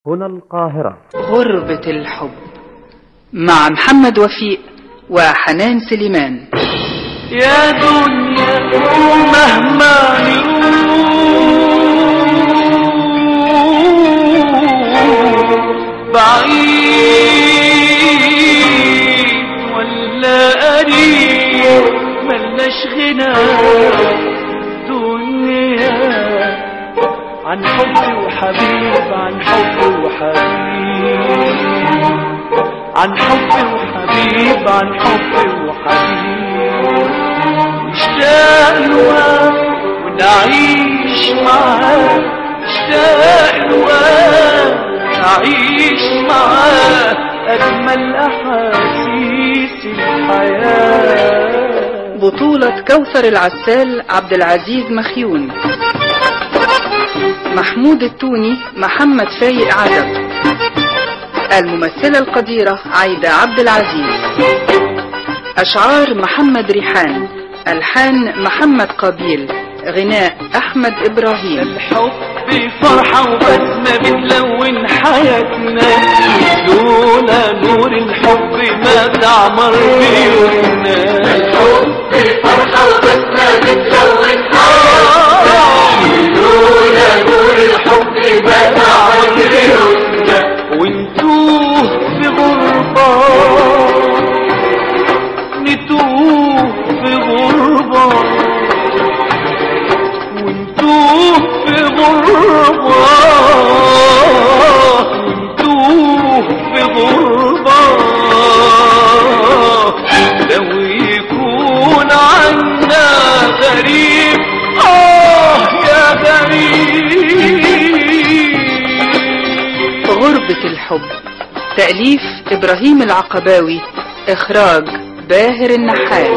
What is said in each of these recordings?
هنا القاهرة غربة الحب مع محمد وفيق وحنان سليمان يا دنيا مهما نقول بعيد ولا قريب ملناش غنى دنيا عن حب وحبيب عن حب وحبيب عن حب وحبيب عن حب وحبيب نشتاق له ونعيش معاه نشتاق له نعيش معاه أجمل أحاسيس الحياة بطولة كوثر العسال عبد العزيز مخيون محمود التوني محمد فايق عجب الممثلة القديرة عايدة عبد العزيز أشعار محمد ريحان ألحان محمد قابيل غناء أحمد إبراهيم الحب فرحة وبسمة بتلون حياتنا لولا نور الحب ما تعمر بيوتنا الحب فرحة وبسمة بتلون حياتنا لولا نور الحب ما تعمر بيوتنا ونتوه في غربة نتوه في غربة ونتوه في غربة ونتوه في غربة لو يكون عنا غريب آه يا غريب غربة الحب تأليف إبراهيم العقباوي إخراج باهر النحاس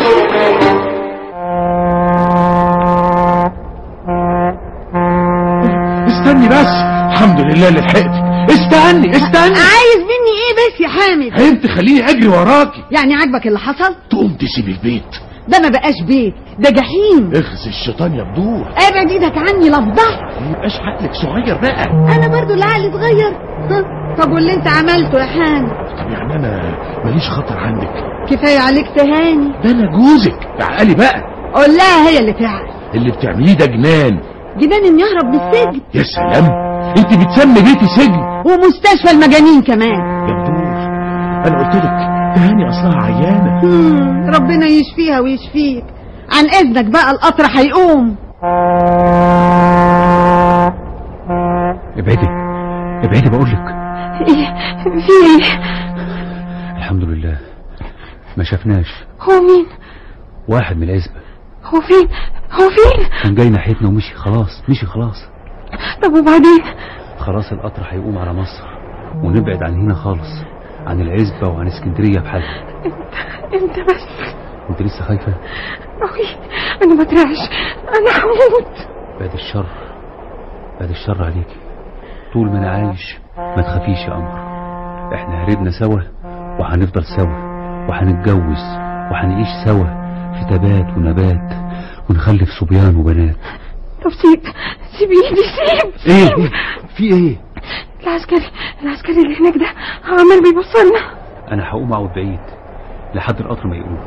استني بس الحمد لله اللي لحقتك استني استني عايز مني ايه بس يا حامد انت خليني اجري وراكي يعني عاجبك اللي حصل تقوم تسيب البيت ده ما بقاش بيت ده جحيم اخس الشيطان يا بدور ابعد ايدك عني لفظة ما يبقاش عقلك صغير بقى انا برضو اللي عقلي صغير ها؟ طب واللي انت عملته يا حامد طب يعني انا ماليش خطر عندك كفايه عليك تهاني ده انا جوزك عقلي بقى قول لها هي اللي تعقل اللي بتعمليه ده جنان جنان ان يهرب من السجن يا سلام انت بتسمي بيتي سجن ومستشفى المجانين كمان يا بدور انا قلت لك تهاني اصلها عيانه هم، ربنا يشفيها ويشفيك عن اذنك بقى القطر هيقوم ابعدي ابعدي بقول لك ايه في ايه الحمد لله ما شفناش هو مين واحد من العزبة هو فين هو فين كان جاي ناحيتنا ومشي خلاص مشي خلاص طب وبعدين خلاص القطر هيقوم على مصر ونبعد عن هنا خالص عن العزبة وعن اسكندرية بحالها انت بس انت لسه خايفة أوي أنا ما ترعش أنا هموت بعد الشر بعد الشر عليكي طول ما انا عايش ما تخافيش يا قمر احنا هربنا سوا وهنفضل سوا وهنتجوز وهنعيش سوا في تبات ونبات ونخلف صبيان وبنات طب سيب سيب ايدي سيب ايه ايه في ايه العسكري العسكري اللي هناك ده عمال بيبصلنا انا هقوم اقعد بعيد لحد القطر ما يقوم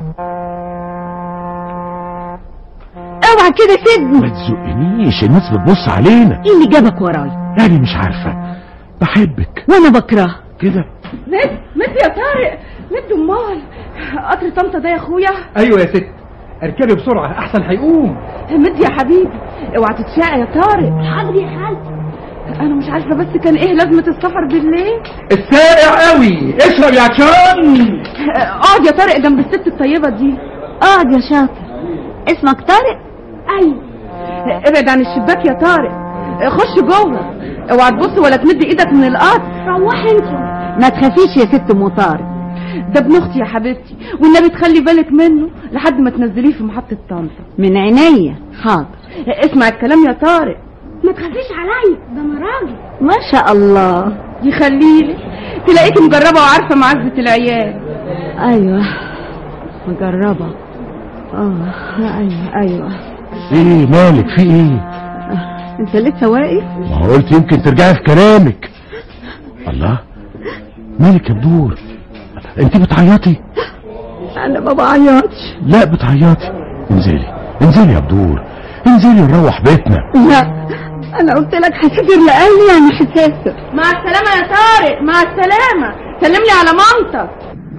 اوعى كده سيبني ما تزقنيش الناس بتبص علينا ايه اللي جابك ورايا يعني مش عارفه بحبك وانا بكره كده مد مد يا طارق مد امال قطر طنطا ده يا اخويا ايوه يا ست اركبي بسرعه احسن هيقوم مد يا حبيبي اوعى تتشقى يا طارق حاضر يا خالتي انا مش عارفه بس كان ايه لازمه السفر بالليل السائع قوي اشرب يا عطشان اقعد يا طارق جنب الست الطيبه دي اقعد يا شاطر اسمك طارق ايوه ابعد عن الشباك يا طارق خش جوه اوعى تبص ولا تمد ايدك من القطر روحي انت ما تخافيش يا ست ام طارق ده ابن اختي يا حبيبتي والنبي تخلي بالك منه لحد ما تنزليه في محطه طنطا من عينيا حاضر اسمع الكلام يا طارق ما تخافيش عليا ده انا راجل ما شاء الله يخليلي تلاقيكي مجربه وعارفه معزه العيال ايوه مجربه اه ايوه ايوه ايه مالك في ايه انت لسه واقف ما قلت يمكن ترجعي في كلامك الله مالك يا بدور انت بتعيطي انا ما بعيطش لا بتعيطي انزلي انزلي يا بدور انزلي نروح بيتنا لا انا قلت لك هسافر لاهلي يعني هسافر مع السلامه يا طارق مع السلامه سلم لي على مامتك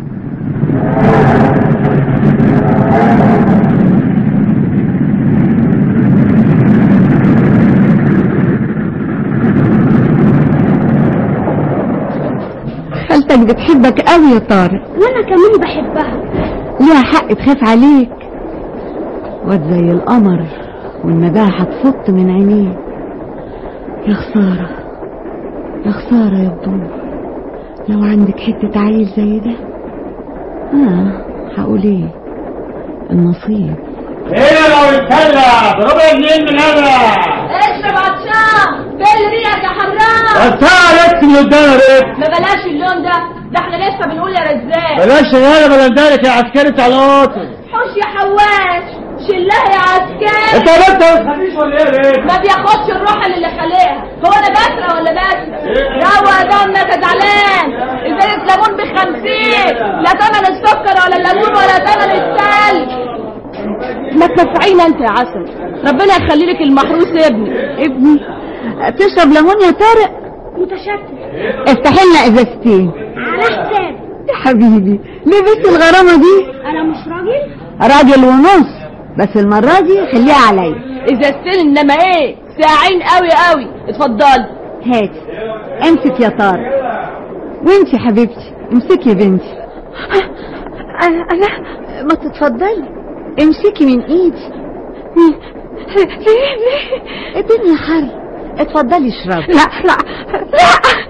خالتك بتحبك قوي يا طارق وانا كمان بحبها ليها حق تخاف عليك واد زي القمر والنداهة هتفط من عينيه يا خسارة يا خسارة يا بدور لو عندك حتة عيل زي ده اه هقول ايه النصيب ايه لو اتكلم ربع جنيه من هذا اشرب عطشان بل ريقك يا حمراء الساعة يكتب قدام بيت ما بلاش اللون ده ده احنا لسه بنقول يا رزاق بلاش شغالة بلا ندالك يا عسكري بتاع القطر حوش يا حواش شلها يا عسكري انت ولا انت ما تخافيش ولا ايه ليه؟ ما بياخدش الروح اللي خلقها هو انا بسرق ولا بسرق روق دمك يا زعلان ازازه ليمون بخمسين لا تمن السكر ولا الليمون ولا تمن الثلج ما تنفعينا انت يا عسل ربنا يخلي لك المحروس يا ابني ابني تشرب ليمون يا طارق متشكر افتحي لنا ازازتين على حساب يا حبيبي ليه بس الغرامه دي انا مش راجل راجل ونص بس المره دي خليها عليا ازازتين انما ايه ساعين قوي قوي اتفضلي هاتي امسك يا طارق وانت يا حبيبتي امسكي يا بنتي انا انا ما تتفضلي امسكي من ايدي ليه ليه الدنيا حر اتفضلي اشربي لا لا لا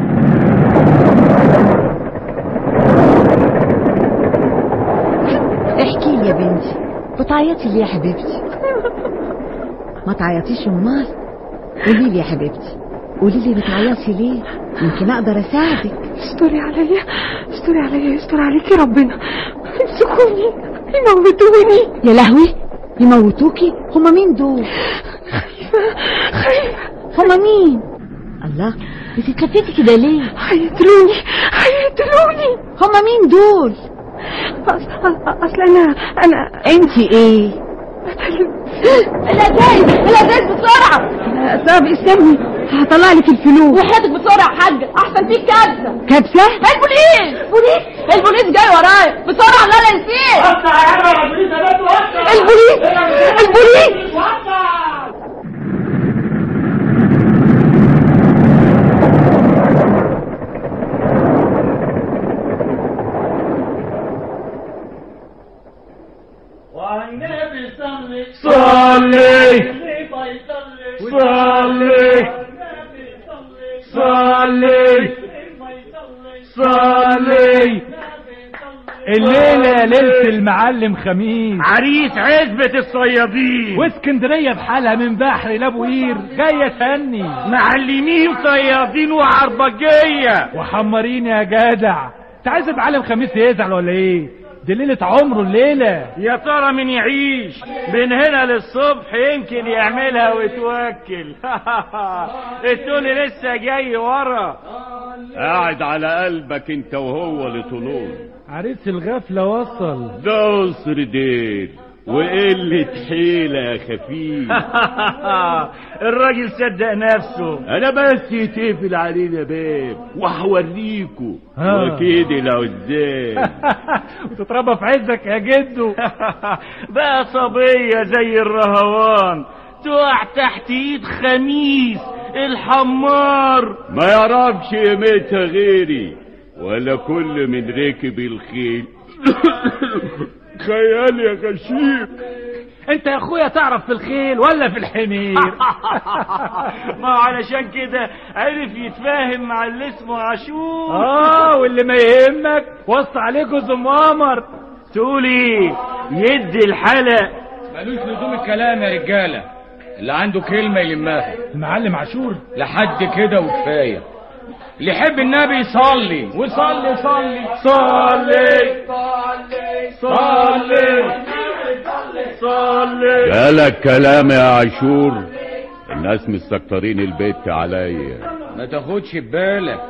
احكي لي يا بنتي بتعيطي ليه يا حبيبتي ما تعيطيش امال قولي لي يا حبيبتي قولي لي بتعيطي ليه يمكن اقدر اساعدك استري عليا استري عليا يستر عليكي ربنا يمسكوني يموتوني يا لهوي يموتوكي هما مين دول خايفة هما مين الله بتتلفتي كده ليه هيقتلوني هيقتلوني هما مين دول أص- اصل انا انا انت ايه الازاز الازاز بسرعه طب استني هطلع لك الفلوس وحياتك بسرعه يا حاجه احسن فيك كارثه كبسه البوليس البوليس البوليس جاي ورايا بسرعه لا لا نسيت وسع يا عم يا بوليس يا بنت وسع البوليس البوليس وسع والنبي صلي صلي صلي صلي صلي صلي الليلة ليلة المعلم خميس عريس عزبة الصيادين واسكندرية بحالها من بحر لابو قير جاية تهني معلمين صيادين وعربجية وحمرين يا جدع انت عايز المعلم خميس يزعل ولا ايه دي ليلة عمره الليلة يا ترى من يعيش من هنا للصبح يمكن يعملها ويتوكل التوني لسه جاي ورا قاعد على قلبك انت وهو لطولون عريس الغفلة وصل ده قصر ديل وقلة حيلة يا خفيف الراجل صدق نفسه انا بس يتقفل علينا باب وهوريكوا ها. واكيد لو ازاي وتتربى في عزك يا جدو بقى صبية زي الرهوان تقع تحت ايد خميس الحمار ما يعرفش قيمتها غيري ولا كل من ركب الخيل خيال يا غشيم انت يا اخويا تعرف في الخيل ولا في الحمير ما هو علشان كده عرف يتفاهم مع اللي اسمه عاشور اه واللي ما يهمك وص عليكوا زمامر تقولي يدي الحلق ملوش لزوم الكلام يا رجالة اللي عنده كلمة يلمها المعلم عاشور لحد كده وكفاية اللي يحب النبي يصلي وصلي صلي صلي صلي صلي جالك كلام يا عاشور الناس مستكترين البيت عليا ما تاخدش ببالك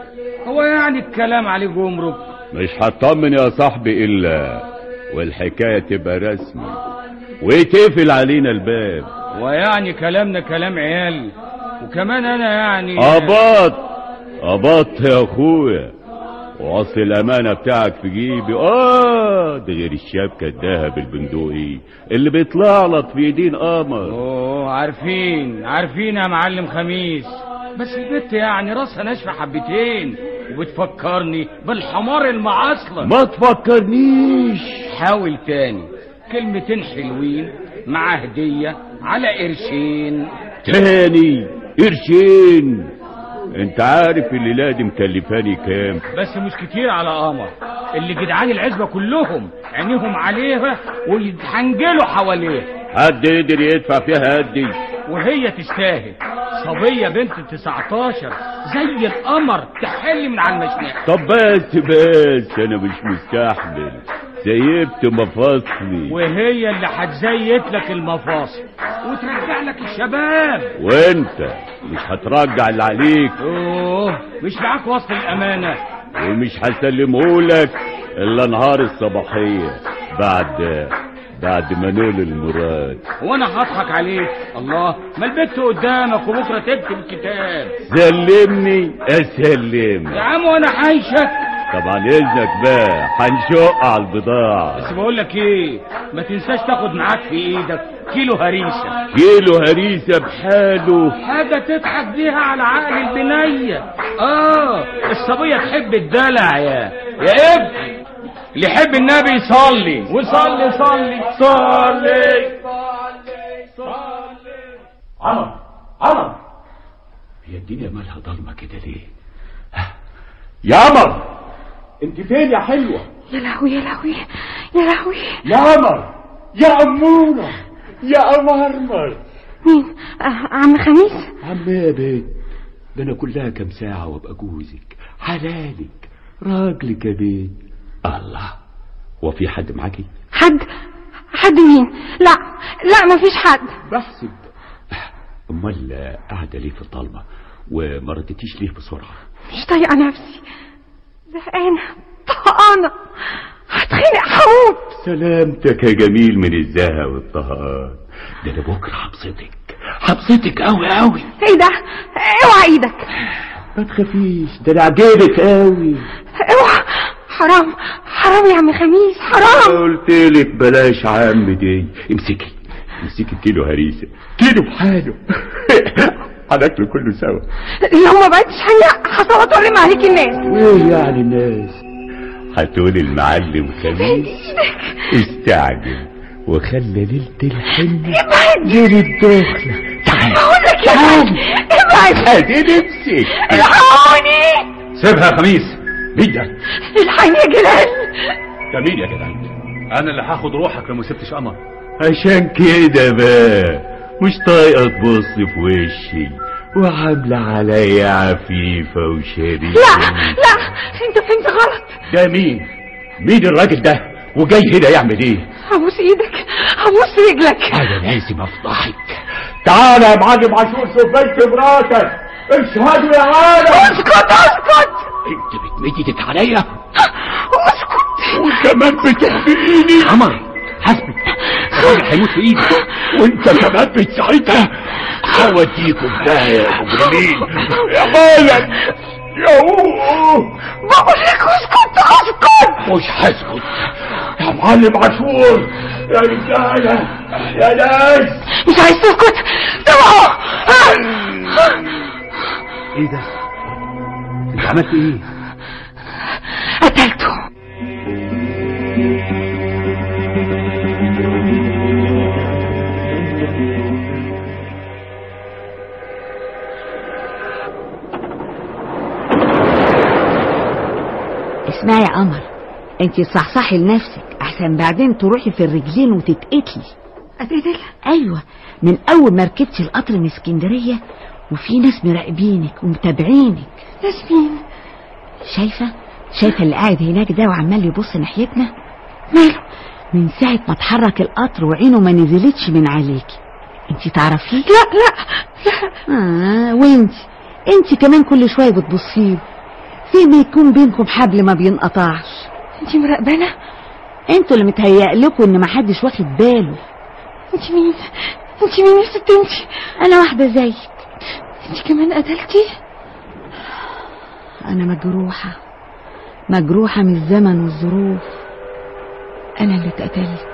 هو يعني الكلام عليه جمرك مش هطمن يا صاحبي الا والحكايه تبقى رسمي ويتقفل علينا الباب ويعني كلامنا كلام عيال وكمان انا يعني اباط اباط يا اخويا واصل الامانه بتاعك في جيبي اه ده غير الشبكه الدهب البندقي اللي بيطلع لك في ايدين قمر اوه عارفين عارفين يا معلم خميس بس البت يعني راسها ناشفه حبتين وبتفكرني بالحمار المعاصله ما تفكرنيش حاول تاني كلمتين حلوين مع هديه على قرشين تاني قرشين انت عارف الليله دي مكلفاني كام بس مش كتير على قمر اللي جدعان العزبه كلهم عينيهم عليها ويتحنجلوا حواليها حد يقدر يدفع فيها قدي وهي تستاهل صبية بنت 19 زي القمر تحل من على المشنقة طب بس بس انا مش مستحمل سيبت مفاصلي وهي اللي هتزيت لك المفاصل وترجع لك الشباب وانت مش هترجع اللي عليك اوه مش معاك وصل الامانة ومش هسلمهولك الا نهار الصباحية بعد بعد ما نول المراد وانا هضحك عليك الله ما البت قدامك وبكره تكتب الكتاب سلمني اسلم يا عم وانا حايشك طبعا اذنك بقى هنشق على البضاعة بس بقول لك ايه ما تنساش تاخد معاك في ايدك كيلو هريسه كيلو هريسة بحاله حاجه تضحك بيها على عقل البنيه اه الصبيه تحب الدلع يا يا ابني اللي يحب النبي يصلي وصلي صلي صلي عمر عمر هي الدنيا مالها ضلمه كده ليه ها؟ يا عمر انت فين يا حلوه يا لهوي يا لهوي يا لهوي يا عمر يا اموره يا امرمر مين آه عم خميس عم يا بيت ده انا كلها كام ساعه وابقى جوزك حلالك راجلك يا بيت الله هو في حد معاكي حد حد مين لا لا مفيش حد بحسب امال قاعده ليه في الضلمه وما ردتيش ليه بسرعه مش طايقه نفسي زهقانه طهقانه هتخنق هموت سلامتك يا جميل من الزهق والطهقان ده انا بكره حبستك حبستك قوي قوي ايه ده اوعى ايدك ما تخافيش ده انا عجبك قوي اوعى حرام حرام يا عم خميس حرام قلت لك بلاش عم دي امسكي امسكي كيلو هريسه كيلو بحاله هناكله كله سوا لو ما بقتش حاجه هصوت وارم عليك الناس وايه يعني الناس هتقول المعلم خميس استعجل وخلى ليلة الحنة ابعد ليلة الدخلة تعال بقول لك تعال ابعد ادي نفسك الحقوني سيبها يا خميس مين ده؟ الحقني يا جلال ده مين يا جدع انا اللي هاخد روحك لو ما سبتش قمر عشان كده بقى مش طايقة تبص في وشي وعاملة عليا عفيفة وشريفة لا لا انت فهمت غلط ده مين؟ مين الراجل ده؟ وجاي هنا يعمل ايه؟ هبوس ايدك هبوس رجلك انا لازم افضحك تعالى يا معلم عاشور شوف بنت مراتك اشهدوا يا عالم اسكت اسكت انت بتمد ايدك عليا اسكت وكمان بتحبيني قمر حسبك الراجل هيموت في ايدي وانت كمان بتساعدها هوديكم ده يا مجرمين يا مالك يا أوه. بقول لك اسكت اسكت مش هسكت يا معلم عاشور يا رجاله يا ناس مش عايز تسكت سمعوا ايه ده انت عملت ايه قتلته اسمعي يا قمر انت صحصحي لنفسك احسن بعدين تروحي في الرجلين وتتقتلي اتقتل ايوه من اول ما ركبتي القطر من اسكندريه وفي ناس مراقبينك ومتابعينك ناس مين شايفه شايفه اللي قاعد هناك ده وعمال يبص ناحيتنا ماله من ساعه ما اتحرك القطر وعينه ما نزلتش من عليكي انت تعرفيه لا لا لا اه وانت انت كمان كل شويه بتبصيه في زي ما يكون بينكم حبل ما بينقطعش انت مراقبانا انتوا اللي متهيأ لكم ان محدش واخد باله انت مين انت مين يا ست انت انا واحدة زيك انت كمان قتلتي انا مجروحة مجروحة من الزمن والظروف انا اللي اتقتلت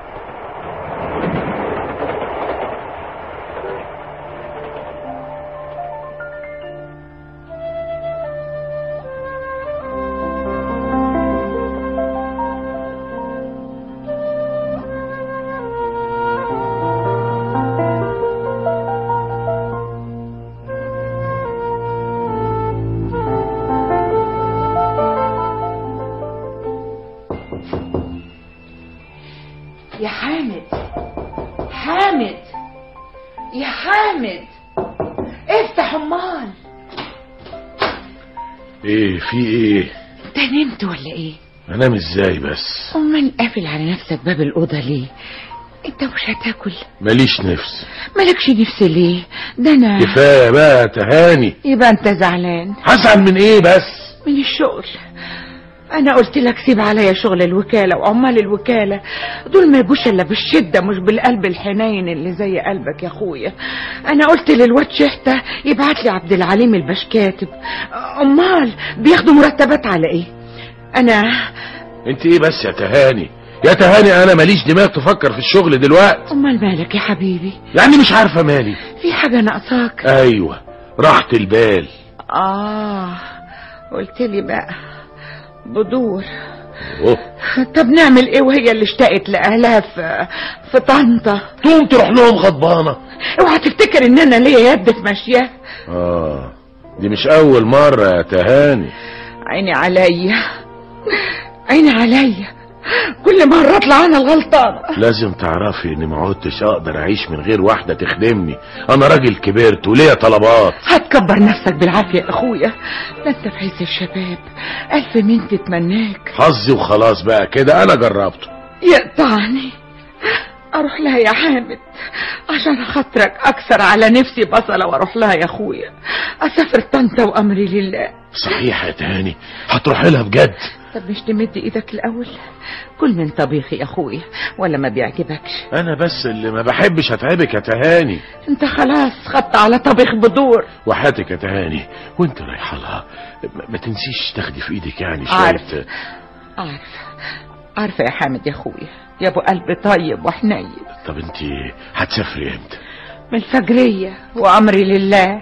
يا حامد حامد يا حامد افتح امال ايه في ايه انت نمت ولا ايه انام ازاي بس امال قافل على نفسك باب الاوضه ليه انت مش هتاكل ماليش نفس مالكش نفس ليه ده انا كفايه بقى تهاني يبقى انت زعلان هزعل من ايه بس من الشغل انا قلت لك سيب عليا شغل الوكالة وعمال الوكالة دول ما يجوش الا بالشدة مش بالقلب الحنين اللي زي قلبك يا اخويا انا قلت للواد شحتة يبعت لي عبد العليم البشكاتب امال بياخدوا مرتبات على ايه انا انت ايه بس يا تهاني يا تهاني انا ماليش دماغ تفكر في الشغل دلوقتي امال مالك يا حبيبي يعني مش عارفه مالي في حاجة ناقصاك ايوه راحة البال اه قلت لي بقى بدور أوه. طب نعمل ايه وهي اللي اشتقت لاهلها في في طنطا تقوم تروح لهم غضبانه اوعى تفتكر ان انا ليا يد في ماشيه اه دي مش اول مرة يا تهاني عيني عليا عيني عليا كل مرة اطلع انا الغلطانة لازم تعرفي اني ما عدتش اقدر اعيش من غير واحدة تخدمني انا راجل كبرت وليا طلبات هتكبر نفسك بالعافية يا اخويا ده انت في عز الشباب الف مين تتمناك حظي وخلاص بقى كده انا جربته يقطعني اروح لها يا حامد عشان خاطرك اكثر على نفسي بصلة واروح لها يا اخويا اسافر طنطا وامري لله صحيح يا تهاني هتروح لها بجد طب مش تمد ايدك الاول كل من طبيخي يا اخويا ولا ما بيعجبكش انا بس اللي ما بحبش اتعبك يا تهاني انت خلاص خدت على طبيخ بدور وحياتك يا تهاني وانت رايحه لها ما- ما تنسيش تاخدي في ايدك يعني شويه عارف. عارف عارفة يا حامد يا اخويا يا ابو قلب طيب وحنين طب انت هتسافري امتى من الفجرية وامري لله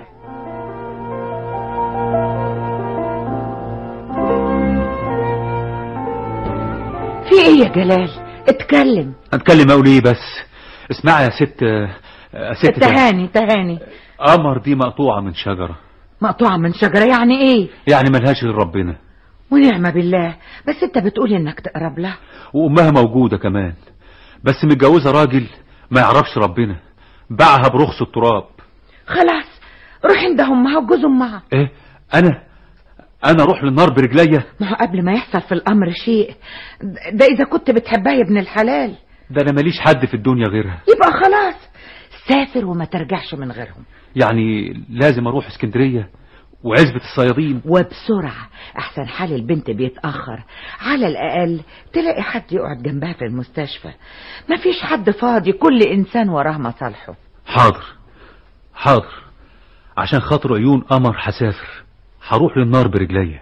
في ايه يا جلال اتكلم اتكلم اقول ايه بس اسمعي يا ست يا ست تهاني تهاني قمر دي مقطوعة من شجرة مقطوعة من شجرة يعني ايه يعني ملهاش غير ربنا ونعمة بالله بس انت بتقول انك تقرب لها وامها موجودة كمان بس متجوزة راجل ما يعرفش ربنا باعها برخص التراب خلاص روح عند امها وجوز امها ايه انا انا اروح للنار برجليا ما هو قبل ما يحصل في الامر شيء ده اذا كنت بتحبها يا ابن الحلال ده انا ماليش حد في الدنيا غيرها يبقى خلاص سافر وما ترجعش من غيرهم يعني لازم اروح اسكندرية وعزبة الصيادين وبسرعة احسن حال البنت بيتأخر على الاقل تلاقي حد يقعد جنبها في المستشفى مفيش حد فاضي كل انسان وراه مصالحه حاضر حاضر عشان خاطر عيون قمر هسافر هروح للنار برجليا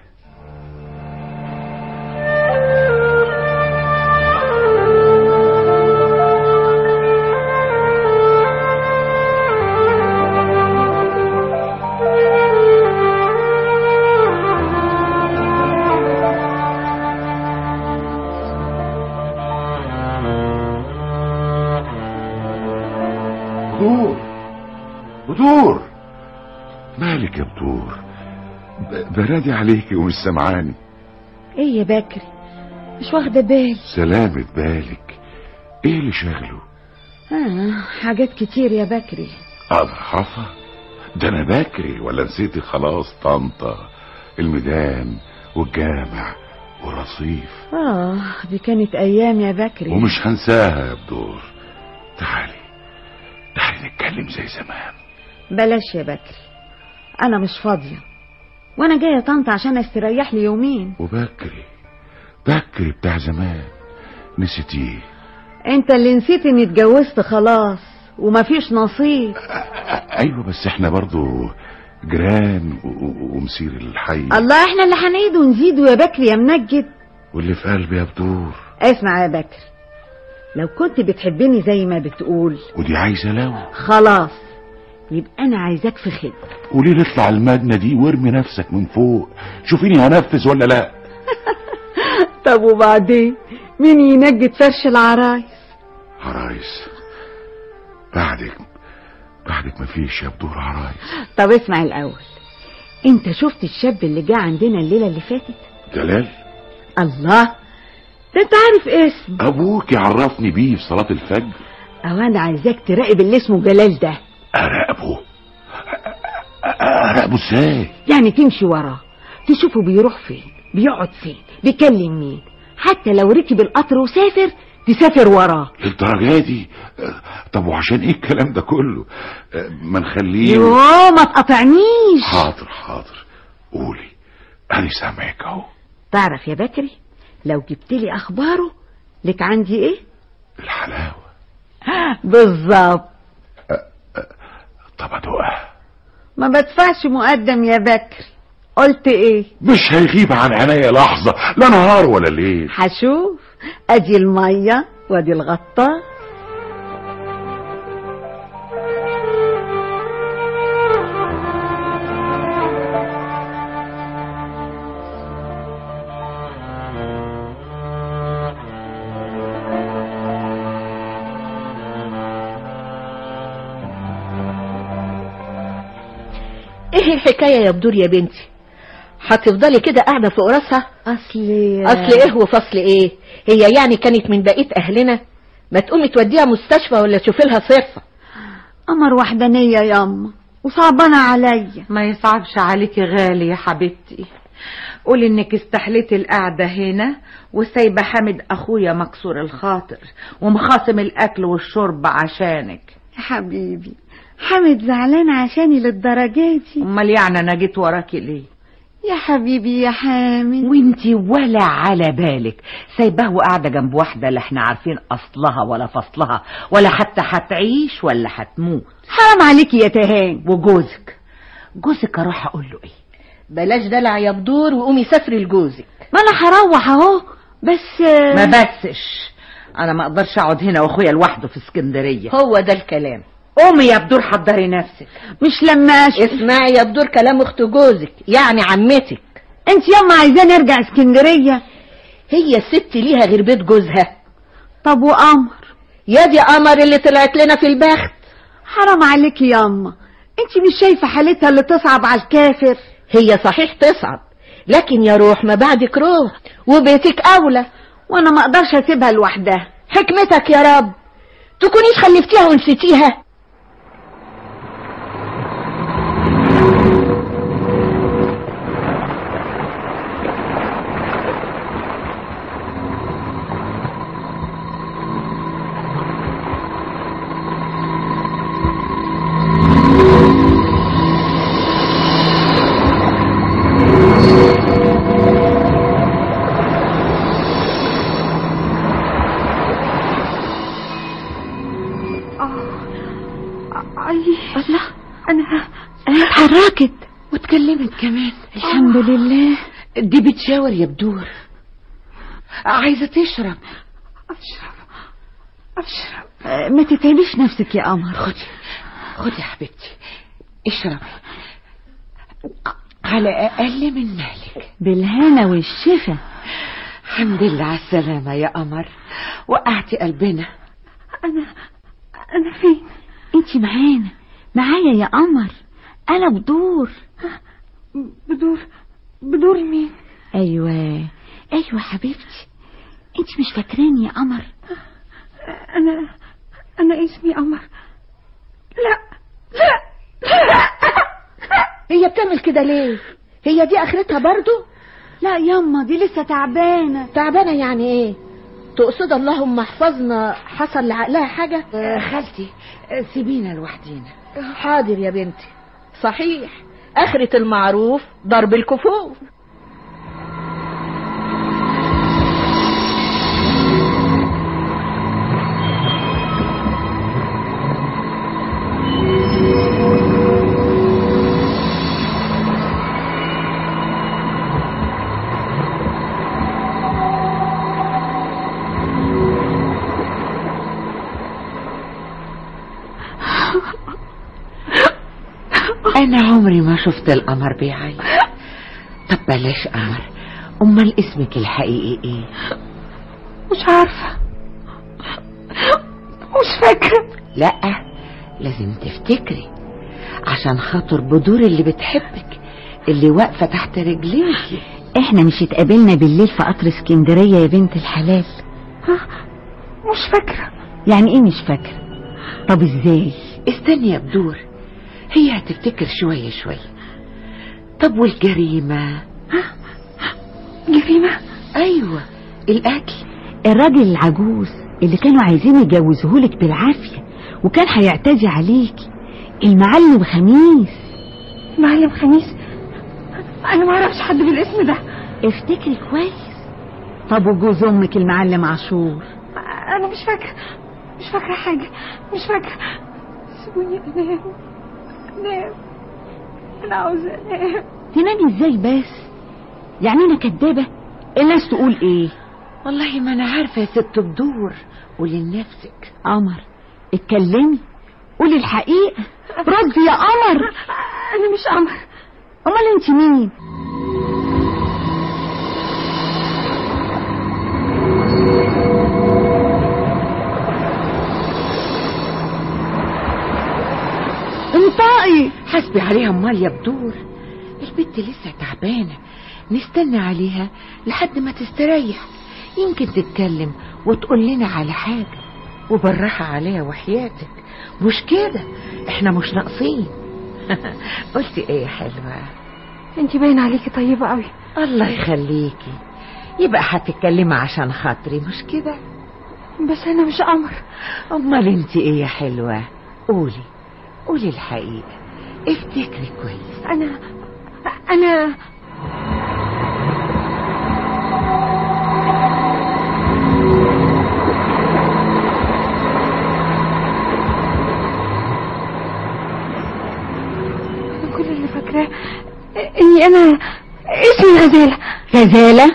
بدور بدور مالك يا بدور ب- بنادي عليكي ومش سمعاني ايه يا بكري مش واخدة بال سلامة بالك ايه اللي شاغله آه حاجات كتير يا بكري اضحفة ده انا بكري ولا نسيتي خلاص طنطا الميدان والجامع ورصيف اه دي كانت ايام يا بكري ومش هنساها يا بدور تعالي تعالي نتكلم زي زمان بلاش يا بكري انا مش فاضية وانا جايه طنط عشان استريح لي يومين وبكري بكري بتاع زمان نسيتيه انت اللي نسيت اني اتجوزت خلاص ومفيش نصيب ايوه بس احنا برضو جيران و- و- ومسير الحي الله احنا اللي هنعيد ونزيد يا بكري يا منجد واللي في قلبي يا بدور اسمع يا بكري لو كنت بتحبني زي ما بتقول ودي عايزه لو خلاص يبقى انا عايزاك في خدمه قولي لي اطلع المدنه دي وارمي نفسك من فوق شوفيني هنفذ ولا لا طب وبعدين مين ينجد فرش العرايس عرايس بعدك بعدك مفيش يا بدور عرايس طب اسمع الاول انت شفت الشاب اللي جه عندنا الليله اللي فاتت جلال الله ده انت عارف اسم ابوك يعرفني بيه في صلاه الفجر او انا عايزاك تراقب اللي اسمه جلال ده اراقبه اراقبه ازاي يعني تمشي وراه تشوفه بيروح فين بيقعد فين بيكلم مين حتى لو ركب القطر وسافر تسافر وراه للدرجه دي آه، طب وعشان ايه الكلام ده كله آه، ما نخليه يوه ما تقطعنيش حاضر حاضر قولي انا سامعك اهو تعرف يا بكري لو جبت لي اخباره لك عندي ايه الحلاوه بالظبط طب ادوقها ما بدفعش مقدم يا بكري قلت ايه مش هيغيب عن عينيا لحظه لا نهار ولا ليل هشوف ادي الميه وادي الغطاء ايه الحكايه يا بدور يا بنتي هتفضلي كده قاعده فوق راسها اصلي اصل ايه وفصل ايه هي يعني كانت من بقيه اهلنا ما تقومي توديها مستشفى ولا تشوفي لها صرفه قمر وحدانيه ياما وصعبانه عليا ما يصعبش عليكي غالي يا حبيبتي قولي انك استحليتي القعدة هنا وسايبة حامد اخويا مكسور الخاطر ومخاصم الاكل والشرب عشانك يا حبيبي حامد زعلان عشاني للدرجة دي امال يعني انا جيت وراكي ليه يا حبيبي يا حامد وانتي ولا على بالك سايباه وقاعدة جنب واحدة لا احنا عارفين اصلها ولا فصلها ولا حتى هتعيش ولا هتموت حرام عليكي يا تهان وجوزك جوزك اروح اقول له ايه بلاش دلع يا بدور وقومي سافري لجوزك ما انا هروح اهو بس ما بسش انا ما اقدرش اقعد هنا واخويا لوحده في اسكندريه هو ده الكلام قومي يا بدور حضري نفسك مش لما أش... اسمعي يا بدور كلام اخت جوزك يعني عمتك انت ياما عايزاه نرجع اسكندريه هي الست ليها غير بيت جوزها طب وقمر يا دي قمر اللي طلعت لنا في البخت حرام عليكي ياما انت مش شايفه حالتها اللي تصعب على الكافر هي صحيح تصعب لكن يا روح ما بعدك روح وبيتك اولى وانا ما اقدرش اسيبها لوحدها حكمتك يا رب تكونيش خلفتيها ونسيتيها اي الله انا انا اتحركت واتكلمت كمان الحمد لله دي بتشاور يا بدور عايزه تشرب اشرب اشرب آه، ما تتعبيش نفسك يا قمر خدي خدي يا حبيبتي اشرب على اقل من مالك بالهنا والشفا الحمد لله على السلامه يا قمر وقعتي قلبنا انا انا فين انت معانا معايا يا قمر انا بدور بدور بدور مين ايوه ايوه حبيبتي انت مش فاكراني يا قمر انا انا اسمي قمر لا لا لا هي بتعمل كده ليه هي دي اخرتها برضو لا ياما دي لسه تعبانه تعبانه يعني ايه تقصد اللهم احفظنا حصل لعقلها حاجه آه، خالتي آه، سيبينا لوحدينا حاضر يا بنتي صحيح اخرة المعروف ضرب الكفوف انا عمري ما شفت القمر بيعيط طب بلاش قمر امال اسمك الحقيقي ايه مش عارفة مش فاكرة لا لازم تفتكري عشان خاطر بدور اللي بتحبك اللي واقفة تحت رجليكي احنا مش اتقابلنا بالليل في قطر اسكندرية يا بنت الحلال مش فاكرة يعني ايه مش فاكرة طب ازاي استني يا بدور هي هتفتكر شوية شوية طب والجريمة جريمة ايوه القتل الراجل العجوز اللي كانوا عايزين يجوزهولك بالعافية وكان هيعتدي عليكي المعلم خميس معلم خميس انا ما اعرفش حد بالاسم ده افتكري كويس طب وجوز امك المعلم عاشور انا مش فاكرة مش فاكرة حاجة مش فاكرة سيبوني انام انام انا عاوزة انام تنامي ازاي بس يعني انا كدابة الناس تقول ايه والله ما انا عارفة يا ست بدور قولي لنفسك قمر اتكلمي قولي الحقيقة ردي يا قمر انا مش قمر امال انت مين انطقي حسبي عليها امال يا بدور البنت لسه تعبانة نستنى عليها لحد ما تستريح يمكن تتكلم وتقول لنا على حاجة وبالراحة عليها وحياتك مش كده احنا مش ناقصين قلتي ايه يا حلوة انت باين عليكي طيبة قوي الله يخليكي يبقى هتتكلمي عشان خاطري مش كده بس انا مش قمر امال انت ايه يا حلوة قولي قولي الحقيقة افتكري كويس انا انا كل اللي فاكراه اني انا اسمي غزالة غزالة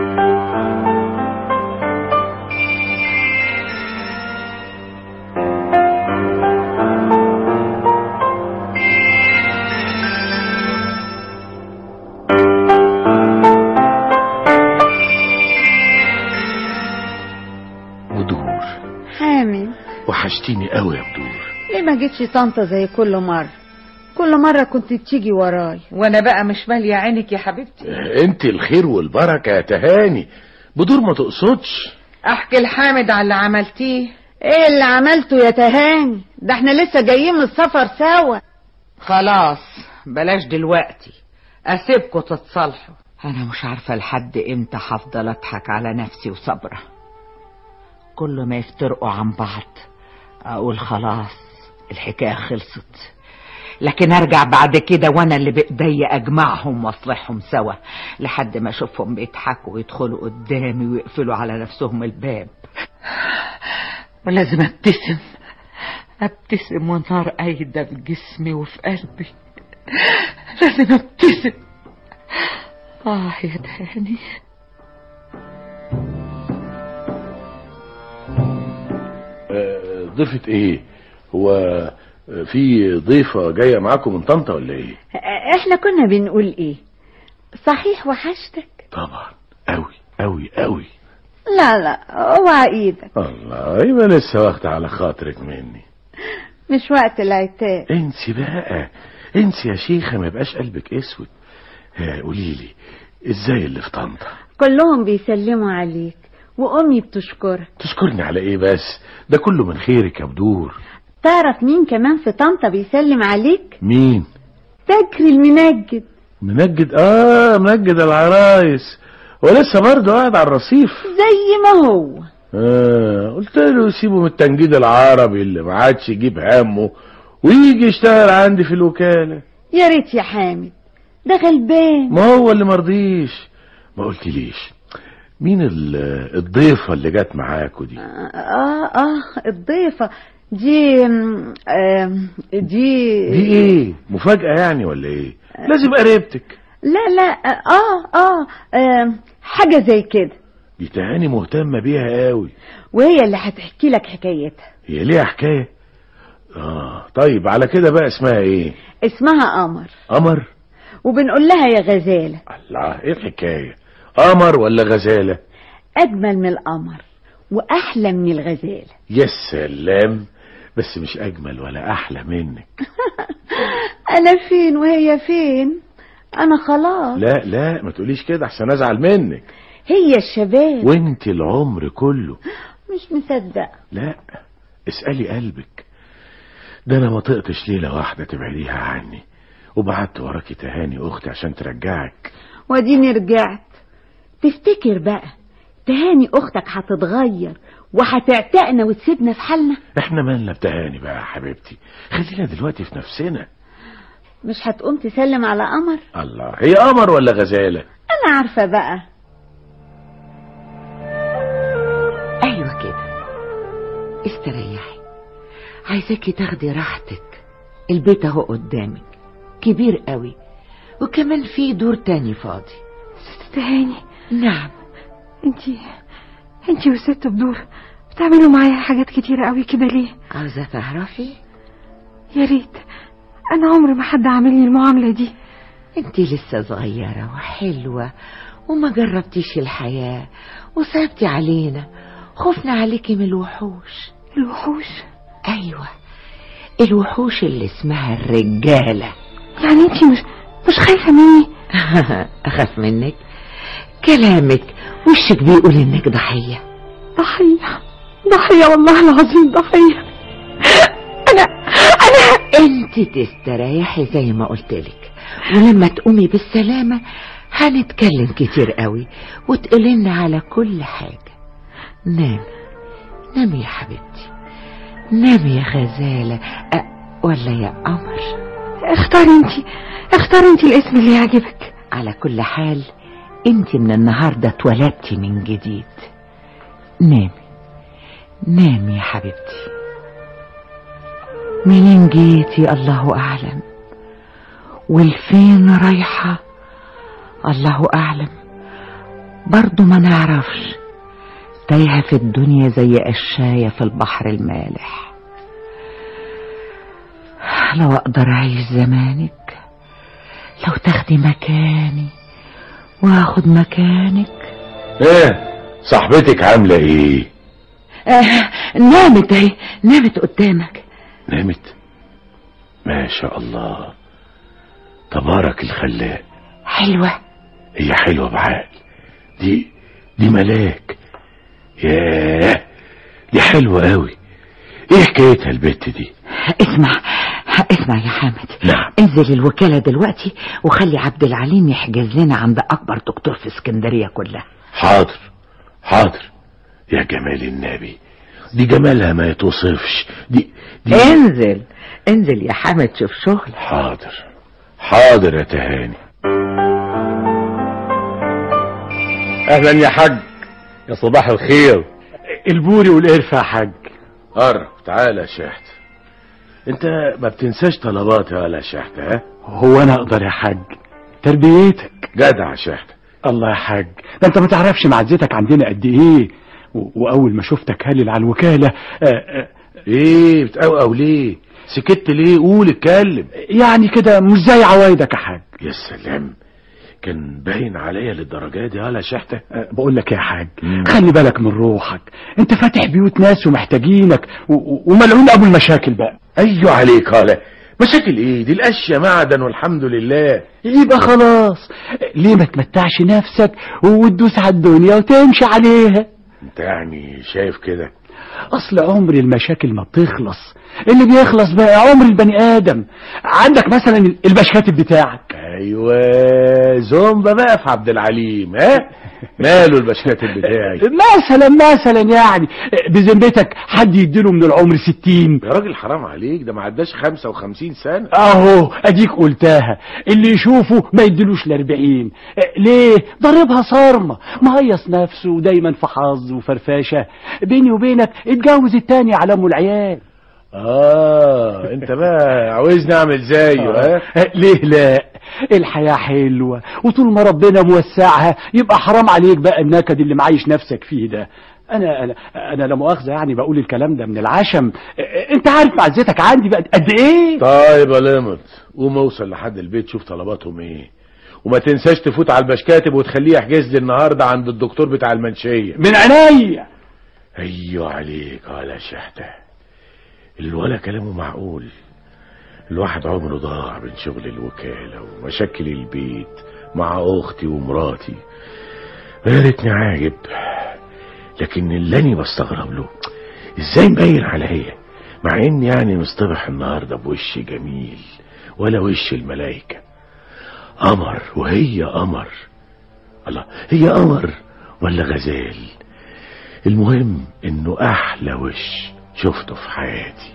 بدور حامد وحشتيني قوي يا بدور ليه ما جيتش طنطا زي كل مرة كل مرة كنت بتيجي وراي وانا بقى مش مالية عينك يا حبيبتي انت الخير والبركة يا تهاني بدور ما تقصدش احكي لحامد على اللي عملتيه ايه اللي عملته يا تهاني ده احنا لسه جايين من السفر سوا خلاص بلاش دلوقتي اسيبكم تتصالحوا انا مش عارفة لحد امتى هفضل اضحك على نفسي وصبرة كل ما يفترقوا عن بعض اقول خلاص الحكاية خلصت لكن ارجع بعد كده وانا اللي بايديا اجمعهم واصلحهم سوا لحد ما اشوفهم بيضحكوا ويدخلوا قدامي ويقفلوا على نفسهم الباب ولازم ابتسم ابتسم والنار قايدة في جسمي وفي قلبي لازم ابتسم اه يا دهاني آه، ضيفة ايه هو آه، في ضيفة جاية معاكم من طنطا ولا ايه احنا كنا بنقول ايه صحيح وحشتك طبعا قوي قوي قوي لا لا اوعى ايدك الله يبقى لسه واخدة على خاطرك مني مش وقت العتاب انسي بقى انسي يا شيخة ما يبقاش قلبك اسود ها قولي لي ازاي اللي في طنطا كلهم بيسلموا عليك وامي بتشكرك تشكرني على ايه بس ده كله من خيرك يا بدور تعرف مين كمان في طنطا بيسلم عليك مين فكري المنجد منجد اه منجد العرايس ولسه برضه قاعد على الرصيف زي ما هو آه قلت له سيبه من التنجيد العربي اللي ما عادش يجيب همه ويجي يشتغل عندي في الوكالة يا ريت يا حامد ده غلبان ما هو اللي مرضيش ما قلتليش مين ال- الضيفة اللي جت معاكوا دي اه اه الضيفة دي م، آم، دي دي ايه مفاجأة يعني ولا ايه لازم قريبتك لا لا اه اه آم، حاجة زي كده دي تهاني مهتمة بيها قوي وهي اللي هتحكي لك حكايتها هي ليها حكاية اه طيب على كده بقى اسمها ايه اسمها قمر قمر وبنقول لها يا غزالة الله ايه الحكاية قمر ولا غزالة أجمل من القمر وأحلى من الغزالة يا سلام بس مش اجمل ولا احلى منك أنا فين وهي فين أنا خلاص لا لا ما تقوليش كده احسن ازعل منك هي الشباب وانت العمر كله مش مصدقة لا اسألي قلبك ده انا ما طقتش ليلة واحدة تبعديها عني وبعت وراكي تهاني اختي عشان ترجعك واديني رجعت تفتكر بقى تهاني أختك هتتغير وهتعتقنا وتسيبنا في حالنا احنا مالنا بتهاني بقى يا حبيبتي خلينا دلوقتي في نفسنا مش هتقوم تسلم على قمر الله هي قمر ولا غزالة أنا عارفة بقى ايوه كده استريحي عايزاكي تاخدي راحتك البيت اهو قدامك كبير قوي وكمان في دور تاني فاضي تهاني نعم انتي انتي والست بدور بتعملوا معايا حاجات كتيرة قوي كده ليه عاوزة تعرفي يا ريت انا عمري ما حد عاملني المعاملة دي انتي لسه صغيرة وحلوة وما جربتيش الحياة وصعبتي علينا خفنا عليكي من الوحوش الوحوش ايوه الوحوش اللي اسمها الرجالة يعني انتي مش مش خايفة مني اخاف منك كلامك وشك بيقول انك ضحية ضحية ضحية والله العظيم ضحية انا انا انت تستريحي زي ما قلتلك ولما تقومي بالسلامة هنتكلم كتير قوي وتقولي لنا على كل حاجة نامي نامي يا حبيبتي نامي يا غزالة أه ولا يا قمر اختاري انتي اختاري انتي الاسم اللي يعجبك على كل حال انت من النهاردة اتولدتي من جديد نامي نامي يا حبيبتي منين جيتي الله أعلم والفين رايحة الله أعلم برضو ما نعرفش تايهة في الدنيا زي قشاية في البحر المالح لو أقدر أعيش زمانك لو تاخدي مكاني واخد مكانك ايه صاحبتك عاملة ايه آه نامت اهي نامت قدامك نامت ما شاء الله تبارك الخلاق حلوة هي حلوة بعقل دي دي ملاك ياه دي حلوة قوي ايه حكايتها البت دي اسمع اسمع يا حامد نعم انزل الوكالة دلوقتي وخلي عبد العليم يحجز لنا عند أكبر دكتور في اسكندرية كلها حاضر حاضر يا جمال النبي دي جمالها ما يتوصفش دي, دي انزل انزل يا حامد شوف شغل حاضر حاضر يا تهاني اهلا يا حاج يا صباح الخير البوري والقرفة يا حاج قرب تعالى يا شحت انت ما بتنساش طلباتي ولا يا شحت ها هو انا اقدر يا حاج تربيتك جدع يا شحت الله يا حاج ده انت ما تعرفش معزتك عندنا قد ايه و- واول ما شفتك هلل على الوكالة آه، آه، ايه بتقوقوا ليه سكت ليه قول اتكلم يعني كده مش زي عوايدك يا حاج يا سلام كان باين عليا للدرجة دي ولا شحتة أه، بقول لك يا حاج خلي بالك من روحك انت فاتح بيوت ناس ومحتاجينك و- و- وملعون ابو المشاكل بقى ايوه عليك هلا مشاكل ايه دي الاشياء معدن والحمد لله يبقى خلاص ليه ما تمتعش نفسك وتدوس على الدنيا وتمشي عليها انت يعني شايف كده اصل عمر المشاكل ما بتخلص اللي بيخلص بقى عمر البني ادم عندك مثلا البشكاتب بتاعك ايوه زومبا بقى في عبد العليم ها ماله البشكاتب بتاعي مثلا مثلا يعني بذمتك حد يديله من العمر ستين يا راجل حرام عليك ده ما عداش 55 سنة اهو اديك قلتها اللي يشوفه ما يديلوش الاربعين ليه ضربها صارمة مهيص نفسه ودايما في حظ وفرفاشة بيني وبينك اتجوز التاني على ام العيال اه انت بقى عاوزني اعمل زيه ها ليه لا الحياة حلوة وطول ما ربنا موسعها يبقى حرام عليك بقى النكد اللي معايش نفسك فيه ده انا انا انا لا مؤاخذه يعني بقول الكلام ده من العشم انت عارف معزتك عندي بقى قد ايه طيب يا لمط قوم اوصل لحد البيت شوف طلباتهم ايه وما تنساش تفوت على البشكاتب وتخليه يحجز لي النهارده عند الدكتور بتاع المنشيه من عينيا ايوه عليك ولا شحته الولا كلامه معقول الواحد عمره ضاع بين شغل الوكالة ومشاكل البيت مع أختي ومراتي يا ريتني عاجب لكن اللي أنا بستغرب له إزاي مبين عليا مع إني يعني مصطبح النهاردة بوش جميل ولا وش الملايكة قمر وهي قمر الله هي قمر ولا غزال المهم إنه أحلى وش شفته في حياتي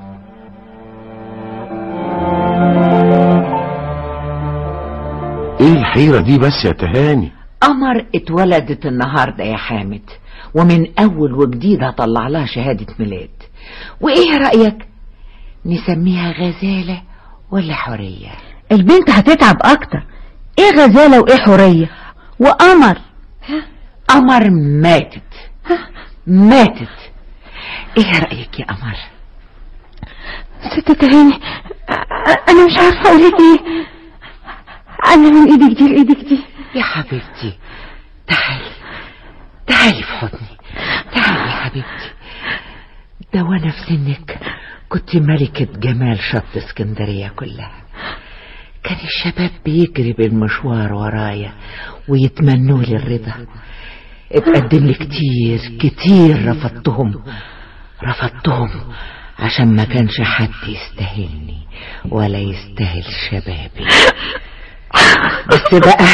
ايه الحيرة دي بس يا تهاني قمر اتولدت النهاردة يا حامد ومن أول وجديد هطلع لها شهادة ميلاد وإيه رأيك نسميها غزالة ولا حورية البنت هتتعب اكتر ايه غزالة وايه حورية وقمر قمر ماتت ماتت ايه رأيك يا قمر ست تهاني انا مش عارفة اقول لك ايه انا من ايدك دي لايدك دي يا حبيبتي تعالي تعالي في حضني تعالي يا حبيبتي ده وانا في سنك كنت ملكة جمال شط اسكندرية كلها كان الشباب بيجري بالمشوار ورايا ويتمنوا لي الرضا اتقدم لي كتير كتير رفضتهم رفضتهم عشان ما كانش حد يستاهلني ولا يستاهل شبابي بس بقى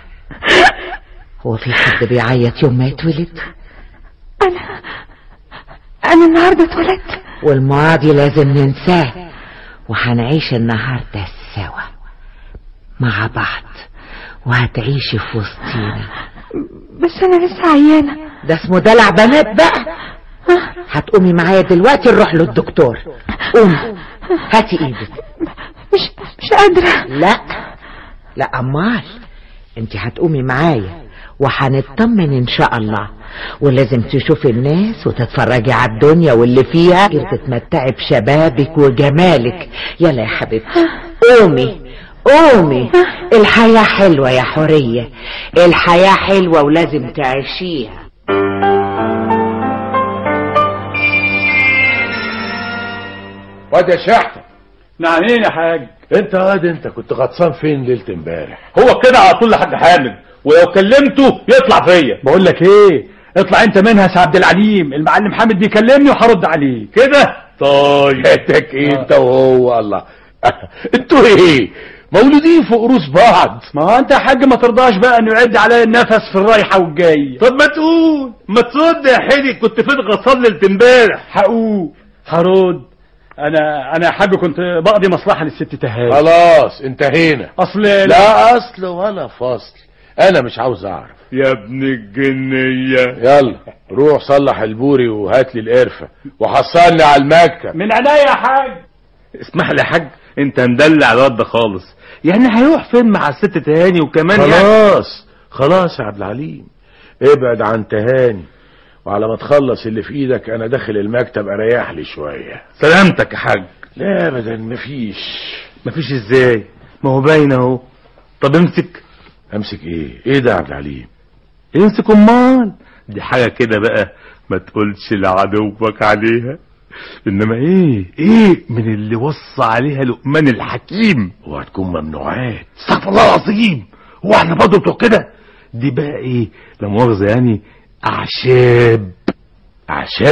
هو في حد بيعيط يوم ما يتولد انا انا النهارده اتولدت والماضي لازم ننساه وهنعيش النهارده سوا مع بعض وهتعيشي في وسطينا بس انا لسه عيانه ده اسمه دلع بنات بقى هتقومي معايا دلوقتي نروح للدكتور قومي هاتي ايدك مش مش قادره لا لا امال انت هتقومي معايا وهنطمن ان شاء الله ولازم تشوفي الناس وتتفرجي على الدنيا واللي فيها تتمتعي بشبابك وجمالك يلا يا حبيبتي قومي قومي الحياة حلوة يا حورية الحياة حلوة ولازم تعيشيها واد يا شحتة نعمين يا حاج انت واد انت كنت غطسان فين ليلة امبارح هو كده على طول لحد حامد ولو كلمته يطلع فيا بقول لك ايه اطلع انت منها يا عبد العليم المعلم حامد بيكلمني وهرد عليه كده طيب حياتك ايه انت وهو الله انتوا ايه مولودين في قروس بعض ما هو انت يا حاج ما ترضاش بقى انه يعد عليا النفس في الرايحه والجايه طب ما تقول ما ترد يا حيدي كنت فين غطسان ليله امبارح هقول هرد انا انا يا حاج كنت بقضي مصلحه للست تهاني خلاص انتهينا اصل لا اصل ولا فصل انا مش عاوز اعرف يا ابن الجنية يلا روح صلح البوري وهات لي القرفة وحصلني على المكتب من عينيا يا حاج اسمح لي يا حاج انت مدلع الواد ده خالص يعني هيروح فين مع الست تهاني وكمان يعني خلاص خلاص يا عبد العليم ابعد عن تهاني وعلى ما تخلص اللي في ايدك انا داخل المكتب اريح لي شوية سلامتك يا حاج لا ابدا مفيش مفيش ازاي ما هو باين اهو طب امسك امسك ايه ايه ده يا عبد العليم امسك امال دي حاجة كده بقى ما تقولش لعدوك عليها انما ايه ايه من اللي وصى عليها لقمان الحكيم وهتكون ممنوعات استغفر الله العظيم هو احنا برضه بتوع كده دي بقى ايه لا مؤاخذة يعني اعشاب اعشاب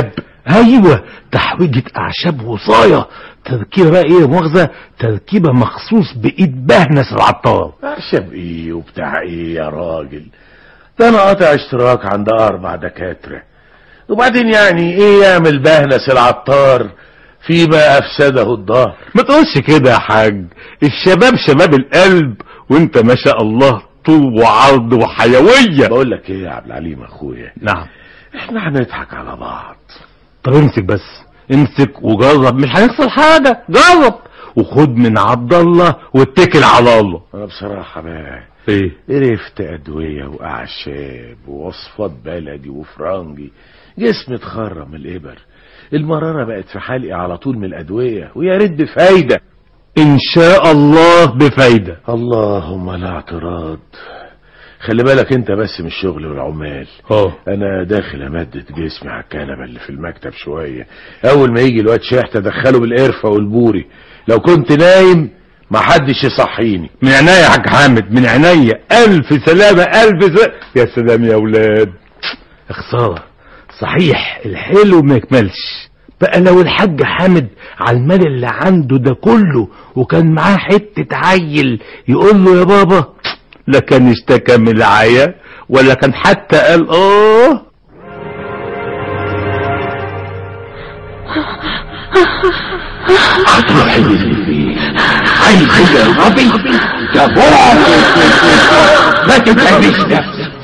ايوه تحويجة اعشاب وصاية تركيبة بقى ايه مؤاخذة تركيبة مخصوص بايد بهنس العطار اعشاب ايه وبتاع ايه يا راجل ده انا قاطع اشتراك عند اربع دكاترة وبعدين يعني ايه يعمل بهنس العطار فيما افسده الظهر ما تقولش كده يا حاج الشباب شباب القلب وانت ما شاء الله طول وعرض وحيوية بقول لك ايه يا عبد العليم اخويا نعم احنا هنضحك على بعض طب امسك بس امسك وجرب مش هيحصل حاجة جرب وخد من عبد الله واتكل على الله انا بصراحة بقى ايه قرفت ادوية واعشاب ووصفات بلدي وفرنجي جسمي اتخرم من الابر المرارة بقت في حلقي على طول من الادوية ويا ريت بفايدة ان شاء الله بفايدة اللهم لا اعتراض خلي بالك انت بس من الشغل والعمال اه انا داخل امدد جسمي على الكنبه اللي في المكتب شويه اول ما يجي الواد شحت ادخله بالقرفه والبوري لو كنت نايم ما حدش يصحيني من عينيا يا حاج حامد من عينيا الف سلامة الف سلامة يا سلام يا اولاد يا خساره صحيح الحلو ما يكملش بقى لو الحاج حامد على المال اللي عنده ده كله وكان معاه حته عيل يقول له يا بابا لا كان اشتكى من العيا ولا كان حتى قال اه هتروح فين عايز يا ربي يا بابا ما تتعبش نفسك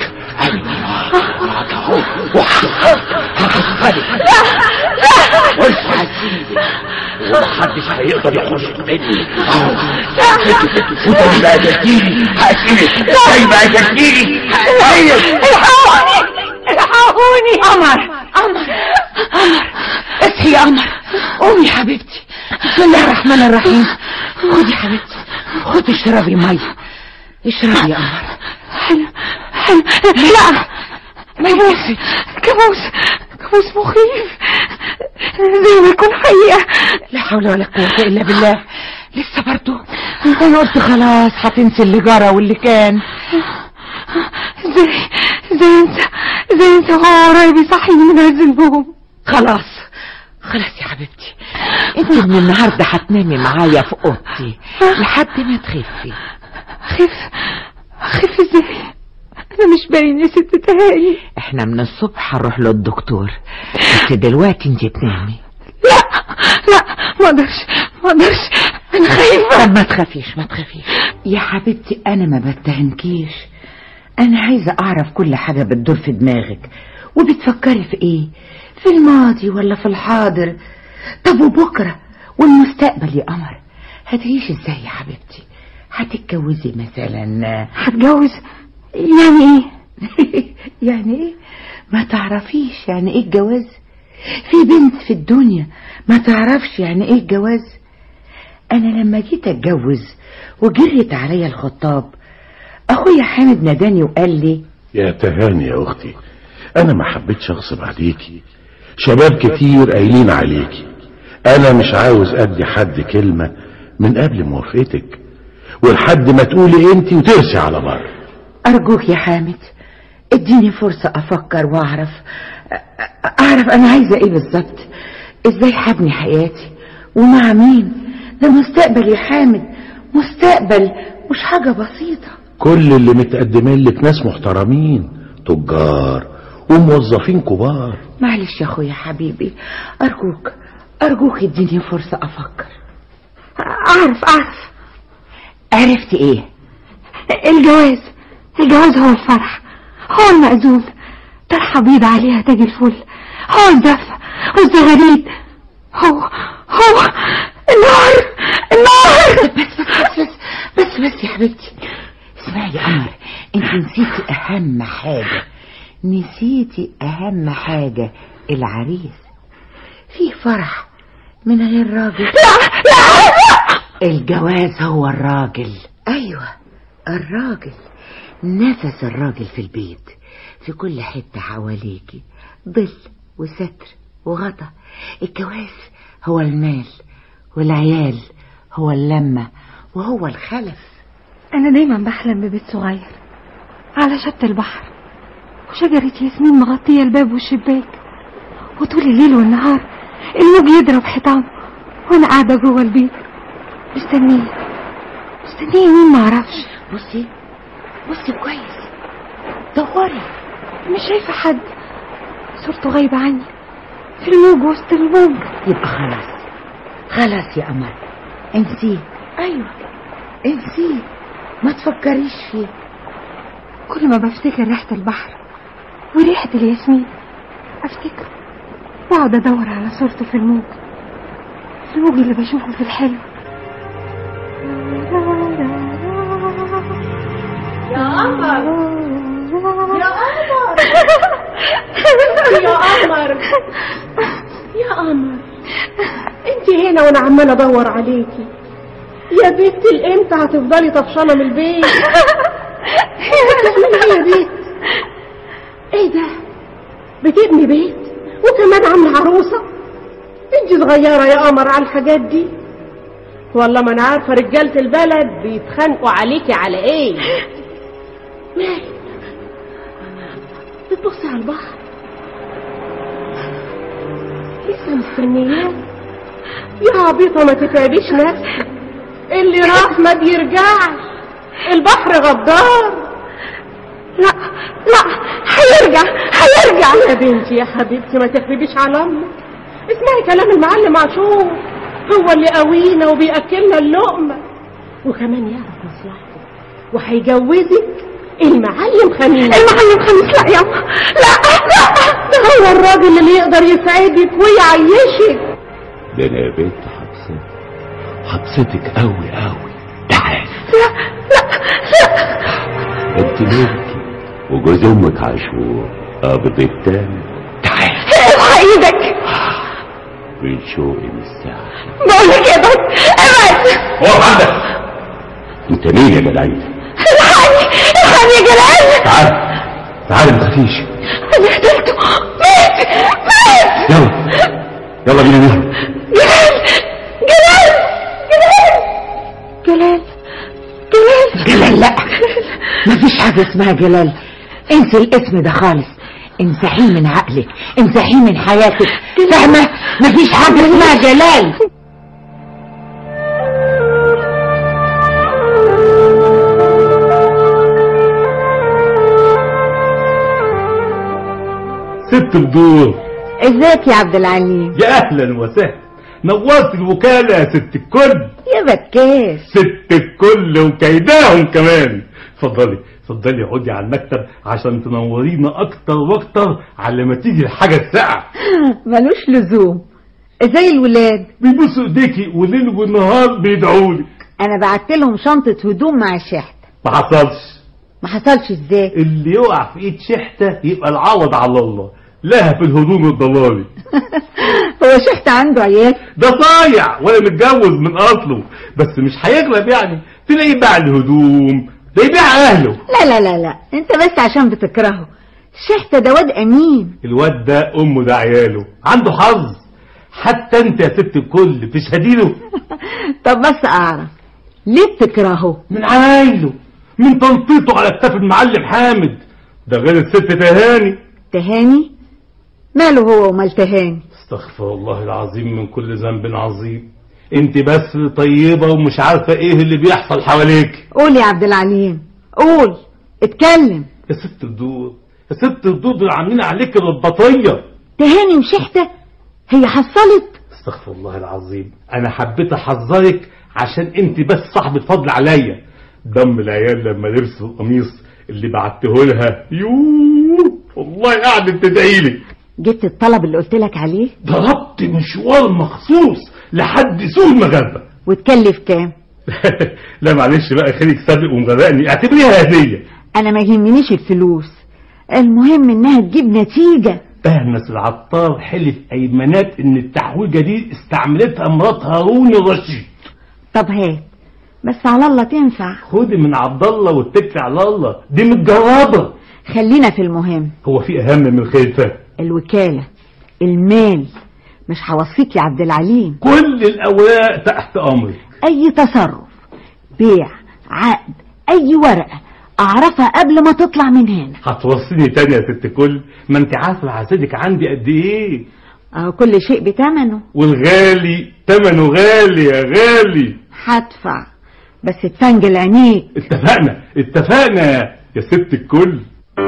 ومحدش هيقدر يخش مني وانت ما اجلتيني هقتلك زي ما اجلتيني هقتلك الحقوني الحقوني قمر قمر قمر اصحي يا قمر قومي يا حبيبتي بسم الله الرحمن الرحيم خدي يا حبيبتي خدي اشربي ميه اشربي يا قمر حلو حلو لا كابوس كابوس كابوس مخيف زي ما يكون حقيقة لا حول ولا قوة إلا بالله لسه برضو أنا قلت خلاص هتنسي اللي جرى واللي كان زي زي انت زي انت هو قريب يصحيني من عز النوم خلاص خلاص يا حبيبتي انت من النهارده هتنامي معايا في اوضتي لحد ما تخفي خف خف ازاي انا مش باين يا ست تهاني احنا من الصبح هنروح للدكتور بس دلوقتي انت تنامي لا لا ما اقدرش ما اقدرش انا خايفه طب ما تخافيش ما تخافيش يا حبيبتي انا ما بتهمكيش انا عايزه اعرف كل حاجه بتدور في دماغك وبتفكري في ايه في الماضي ولا في الحاضر طب وبكره والمستقبل يا قمر هتعيشي ازاي يا حبيبتي هتتجوزي مثلا هتجوز يعني ايه يعني ايه ما تعرفيش يعني ايه الجواز في بنت في الدنيا ما تعرفش يعني ايه الجواز انا لما جيت اتجوز وجريت عليا الخطاب اخويا حامد ناداني وقال لي يا تهاني يا اختي انا ما حبيتش اغصب عليكي شباب كتير قايلين عليكي انا مش عاوز ادي حد كلمة من قبل موافقتك ولحد ما تقولي انت وترسي على بر ارجوك يا حامد اديني فرصة افكر واعرف اعرف انا عايزة ايه بالظبط ازاي حبني حياتي ومع مين ده مستقبل يا حامد مستقبل مش حاجة بسيطة كل اللي متقدمين لك ناس محترمين تجار وموظفين كبار معلش يا اخويا حبيبي ارجوك ارجوك اديني فرصة افكر اعرف اعرف عرفت ايه الجواز الجواز هو الفرح هو المأذون طرحة بيض عليها تاج الفل هو الزفة والزغاريد هو هو النار النار بس بس بس بس بس يا حبيبتي اسمعي يا قمر انت نسيتي اهم حاجة نسيتي اهم حاجة العريس في فرح من غير راجل لا لا الجواز هو الراجل ايوه الراجل نفس الراجل في البيت في كل حتة حواليكي ظل وستر وغطا الجواز هو المال والعيال هو اللمة وهو الخلف انا دايما بحلم ببيت صغير على شط البحر وشجرة ياسمين مغطية الباب والشباك وطول الليل والنهار الموج يضرب حيطان وانا قاعده جوه البيت مستنيه مستنيه مين معرفش بصي بصي كويس دوري مش شايفه حد صورته غايبه عني في الموج وسط الموج يبقى خلاص خلاص يا قمر انسيه ايوه انسيه ما تفكريش فيه كل ما بفتكر ريحه البحر وريحه الياسمين افتكر واقعد ادور على صورته في الموج في الموج اللي بشوفه في الحلم يا قمر يا قمر يا قمر يا قمر انت هنا وانا عماله ادور عليكي يا بنتي الامتى هتفضلي طفشانه من البيت بتعملي ايه يا بنت ايه ده بتبني بيت وكمان عامله عروسه انت صغيره يا قمر على الحاجات دي والله ما انا عارفه رجاله البلد بيتخانقوا عليكي على ايه مالك بتبصي على البحر لسه مستنياه يا عبيطه ما تتعبيش نفسك اللي راح ما بيرجعش البحر غدار لا لا هيرجع هيرجع يا بنتي يا حبيبتي ما تخربيش على امك اسمعي كلام المعلم عاشور هو اللي قوينا وبياكلنا اللقمه وكمان يعرف مصلحته وهيجوزك المعلم خميس المعلم خميس لا يا لا لا ده هو الراجل اللي يقدر يسعدك ويعيشك ده انا يا بنت حبستك حبستك قوي قوي تعال لا لا لا انت ملكي وجوز امك عاشور قابض التاني تعال ارفع ايدك من شوقي الساعة بقول لك يا بنت ابعد هو عندك انت مين يا جدعان الحقني الحقني يا جلال تعال تعال ما تخافيش انا قتلته مات مات يلا يلا بينا نهرب جلال جلال جلال جلال جلال جلال لا مفيش حاجة اسمها جلال انسي الاسم ده خالص امسحيه من عقلك امسحيه من حياتك فاهمة مفيش حاجة اسمها جلال ست بدور ازيك يا عبد العليم يا اهلا وسهلا نورت الوكالة يا ست الكل يا بكاش ست الكل وكيداهم كمان اتفضلي اتفضلي اقعدي على المكتب عشان تنورينا اكتر واكتر على ما تيجي الحاجة الساعة ملوش لزوم ازاي الولاد بيبصوا ايديكي وليل ونهار بيدعولك انا بعت لهم شنطة هدوم مع الشحت ما حصلش ما حصلش ازاي اللي يقع في ايد شحتة يبقى العوض على الله لها في الهدوم الضلالي هو شحت عنده عيال ده صايع ولا متجوز من اصله بس مش هيغلب يعني تلاقيه باع الهدوم ده يبيع اهله لا لا لا لا انت بس عشان بتكرهه شحت ده واد امين الواد ده امه ده عياله عنده حظ حتى انت يا ست الكل تشهديله طب بس اعرف ليه بتكرهه من عايله من تنطيطه على كتاف المعلم حامد ده غير الست تهاني تهاني ماله هو ومال تهاني استغفر الله العظيم من كل ذنب عظيم انت بس طيبة ومش عارفة ايه اللي بيحصل حواليك قول يا عبد العليم قول اتكلم يا ست الدور يا ست الدور دول عاملين عليك الرباطية تهاني وشحتة هي حصلت استغفر الله العظيم انا حبيت احذرك عشان انت بس صاحبة فضل عليا دم العيال لما لبسوا القميص اللي بعته لها يوه والله قعدت تدعيلي جبت الطلب اللي قلت لك عليه ضربت مشوار مخصوص لحد سوق المغاربة وتكلف كام لا معلش بقى خليك سابق ومغرقني اعتبريها هدية انا ما يهمنيش الفلوس المهم انها تجيب نتيجة بهنس العطار حلف ايمانات ان التحويجة دي استعملتها مرات هارون الرشيد طب هات بس على الله تنفع خدي من عبد الله واتكلي على الله دي متجربة خلينا في المهم هو في اهم من الخلفة الوكالة المال مش هوصيك يا عبد العليم كل الاوراق تحت امرك اي تصرف بيع عقد اي ورقة اعرفها قبل ما تطلع من هنا هتوصيني تاني يا ست كل ما انت عارفه حسدك عندي قد ايه اهو كل شيء بتمنه والغالي تمنه غالي يا غالي هدفع بس تفنجل عينيك اتفقنا اتفقنا يا ست الكل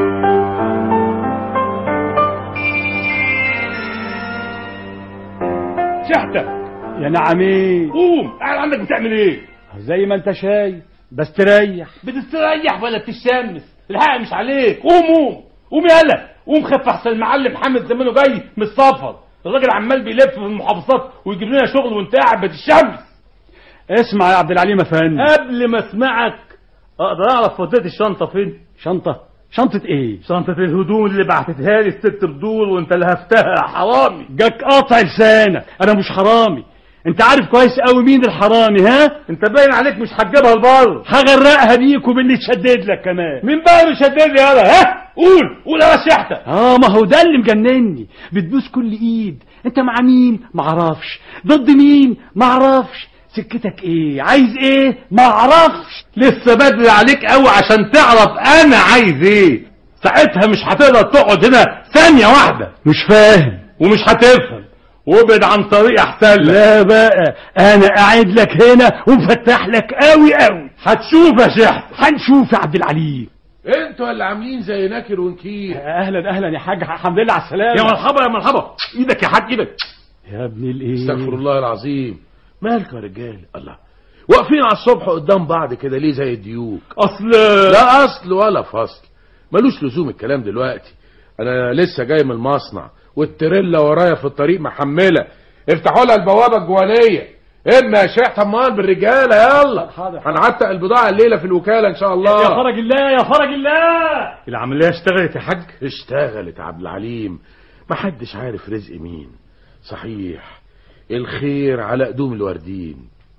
شحتة يا نعمين قوم قاعد عندك بتعمل ايه زي ما انت شايف بستريح بتستريح ولا بتشمس الحق مش عليك قوم قوم قوم يلا قوم خف احسن المعلم محمد زمانه جاي من السفر الراجل عمال بيلف في المحافظات ويجيب لنا شغل وانت قاعد بتشمس اسمع يا عبد العليم افندي قبل ما اسمعك اقدر اعرف وديت الشنطه فين شنطة شنطة ايه شنطه الهدوم اللي بعتتها لي الست بدور وانت لهفتها يا حرامي جاك قاطع لسانك انا مش حرامي انت عارف كويس قوي مين الحرامي ها انت باين عليك مش هتجيبها لبره هغرقها بيك وباللي تشدد لك كمان مين بقى اللي شدد لي يالا ها قول قول يا شحته اه ما هو ده اللي مجنني بتبوس كل ايد انت مع مين معرفش ضد مين معرفش سكتك ايه عايز ايه معرفش لسه بدري عليك قوي عشان تعرف انا عايز ايه ساعتها مش هتقدر تقعد هنا ثانيه واحده مش فاهم ومش هتفهم وابعد عن طريق احسن لك لا بقى انا قاعد لك هنا ومفتح لك قوي قوي هتشوف يا شحت هنشوف يا عبد العليم انتوا اللي عاملين زي ناكر ونكير اهلا اهلا يا حاج الحمد لله على السلامه يا مرحبا يا مرحبا ايدك يا حاج ايدك يا ابن الايه استغفر الله العظيم مالكم يا رجال الله واقفين على الصبح قدام بعض كده ليه زي الديوك اصل لا اصل ولا فصل ملوش لزوم الكلام دلوقتي انا لسه جاي من المصنع والتريلا ورايا في الطريق محمله افتحوا لها البوابه الجوانيه اما يا شيخ طمان بالرجاله يلا هنعتق البضاعه الليله في الوكاله ان شاء الله يا فرج الله يا فرج الله العمليه اشتغلت يا حاج اشتغلت يا عبد العليم محدش عارف رزق مين صحيح الخير على قدوم الوردين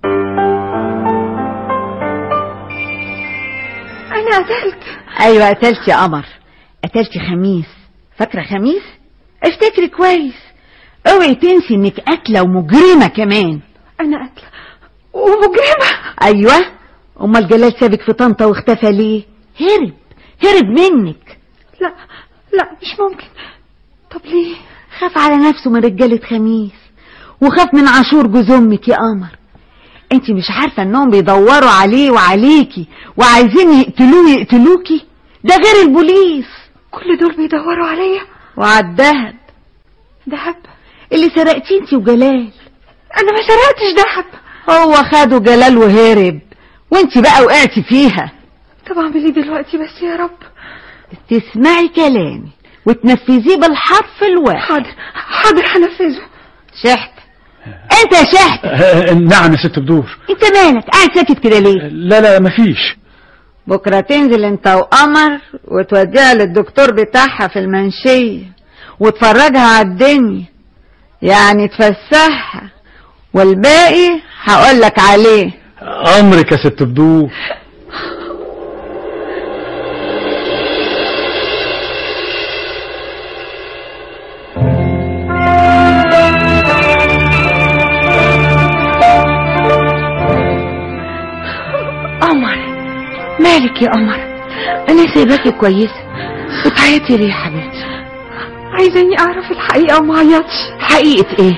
انا قتلت ايوه قتلت يا قمر قتلت خميس فاكره خميس افتكري كويس اوعي تنسي انك قاتله ومجرمه كمان انا قاتله ومجرمه ايوه امال جلال سابك في طنطا واختفى ليه هرب هرب منك لا لا مش ممكن طب ليه خاف على نفسه من رجاله خميس وخاف من عاشور جوز امك يا قمر انت مش عارفه انهم بيدوروا عليه وعليكي وعايزين يقتلوه يقتلوكي ده غير البوليس كل دول بيدوروا عليا وعلى الدهب دهب اللي سرقتيه انت وجلال انا ما سرقتش دهب هو خده جلال وهرب وانت بقى وقعتي فيها طب اعمل ايه دلوقتي بس يا رب تسمعي كلامي وتنفذيه بالحرف الواحد حاضر حاضر هنفذه شحت انت يا شحت آه، نعم يا ست بدور انت مالك قاعد ساكت كده ليه لا لا مفيش بكرة تنزل انت وقمر وتوديها للدكتور بتاعها في المنشية وتفرجها على الدنيا يعني تفسحها والباقي هقولك عليه امرك يا ست بدور قمر مالك يا قمر انا سايباكي كويسه بتعيطي ليه يا حبيبتي عايزاني اعرف الحقيقه وما عيطش حقيقه ايه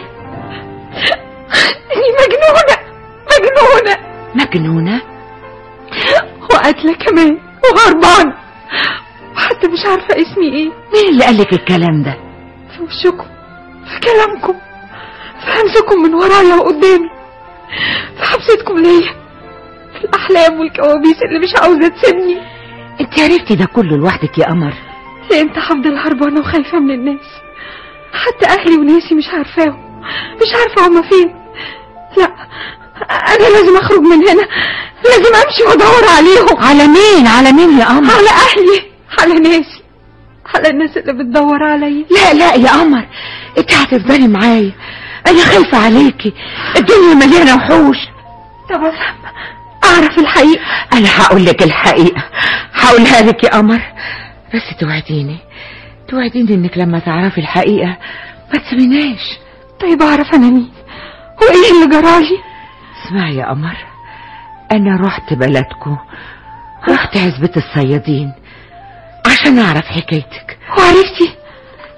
اني مجنونه مجنونه مجنونه وقاتله كمان وهربانه وحتى مش عارفه اسمي ايه مين اللي قالك الكلام ده في وشكم في كلامكم في همسكم من ورايا وقدامي في حبستكم ليا في الاحلام والكوابيس اللي مش عاوزه تسيبني انت عرفتي ده كله لوحدك يا قمر ليه انت هفضل هربانه وخايفه من الناس حتى اهلي وناسي مش عارفاهم مش عارفه هما فين لا انا لازم اخرج من هنا لازم امشي وادور عليهم على مين على مين يا قمر على اهلي على ناسي على الناس اللي بتدور عليا لا لا يا قمر انت هتفضلي معايا انا خايفه عليكي الدنيا مليانه وحوش طب افهم اعرف الحقيقه انا هقول لك الحقيقه هقولها لك يا قمر بس توعديني توعديني انك لما تعرفي الحقيقه ما تسيبيناش طيب اعرف انا مين وايه اللي جرالي اسمعي يا قمر انا رحت بلدكم رحت عزبة الصيادين عشان اعرف حكايتك وعرفتي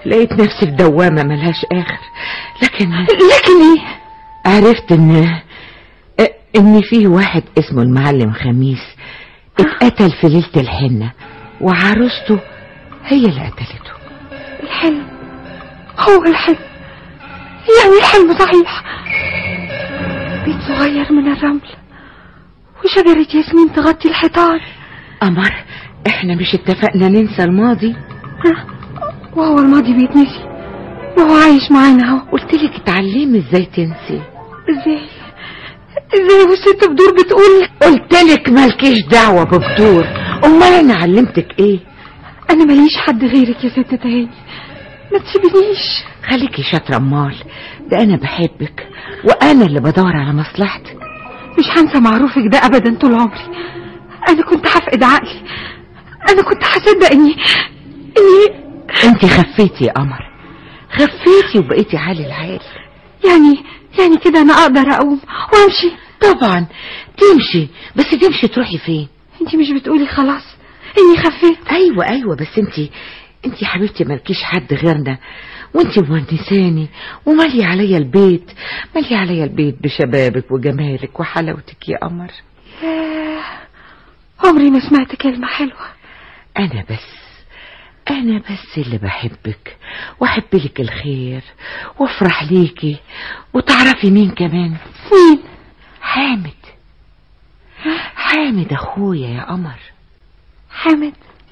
لقيت نفسي في دوامة ملهاش آخر لكن لكن ايه عرفت ان ان في واحد اسمه المعلم خميس اتقتل في ليلة الحنة وعروسته هي اللي قتلته الحلم هو الحلم يعني الحلم صحيح بيت صغير من الرمل وشجرة ياسمين تغطي الحيطان قمر احنا مش اتفقنا ننسى الماضي ها، وهو الماضي بيتنسي وهو عايش معانا اهو قلت لك اتعلمي ازاي تنسي ازاي ازاي والست بدور بتقول قلت لك مالكيش دعوة ببدور امال انا علمتك ايه انا ماليش حد غيرك يا ست تهاني ما تسيبنيش خليكي شاطرة امال ده انا بحبك وانا اللي بدور على مصلحتك مش هنسى معروفك ده ابدا طول عمري انا كنت هفقد عقلي انا كنت هصدق اني اني انت خفيتي يا قمر خفيتي وبقيتي عالي العال يعني يعني كده انا اقدر اقوم وامشي طبعا تمشي بس تمشي تروحي فين انت مش بتقولي خلاص اني خفيت ايوه ايوه بس انت انت يا حبيبتي مالكيش حد غيرنا وانت مونساني ومالي عليا البيت مالي عليا البيت بشبابك وجمالك وحلاوتك يا قمر ياه، عمري ما سمعت كلمة حلوة انا بس انا بس اللي بحبك واحب لك الخير وافرح ليكي وتعرفي مين كمان مين حامد حامد اخويا يا قمر حامد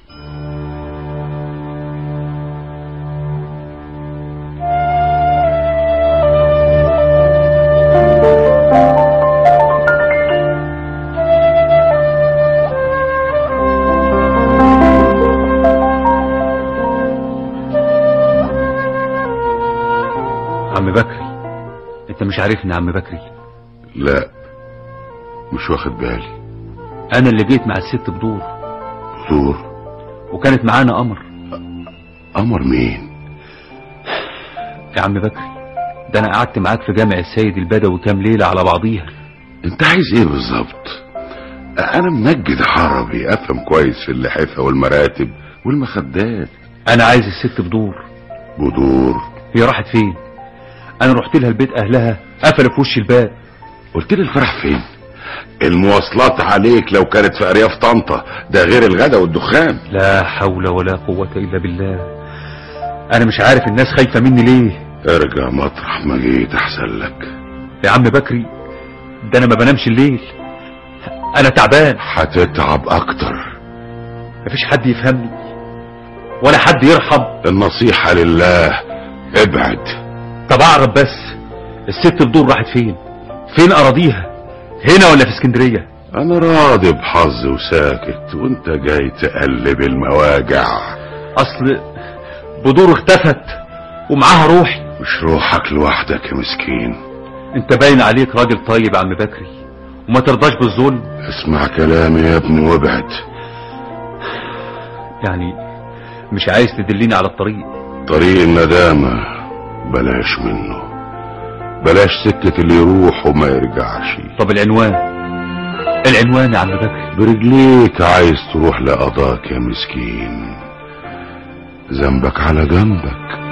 عم بكري انت مش عارفني يا عم بكري لا مش واخد بالي انا اللي جيت مع الست بدور دور وكانت معانا قمر قمر مين يا عم بكري ده انا قعدت معاك في جامع السيد البدوي كام ليلة على بعضيها انت عايز ايه بالظبط انا منجد عربي افهم كويس في اللحافة والمراتب والمخدات انا عايز الست بدور بدور هي راحت فين انا رحت لها البيت اهلها قفلوا في وش الباب قلت لي الفرح فين المواصلات عليك لو كانت في ارياف طنطا ده غير الغدا والدخان لا حول ولا قوة الا بالله انا مش عارف الناس خايفة مني ليه ارجع مطرح ما جيت احسن لك يا عم بكري ده انا ما بنامش الليل انا تعبان هتتعب اكتر مفيش حد يفهمني ولا حد يرحم النصيحة لله ابعد طب اعرف بس الست بدور راحت فين فين اراضيها هنا ولا في اسكندرية انا راضي بحظ وساكت وانت جاي تقلب المواجع اصل بدور اختفت ومعاها روحي مش روحك لوحدك يا مسكين انت باين عليك راجل طيب يا عم بكري وما ترضاش بالظلم اسمع كلامي يا ابني وابعد يعني مش عايز تدليني على الطريق طريق الندامة بلاش منه بلاش سكة اللي يروح وما يرجعش طب العنوان العنوان يا عم بكري برجليك عايز تروح لقضاك يا مسكين ذنبك على جنبك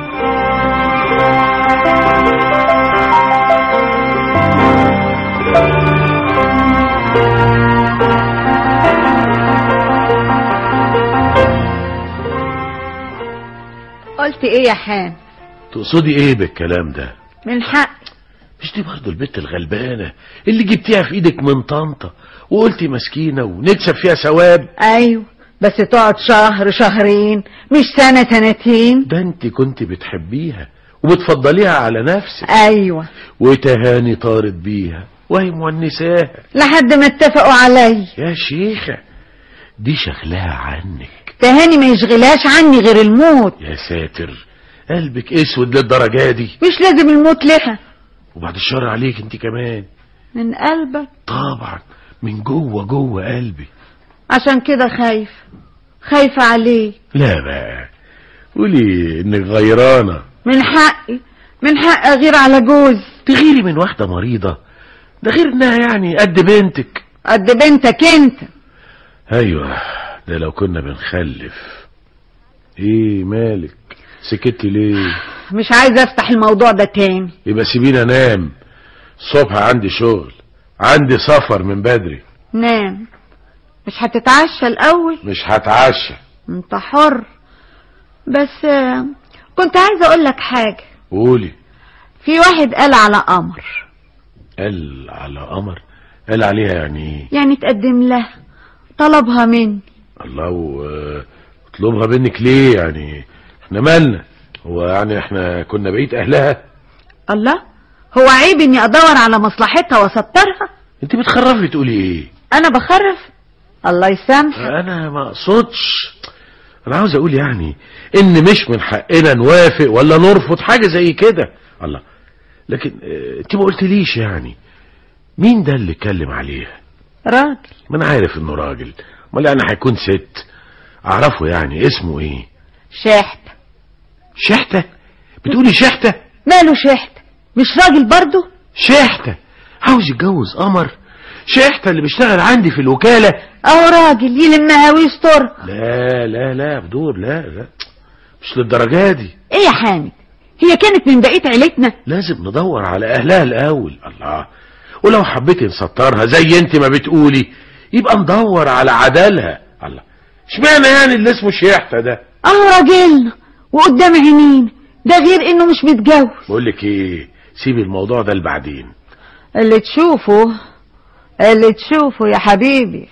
قلت ايه يا حام تقصدي ايه بالكلام ده من حق مش دي برضه البت الغلبانة اللي جبتيها في ايدك من طنطا وقلتي مسكينة ونكسب فيها ثواب ايوه بس تقعد شهر شهرين مش سنة سنتين ده انت كنت بتحبيها وبتفضليها على نفسك ايوه وتهاني طارت بيها وهي مونساها لحد ما اتفقوا علي يا شيخة دي شغلها عنك تهاني ما يشغلهاش عني غير الموت يا ساتر قلبك اسود للدرجة دي مش لازم الموت لها وبعد الشر عليك انت كمان من قلبك طبعا من جوه جوه قلبي عشان كده خايف خايفة عليه لا بقى قولي انك غيرانة من حقي من حقي اغير على جوز تغيري من واحدة مريضة ده غير انها يعني قد بنتك قد بنتك انت ايوه ده لو كنا بنخلف ايه مالك سكتي ليه مش عايزه افتح الموضوع ده تاني يبقى سيبيني انام الصبح عندي شغل عندي سفر من بدري نام مش هتتعشى الاول مش هتعشى انت حر بس آه، كنت عايزه اقول لك حاجه قولي في واحد قال على قمر قال على قمر قال عليها يعني ايه يعني تقدم لها طلبها مني الله و- اطلبها منك ليه يعني احنا مالنا هو يعني احنا كنا بقيت اهلها الله هو عيب اني ادور على مصلحتها واسطرها انت بتخرفي تقولي ايه انا بخرف الله يسامحك انا ما اقصدش انا عاوز اقول يعني ان مش من حقنا نوافق ولا نرفض حاجه زي كده الله لكن اه، انت ما قلتليش يعني مين ده اللي اتكلم عليها راجل ما انا عارف انه راجل امال يعني هيكون ست اعرفه يعني اسمه ايه شحت شحته بتقولي شحته ماله شحت مش راجل برضه شحته عاوز يتجوز قمر شحته اللي بيشتغل عندي في الوكاله اهو راجل يلمها ويسترها لا لا لا بدور لا لا مش للدرجه دي ايه يا حامد هي كانت من بقيه عيلتنا لازم ندور على اهلها الاول الله ولو حبيتي نسطرها زي انت ما بتقولي يبقى ندور على عدالها الله اشمعنى يعني اللي اسمه شيحته ده اهو راجلنا وقدام عينينا ده غير انه مش متجوز بقول لك ايه سيبي الموضوع ده لبعدين اللي تشوفه اللي تشوفه يا حبيبي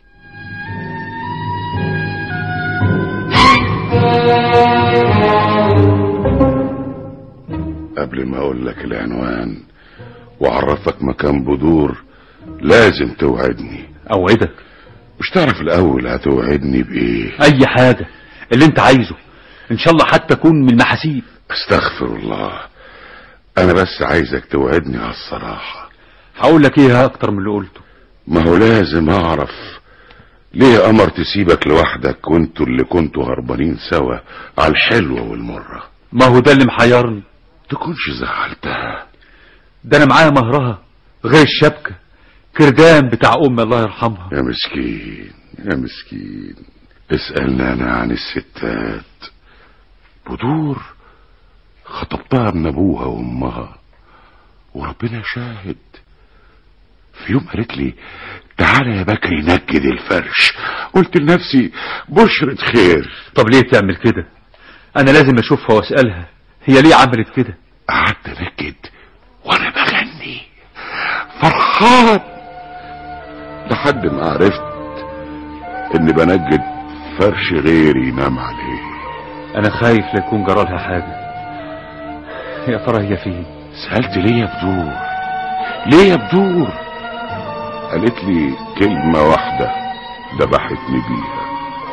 قبل ما اقول لك العنوان واعرفك مكان بدور لازم توعدني اوعدك مش تعرف الاول هتوعدني بايه اي حاجة اللي انت عايزه ان شاء الله حتى اكون من المحاسيب استغفر الله انا بس عايزك توعدني على الصراحة هقول لك ايه اكتر من اللي قلته ما هو لازم اعرف ليه قمر تسيبك لوحدك وانتوا اللي كنتوا هربانين سوا على الحلوة والمرة ما هو ده اللي محيرني تكونش زعلتها ده انا معايا مهرها غير الشبكة كردان بتاع امي الله يرحمها يا مسكين يا مسكين اسألنا انا عن الستات بدور خطبتها من ابوها وامها وربنا شاهد في يوم قالت لي تعالى يا بكري نجد الفرش قلت لنفسي بشرة خير طب ليه تعمل كده انا لازم اشوفها واسألها هي ليه عملت كده قعدت انجد وانا بغني فرحان لحد ما عرفت اني بنجد فرش غيري ينام عليه انا خايف لا يكون جرالها حاجة يا ترى هي فين سألت ليه يا بدور ليه يا بدور قالت لي كلمة واحدة ذبحتني بيها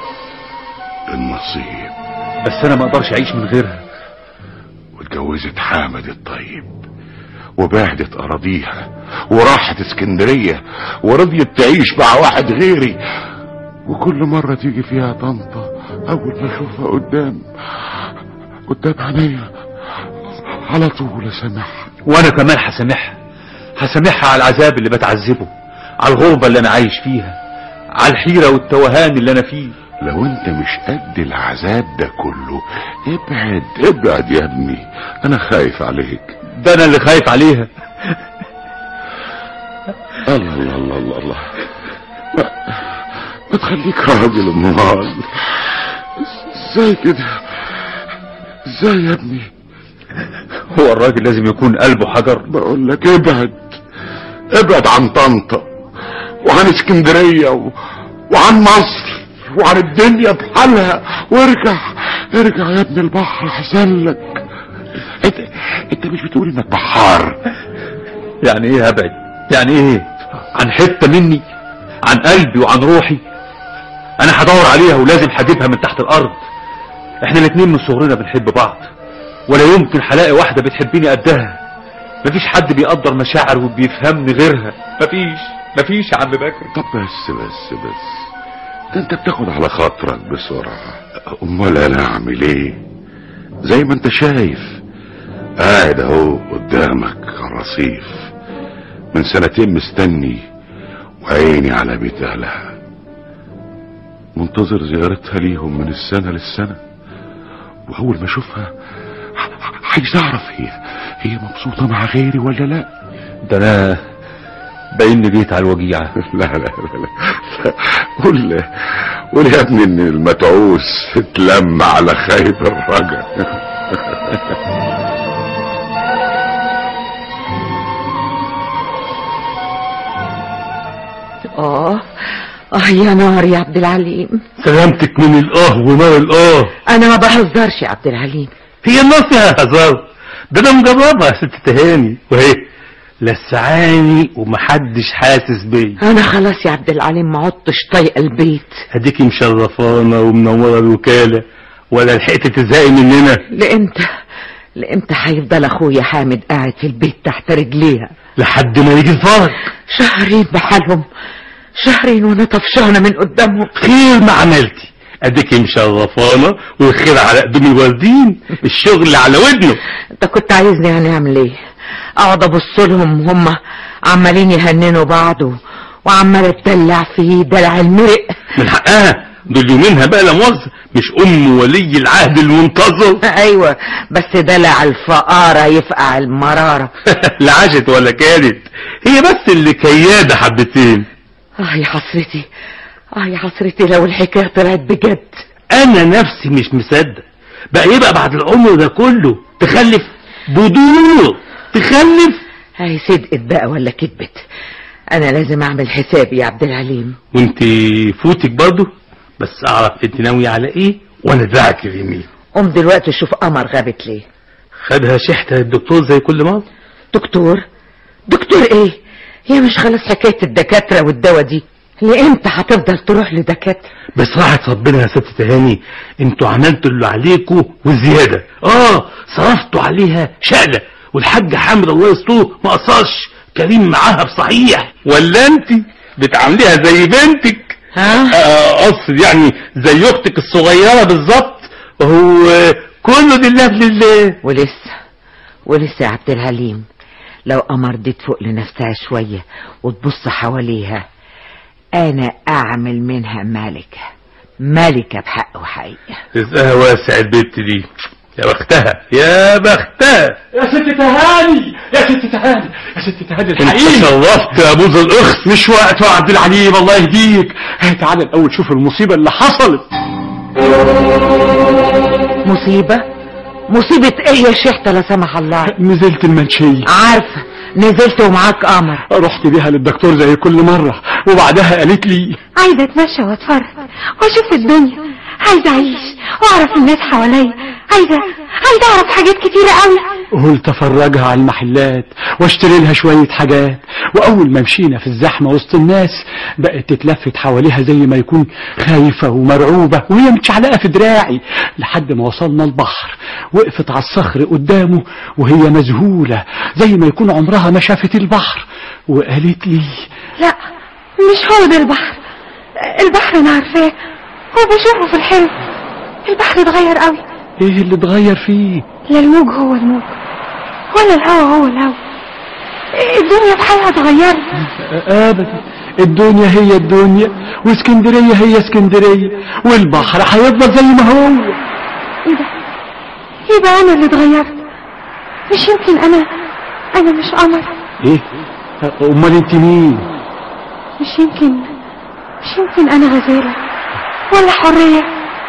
النصيب بس انا ما اقدرش اعيش من غيرها واتجوزت حامد الطيب وبعدت أراضيها وراحت اسكندرية ورضيت تعيش مع واحد غيري وكل مرة تيجي فيها طنطا أول ما أشوفها قدام قدام عينيا على طول أسامحها وانا كمان هسامحها هسامحها على العذاب اللي بتعذبه على الغربة اللي انا عايش فيها على الحيرة والتوهان اللي انا فيه لو انت مش قد العذاب ده كله ابعد ابعد يا ابني انا خايف عليك ده انا اللي خايف عليها الله الله الله الله, الله. ما, ما تخليك راجل امال ازاي كده ازاي يا ابني هو الراجل لازم يكون قلبه حجر بقول لك ابعد ابعد عن طنطا وعن اسكندرية و... وعن مصر وعن الدنيا بحالها وارجع ارجع يا ابن البحر احسن لك انت انت مش بتقول انك بحار يعني ايه ابعد يعني ايه عن حتة مني عن قلبي وعن روحي انا هدور عليها ولازم هجيبها من تحت الارض احنا الاتنين من صغرنا بنحب بعض ولا يمكن هلاقي واحدة بتحبني قدها مفيش حد بيقدر مشاعر وبيفهمني غيرها مفيش مفيش يا عم بكر طب بس بس بس ده انت بتاخد على خاطرك بسرعة امال انا اعمل ايه زي ما انت شايف قاعد اهو قدامك على الرصيف من سنتين مستني وعيني على بيت اهلها منتظر زيارتها ليهم من السنة للسنة واول ما اشوفها عايز اعرف هي هي مبسوطة مع غيري ولا لا ده انا باين لي جيت على الوجيعة لا لا لا لا قول قول يا ابني ان المتعوس اتلم على خايب الرجا اه اه يا نار يا عبد العليم سلامتك من الاه ونار الاه انا ما بهزرش يا عبد العليم هي الناس فيها هزار ده انا مجربها يا ست تهاني وهي لسعاني ومحدش حاسس بيا انا خلاص يا عبد العليم ما عدتش طايقه البيت اديكي مشرفانا ومنوره الوكاله ولا لحقت تزهقي مننا لامتى لامتى هيفضل اخويا حامد قاعد في البيت تحت رجليها لحد ما يجي الفرج شهرين بحالهم شهرين وانا طفشانه من قدامهم خير ما عملتي اديكي مشرفانا والخير على قدوم الوردين الشغل على ودنه انت كنت عايزني يعني اعمل ايه اقعد ابص لهم هم عمالين يهننوا بعض و- وعماله تدلع فيه دلع المرق من حقها دول يومينها بقى لا مؤاخذة مش ام ولي العهد المنتظر ايوه بس دلع الفقاره يفقع المراره لا عاشت ولا كانت هي بس اللي كيادة حبتين اه يا حسرتي اه يا حسرتي لو الحكايه طلعت بجد انا نفسي مش مصدق بقى يبقى بعد العمر ده كله تخلف بدور تخلف هاي صدقت بقى ولا كدبت انا لازم اعمل حسابي يا عبد العليم وانت فوتك برضه بس اعرف انت ناوية على ايه وانا دراعك اليمين قوم دلوقتي شوف قمر غابت ليه خدها شحتة الدكتور زي كل مرة دكتور دكتور ايه هي مش خلاص حكايه الدكاتره والدواء دي لامتى هتفضل تروح لدكاتره بس راحة ربنا يا ست تهاني انتوا عملتوا اللي عليكوا وزيادة اه صرفتوا عليها شقلة والحاج حامد الله يستره ما قصرش كريم معاها بصحيح ولا انت بتعامليها زي بنتك ها اقصد يعني زي اختك الصغيرة بالظبط وهو كله لله لله ولسه ولسه يا عبد العليم لو قمر دي تفوق لنفسها شوية وتبص حواليها أنا أعمل منها ملكة ملكة بحق وحقيقة رزقها واسع البنت دي يا بختها يا بختها يا ست تهاني يا ست تهاني يا ست تهاني انت الحقيقي شرفت يا بوز الاخت مش وقت يا عبد العليم الله يهديك هي تعالى الاول شوف المصيبه اللي حصلت مصيبة مصيبة ايه يا شيخة لا سمح الله نزلت المنشيه عارفة نزلت ومعاك قمر رحت بيها للدكتور زي كل مره وبعدها قالت لي عايزة اتمشى واتفرج واشوف الدنيا عايزة اعيش واعرف الناس حواليا عايزة عايزة اعرف حاجات كتيرة قوي قلت افرجها على المحلات واشتري لها شوية حاجات واول ما مشينا في الزحمة وسط الناس بقت تتلفت حواليها زي ما يكون خايفة ومرعوبة وهي متشعلقة في دراعي لحد ما وصلنا البحر وقفت على الصخر قدامه وهي مذهولة زي ما يكون عمرها ما شافت البحر وقالت لي لا مش هو ده البحر البحر انا عارفاه وبشوفه في الحلم البحر اتغير قوي ايه اللي اتغير فيه لا الموج هو الموج ولا الهوا هو الهوا الدنيا بحالها اتغيرت ابدا الدنيا هي الدنيا واسكندرية هي اسكندرية والبحر هيفضل زي ما هو ايه ده يبقى انا اللي اتغيرت مش يمكن انا انا مش قمر ايه امال انت مين مش يمكن مش يمكن انا غزالة ولا حرية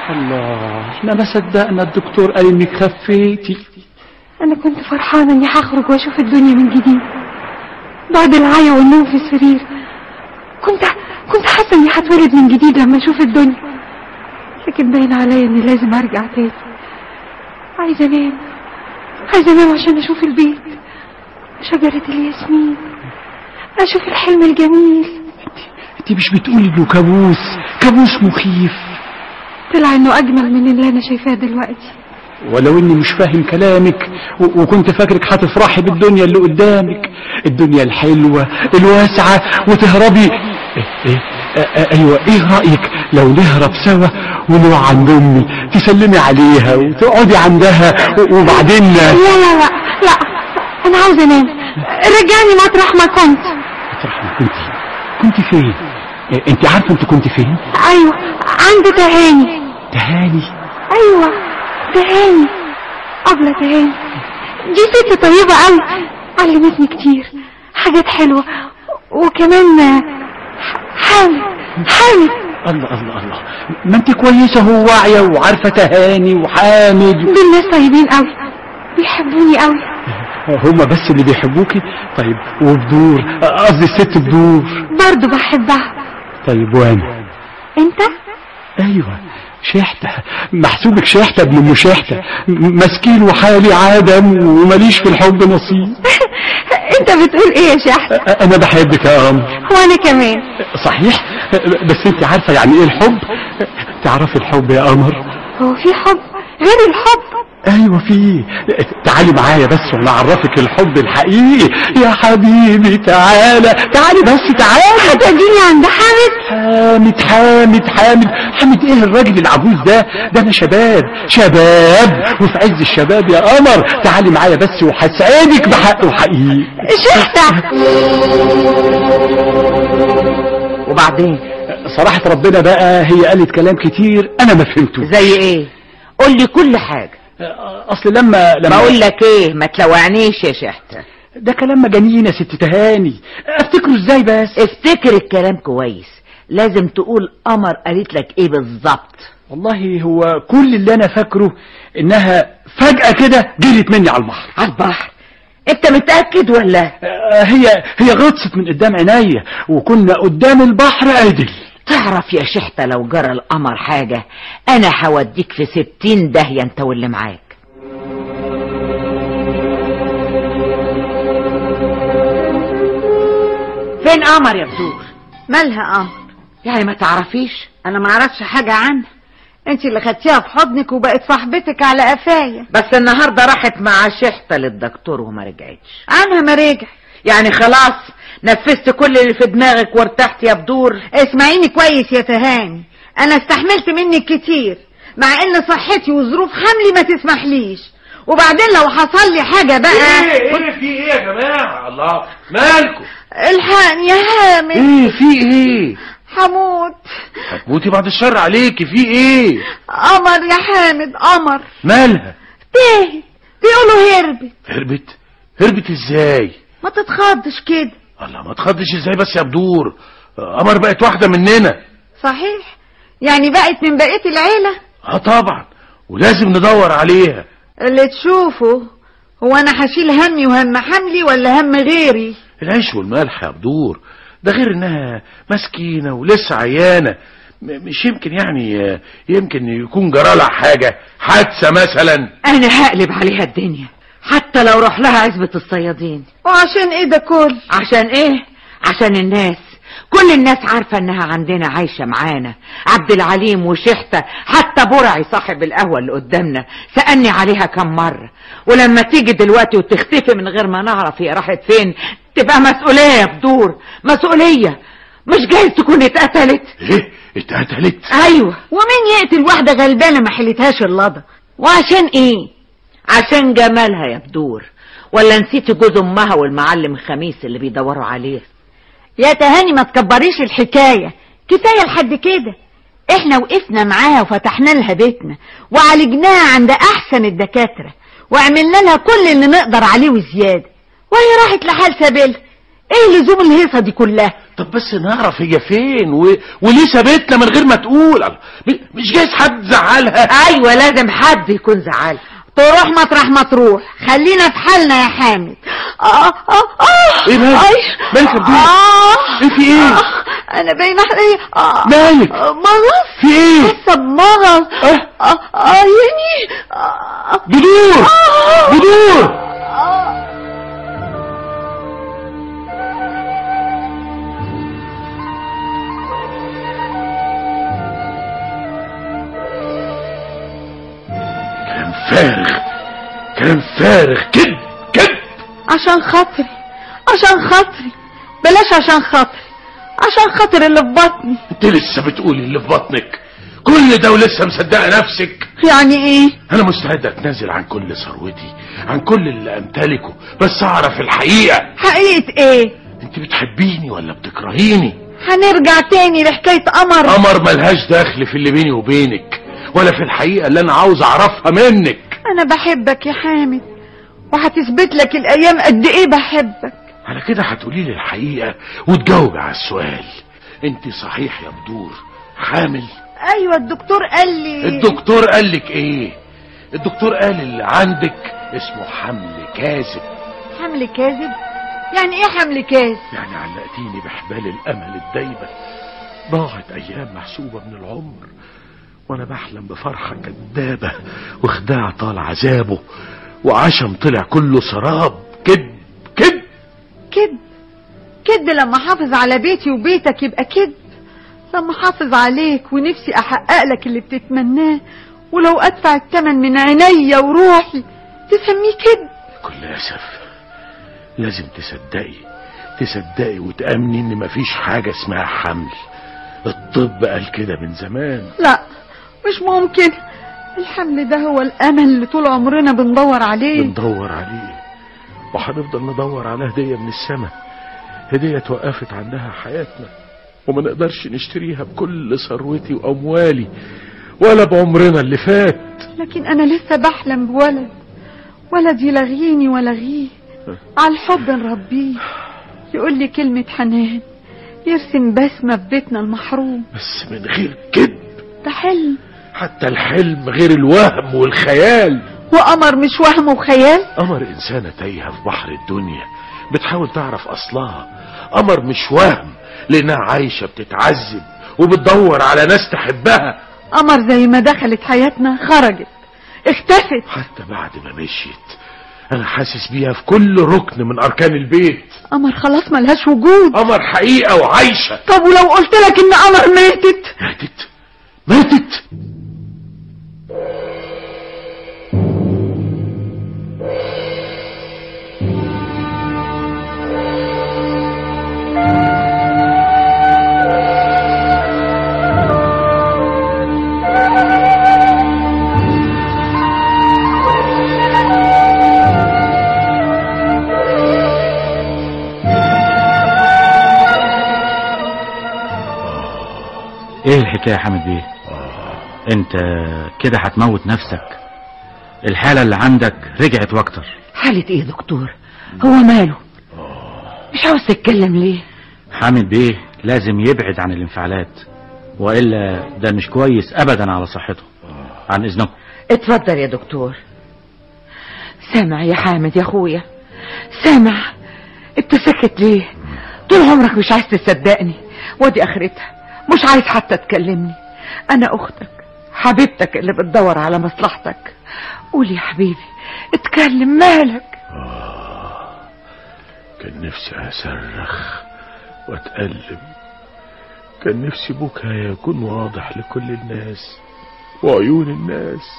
الله احنا ما صدقنا الدكتور قال انك خفيتي انا كنت فرحانة اني هخرج واشوف الدنيا من جديد بعد العيا والنوم في السرير كنت كنت حاسة اني هتولد من جديد لما اشوف الدنيا لكن باين عليا اني لازم ارجع تاني عايزة انام عايزة انام عشان اشوف البيت شجرة الياسمين اشوف الحلم الجميل انت مش بتقولي انه كابوس كابوس مخيف طلع انه اجمل من اللي انا شايفاه دلوقتي ولو اني مش فاهم كلامك و- وكنت فاكرك هتفرحي بالدنيا اللي قدامك الدنيا الحلوة الواسعة وتهربي إيه إيه آه، آه، ايوه ايه رأيك لو نهرب سوا ونروح عند امي تسلمي عليها وتقعدي عندها و- وبعدين لا لا لا لا انا عاوزة انام رجعني مطرح ما كنت مطرح ما كنت كنت فين إيه، انت عارفة انت كنت فين ايوه عند تهاني تهاني ايوه تهاني قبل تهاني دي ست طيبة قوي علمتني كتير حاجات حلوة وكمان آه، حامد حامد الله الله الله ما انت كويسة وواعية وعارفة تهاني وحامد دول ناس طيبين قوي بيحبوني قوي هما بس اللي بيحبوكي طيب وبدور قصدي الست بدور برضه بحبها طيب وانا انت ايوه شحتة محسوبك شحتة ابن ام شحتة م- مسكين وحالي عدم ومليش في الحب نصيب انت بتقول ايه يا شحت انا بحبك يا قمر وانا كمان صحيح بس انت عارفة يعني ايه الحب تعرفي الحب يا قمر هو في حب غير الحب ايوه في تعالي معايا بس ونعرفك الحب الحقيقي يا حبيبي تعالى تعالي بس تعالي هتوديني عند حامد حامد حامد حامد حامد ايه الراجل العجوز ده ده انا شباب شباب وفي عز الشباب يا قمر تعالي معايا بس وهسعدك بحق وحقيقي شحتة وبعدين صراحة ربنا بقى هي قالت كلام كتير انا ما فهمته زي ايه قول لي كل حاجة اصل لما لما بقول لك ايه ما تلوعنيش يا شحتة ده كلام مجانين يا ست تهاني افتكره ازاي بس افتكر الكلام كويس لازم تقول قمر قالت لك ايه بالظبط والله هو كل اللي انا فاكره انها فجأة كده جريت مني على البحر على البحر انت متأكد ولا آه، هي هي غطست من قدام عينيا وكنا قدام البحر عدل تعرف يا شحتة لو جرى القمر حاجة انا هوديك في ستين داهية انت واللي معاك فين قمر يا بدور مالها قمر يعني ما تعرفيش انا ما اعرفش حاجة عنها انت اللي خدتيها في حضنك وبقت صاحبتك على قفايا بس النهاردة راحت مع شحتة للدكتور وما رجعتش عنها ما رجع يعني خلاص نفذت كل اللي في دماغك وارتحت يا بدور اسمعيني كويس يا تهاني انا استحملت منك كتير مع ان صحتي وظروف حملي ما تسمحليش وبعدين لو حصل لي حاجة بقى ايه ايه في ايه يا جماعة الله مالكم الحقني يا حامد ايه في ايه هموت هتموتي بعد الشر عليكي في ايه قمر يا حامد قمر مالها تاهت بيقولوا هربت هربت هربت ازاي ما تتخضش كده الله ما تخضش ازاي بس يا بدور قمر بقت واحدة مننا صحيح يعني بقت من بقية العيلة اه طبعا ولازم ندور عليها اللي تشوفه هو انا هشيل همي وهم حملي ولا هم غيري العيش والملح يا بدور ده غير انها مسكينة ولسه عيانة م- مش يمكن يعني آه، يمكن يكون جرالها حاجة حادثة مثلا انا هقلب عليها الدنيا حتى لو راح لها عزبة الصيادين وعشان ايه ده كل عشان ايه عشان الناس كل الناس عارفة انها عندنا عايشة معانا عبد العليم وشحتة حتى برعي صاحب القهوة اللي قدامنا سألني عليها كم مرة ولما تيجي دلوقتي وتختفي من غير ما نعرف هي راحت فين تبقى مسؤولية يا بدور مسؤولية مش جايز تكون اتقتلت ايه اتقتلت ايوه ومين يقتل واحدة غلبانة ما حلتهاش اللضا وعشان ايه عشان جمالها يا بدور ولا نسيتي جوز امها والمعلم خميس اللي بيدوروا عليه يا تهاني ما تكبريش الحكاية كفاية لحد كده احنا وقفنا معاها وفتحنا لها بيتنا وعالجناها عند احسن الدكاترة وعملنا لها كل اللي نقدر عليه وزيادة وهي راحت لحال سبيلها ايه لزوم الهيصة دي كلها طب بس نعرف هي فين و... وليه سابتنا من غير ما تقول الله، م- مش جايز حد زعلها ايوه لازم حد يكون زعلها تروح مطرح ما تروح خلينا في حالنا يا حامد اه اه اه ايه مالك أي. مالك يا بدور آه. ايه في ايه آه. انا باينه عليا اه مالك آه، مغص في ايه حاسه بمغص اه اه اه عيني آه. بدور آه. بدور كلام فارغ كلام فارغ كذب كذب عشان خاطري عشان خاطري بلاش عشان خاطري عشان خاطر اللي في بطني انت لسه بتقولي اللي في بطنك كل ده ولسه مصدقه نفسك يعني ايه انا مستعد اتنازل عن كل ثروتي عن كل اللي امتلكه بس اعرف الحقيقه حقيقة ايه انت بتحبيني ولا بتكرهيني هنرجع تاني لحكاية قمر قمر ملهاش دخل في اللي بيني وبينك ولا في الحقيقه اللي انا عاوز اعرفها منك انا بحبك يا حامد وهتثبت لك الايام قد ايه بحبك على كده هتقولي لي الحقيقة وتجاوب على السؤال انت صحيح يا بدور حامل ايوه الدكتور قال لي الدكتور قال لك ايه الدكتور قال اللي عندك اسمه حمل كاذب حمل كاذب يعني ايه حمل كاذب يعني علقتيني بحبال الامل الدايبة ضاعت ايام محسوبة من العمر وانا بحلم بفرحة كدابة وخداع طال عذابه وعشم طلع كله سراب كد كد كذب كذب لما حافظ على بيتي وبيتك يبقى كذب لما حافظ عليك ونفسي احقق لك اللي بتتمناه ولو ادفع الثمن من عينيا وروحي تسميه كذب كل اسف لازم تصدقي تصدقي وتأمني ان مفيش حاجة اسمها حمل الطب قال كده من زمان لا مش ممكن الحمل ده هو الامل اللي طول عمرنا بندور عليه بندور عليه وهنفضل ندور على هدية من السماء هدية توقفت عنها حياتنا وما نقدرش نشتريها بكل ثروتي وأموالي ولا بعمرنا اللي فات لكن انا لسه بحلم بولد ولد يلغيني ولغيه على الحب نربيه يقول لي كلمة حنان يرسم بسمة في بيتنا المحروم بس من غير كذب ده حلم حتى الحلم غير الوهم والخيال وقمر مش وهم وخيال قمر إنسانة تايهة في بحر الدنيا بتحاول تعرف أصلها قمر مش وهم لأنها عايشة بتتعذب وبتدور على ناس تحبها قمر زي ما دخلت حياتنا خرجت اختفت حتى بعد ما مشيت أنا حاسس بيها في كل ركن من أركان البيت قمر خلاص ملهاش وجود قمر حقيقة وعايشة طب ولو قلت لك ان قمر ماتت ماتت ماتت ايه الحكاية يا حامد بيه انت كده هتموت نفسك الحالة اللي عندك رجعت واكتر حالة ايه يا دكتور هو ماله مش عاوز تتكلم ليه حامد بيه لازم يبعد عن الانفعالات وإلا ده مش كويس أبدا على صحته عن إذنكم اتفضل يا دكتور سامع يا حامد يا اخويا سامع انت ساكت ليه طول عمرك مش عايز تصدقني ودي اخرتها مش عايز حتى تكلمني انا اختك حبيبتك اللي بتدور على مصلحتك قول يا حبيبي اتكلم مالك كان نفسي أصرخ وأتألم كان نفسي بكايا يكون واضح لكل الناس وعيون الناس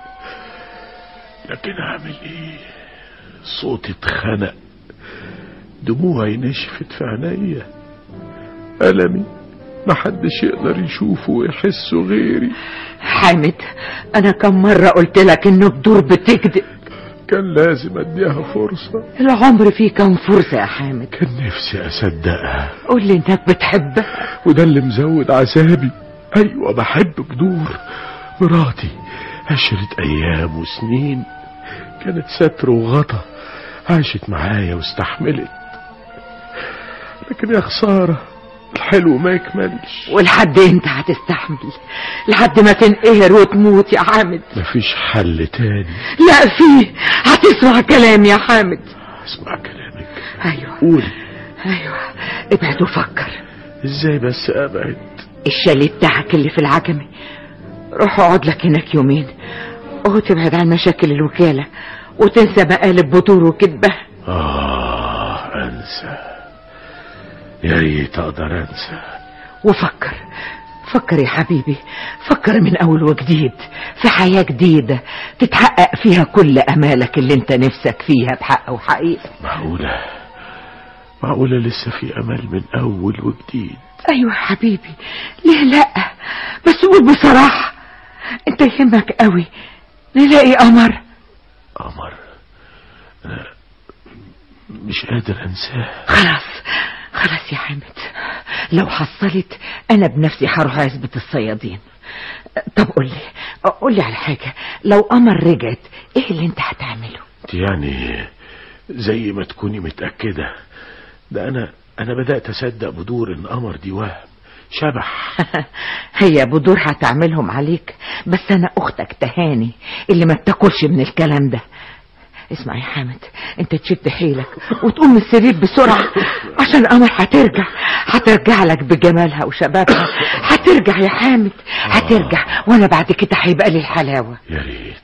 لكن أعمل إيه صوتي اتخنق دموعي نشفت في عينيا ألمي محدش يقدر يشوفه ويحسه غيري حامد انا كم مرة قلت لك انه بدور بتكذب كان لازم اديها فرصة العمر فيه كم فرصة يا حامد كان نفسي اصدقها قول لي انك بتحبها وده اللي مزود عذابي ايوه بحب بدور مراتي عشرة ايام وسنين كانت ستر وغطا عاشت معايا واستحملت لكن يا خسارة الحلو ما يكملش ولحد انت هتستحمل لحد ما تنقهر وتموت يا حامد مفيش حل تاني لا فيه هتسمع كلامي يا حامد اسمع كلامك ايوه قولي ايوه ابعد وفكر ازاي بس ابعد الشاليه بتاعك اللي في العجمي روح اقعد لك هناك يومين وتبعد عن مشاكل الوكالة وتنسى مقالب بطور وكذبة آه أنسى يا ريت أقدر أنسى وفكر فكر يا حبيبي فكر من أول وجديد في حياة جديدة تتحقق فيها كل أمالك اللي انت نفسك فيها بحق وحقيقة معقولة معقولة لسه في أمل من أول وجديد أيوة يا حبيبي ليه لأ بس قول بصراحة انت يهمك قوي نلاقي قمر قمر أنا مش قادر أنساه خلاص خلاص يا حامد لو حصلت انا بنفسي هروح اثبت الصيادين طب قول لي قول لي على حاجه لو قمر رجعت ايه اللي انت هتعمله انت يعني زي ما تكوني متأكدة ده انا انا بدأت اصدق بدور ان قمر دي وهم شبح هي بدور هتعملهم عليك بس انا اختك تهاني اللي ما بتاكلش من الكلام ده اسمع يا حامد انت تشد حيلك وتقوم من السرير بسرعة عشان قمر هترجع هترجع لك بجمالها وشبابها هترجع يا حامد هترجع وانا بعد كده هيبقى لي الحلاوة يا ريت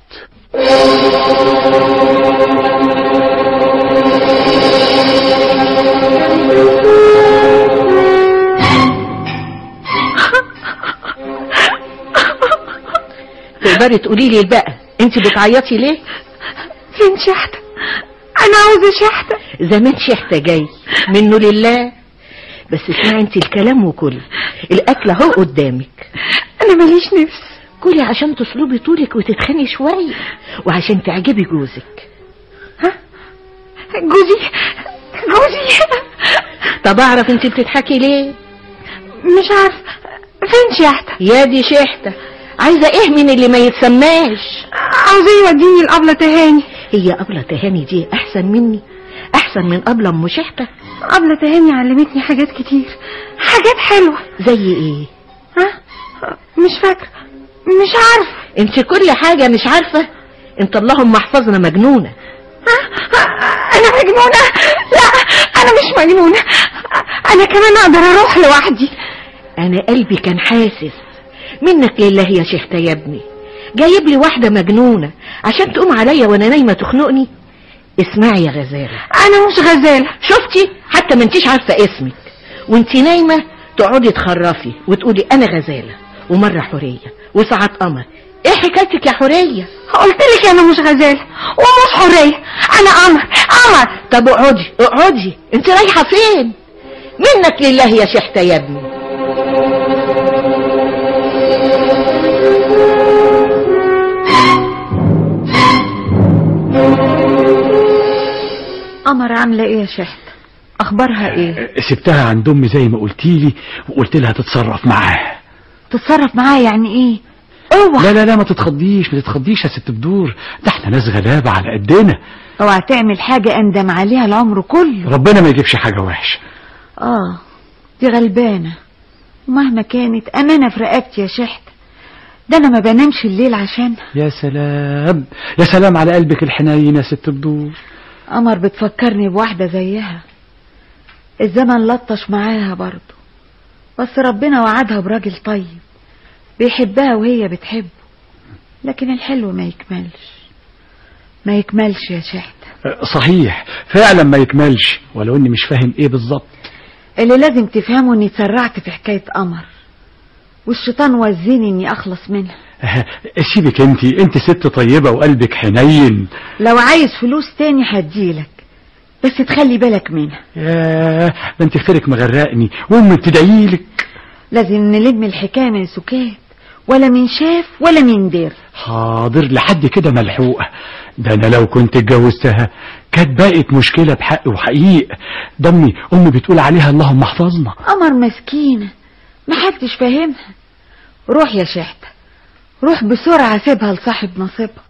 تقدري تقولي لي بقى انت بتعيطي ليه فين شحتة انا عاوزة شحتة زمان شحتة جاي منه لله بس اسمعي انت الكلام وكلي الاكل اهو قدامك انا ماليش نفس كلي عشان تصلبي طولك وتتخني شوية وعشان تعجبي جوزك جوزي جوزي طب اعرف انت بتضحكي ليه مش عارف فين شحتة يا دي شحتة عايزة ايه من اللي ما يتسماش عاوزة يوديني الأبلة تهاني هي أبلة تهاني دي احسن مني احسن من أبلة ام شحتة أبلة تهاني علمتني حاجات كتير حاجات حلوة زي ايه ها مش فاكرة مش عارفة انت كل حاجة مش عارفة انت اللهم احفظنا مجنونة أنا مجنونة لا أنا مش مجنونة أنا كمان أقدر أروح لوحدي انا قلبي كان حاسس منك لله يا شحتة يا ابني جايب لي واحدة مجنونة عشان تقوم عليا وانا نايمة تخنقني اسمعي يا غزالة أنا مش غزالة شفتي حتى ما انتيش عارفة اسمك وانتي نايمة تقعدي تخرفي وتقولي انا غزالة ومرة حورية وساعات قمر ايه حكايتك يا حورية قلت لك أنا مش غزالة ومش حورية أنا قمر قمر طب اقعدي اقعدي انت رايحة فين منك لله يا شحتة يا ابني قمر عاملة ايه يا شحت اخبارها ايه سبتها عند امي زي ما قلتيلي وقلت لها تتصرف معاها تتصرف معايا يعني ايه اوعى لا لا لا ما تتخضيش ما تتخضيش يا ست بدور ده احنا ناس غلابة على قدنا اوعى تعمل حاجة اندم عليها العمر كله ربنا ما يجيبش حاجة وحشة اه دي غلبانة ومهما كانت امانة في رقبتي يا شحت ده انا ما بنامش الليل عشانها يا سلام يا سلام على قلبك الحنين يا ست بدور قمر بتفكرني بواحدة زيها الزمن لطش معاها برضه بس ربنا وعدها براجل طيب بيحبها وهي بتحبه لكن الحلو ما يكملش ما يكملش يا شحت صحيح فعلا ما يكملش ولو اني مش فاهم ايه بالظبط اللي لازم تفهمه اني اتسرعت في حكاية قمر والشيطان وزني اني اخلص منها سيبك انت انت ست طيبة وقلبك حنين لو عايز فلوس تاني هديلك بس تخلي بالك منها ياه ده انت خيرك مغرقني وامي بتدعيلك لازم نلم الحكاية من سكات ولا من شاف ولا من دير حاضر لحد كده ملحوقة ده انا لو كنت اتجوزتها كانت بقت مشكلة بحق وحقيق ضمي امي بتقول عليها اللهم احفظنا قمر مسكينة محدش فاهمها روح يا شحتة روح بسرعة سيبها لصاحب نصيبها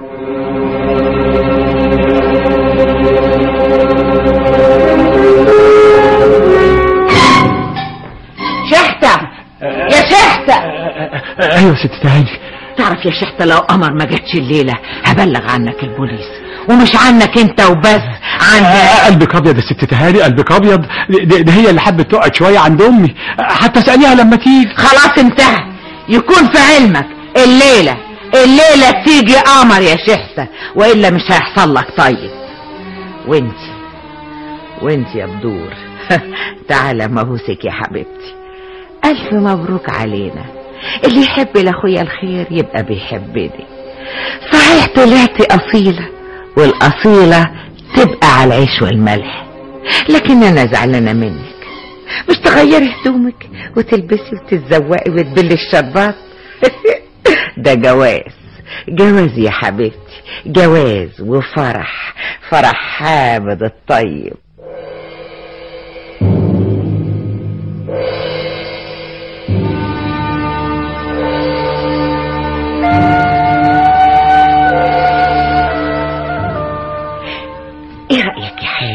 شحتة يا شحتة ايوه ست تهاني تعرف يا شحتة لو قمر ما جاتش الليلة هبلغ عنك البوليس ومش عنك انت وبس عن آه، قلبك ابيض يا ست تهاني قلبك ابيض ده, ده هي اللي حبت تقعد شوية عند امي حتى اسأليها لما تيجي خلاص انتهى يكون في علمك الليلة الليلة تيجي قمر يا شحتة وإلا مش هيحصل لك طيب وانتي وانتي يا بدور تعالى مبوسك يا حبيبتي ألف مبروك علينا اللي يحب لأخويا الخير يبقى بيحبني صحيح طلعتي أصيلة والأصيلة تبقى على العيش والملح لكن أنا زعلانة منك مش تغيري هدومك وتلبسي وتتزوقي وتبلي الشربات ده جواز جواز يا حبيبتي جواز وفرح فرح حامد الطيب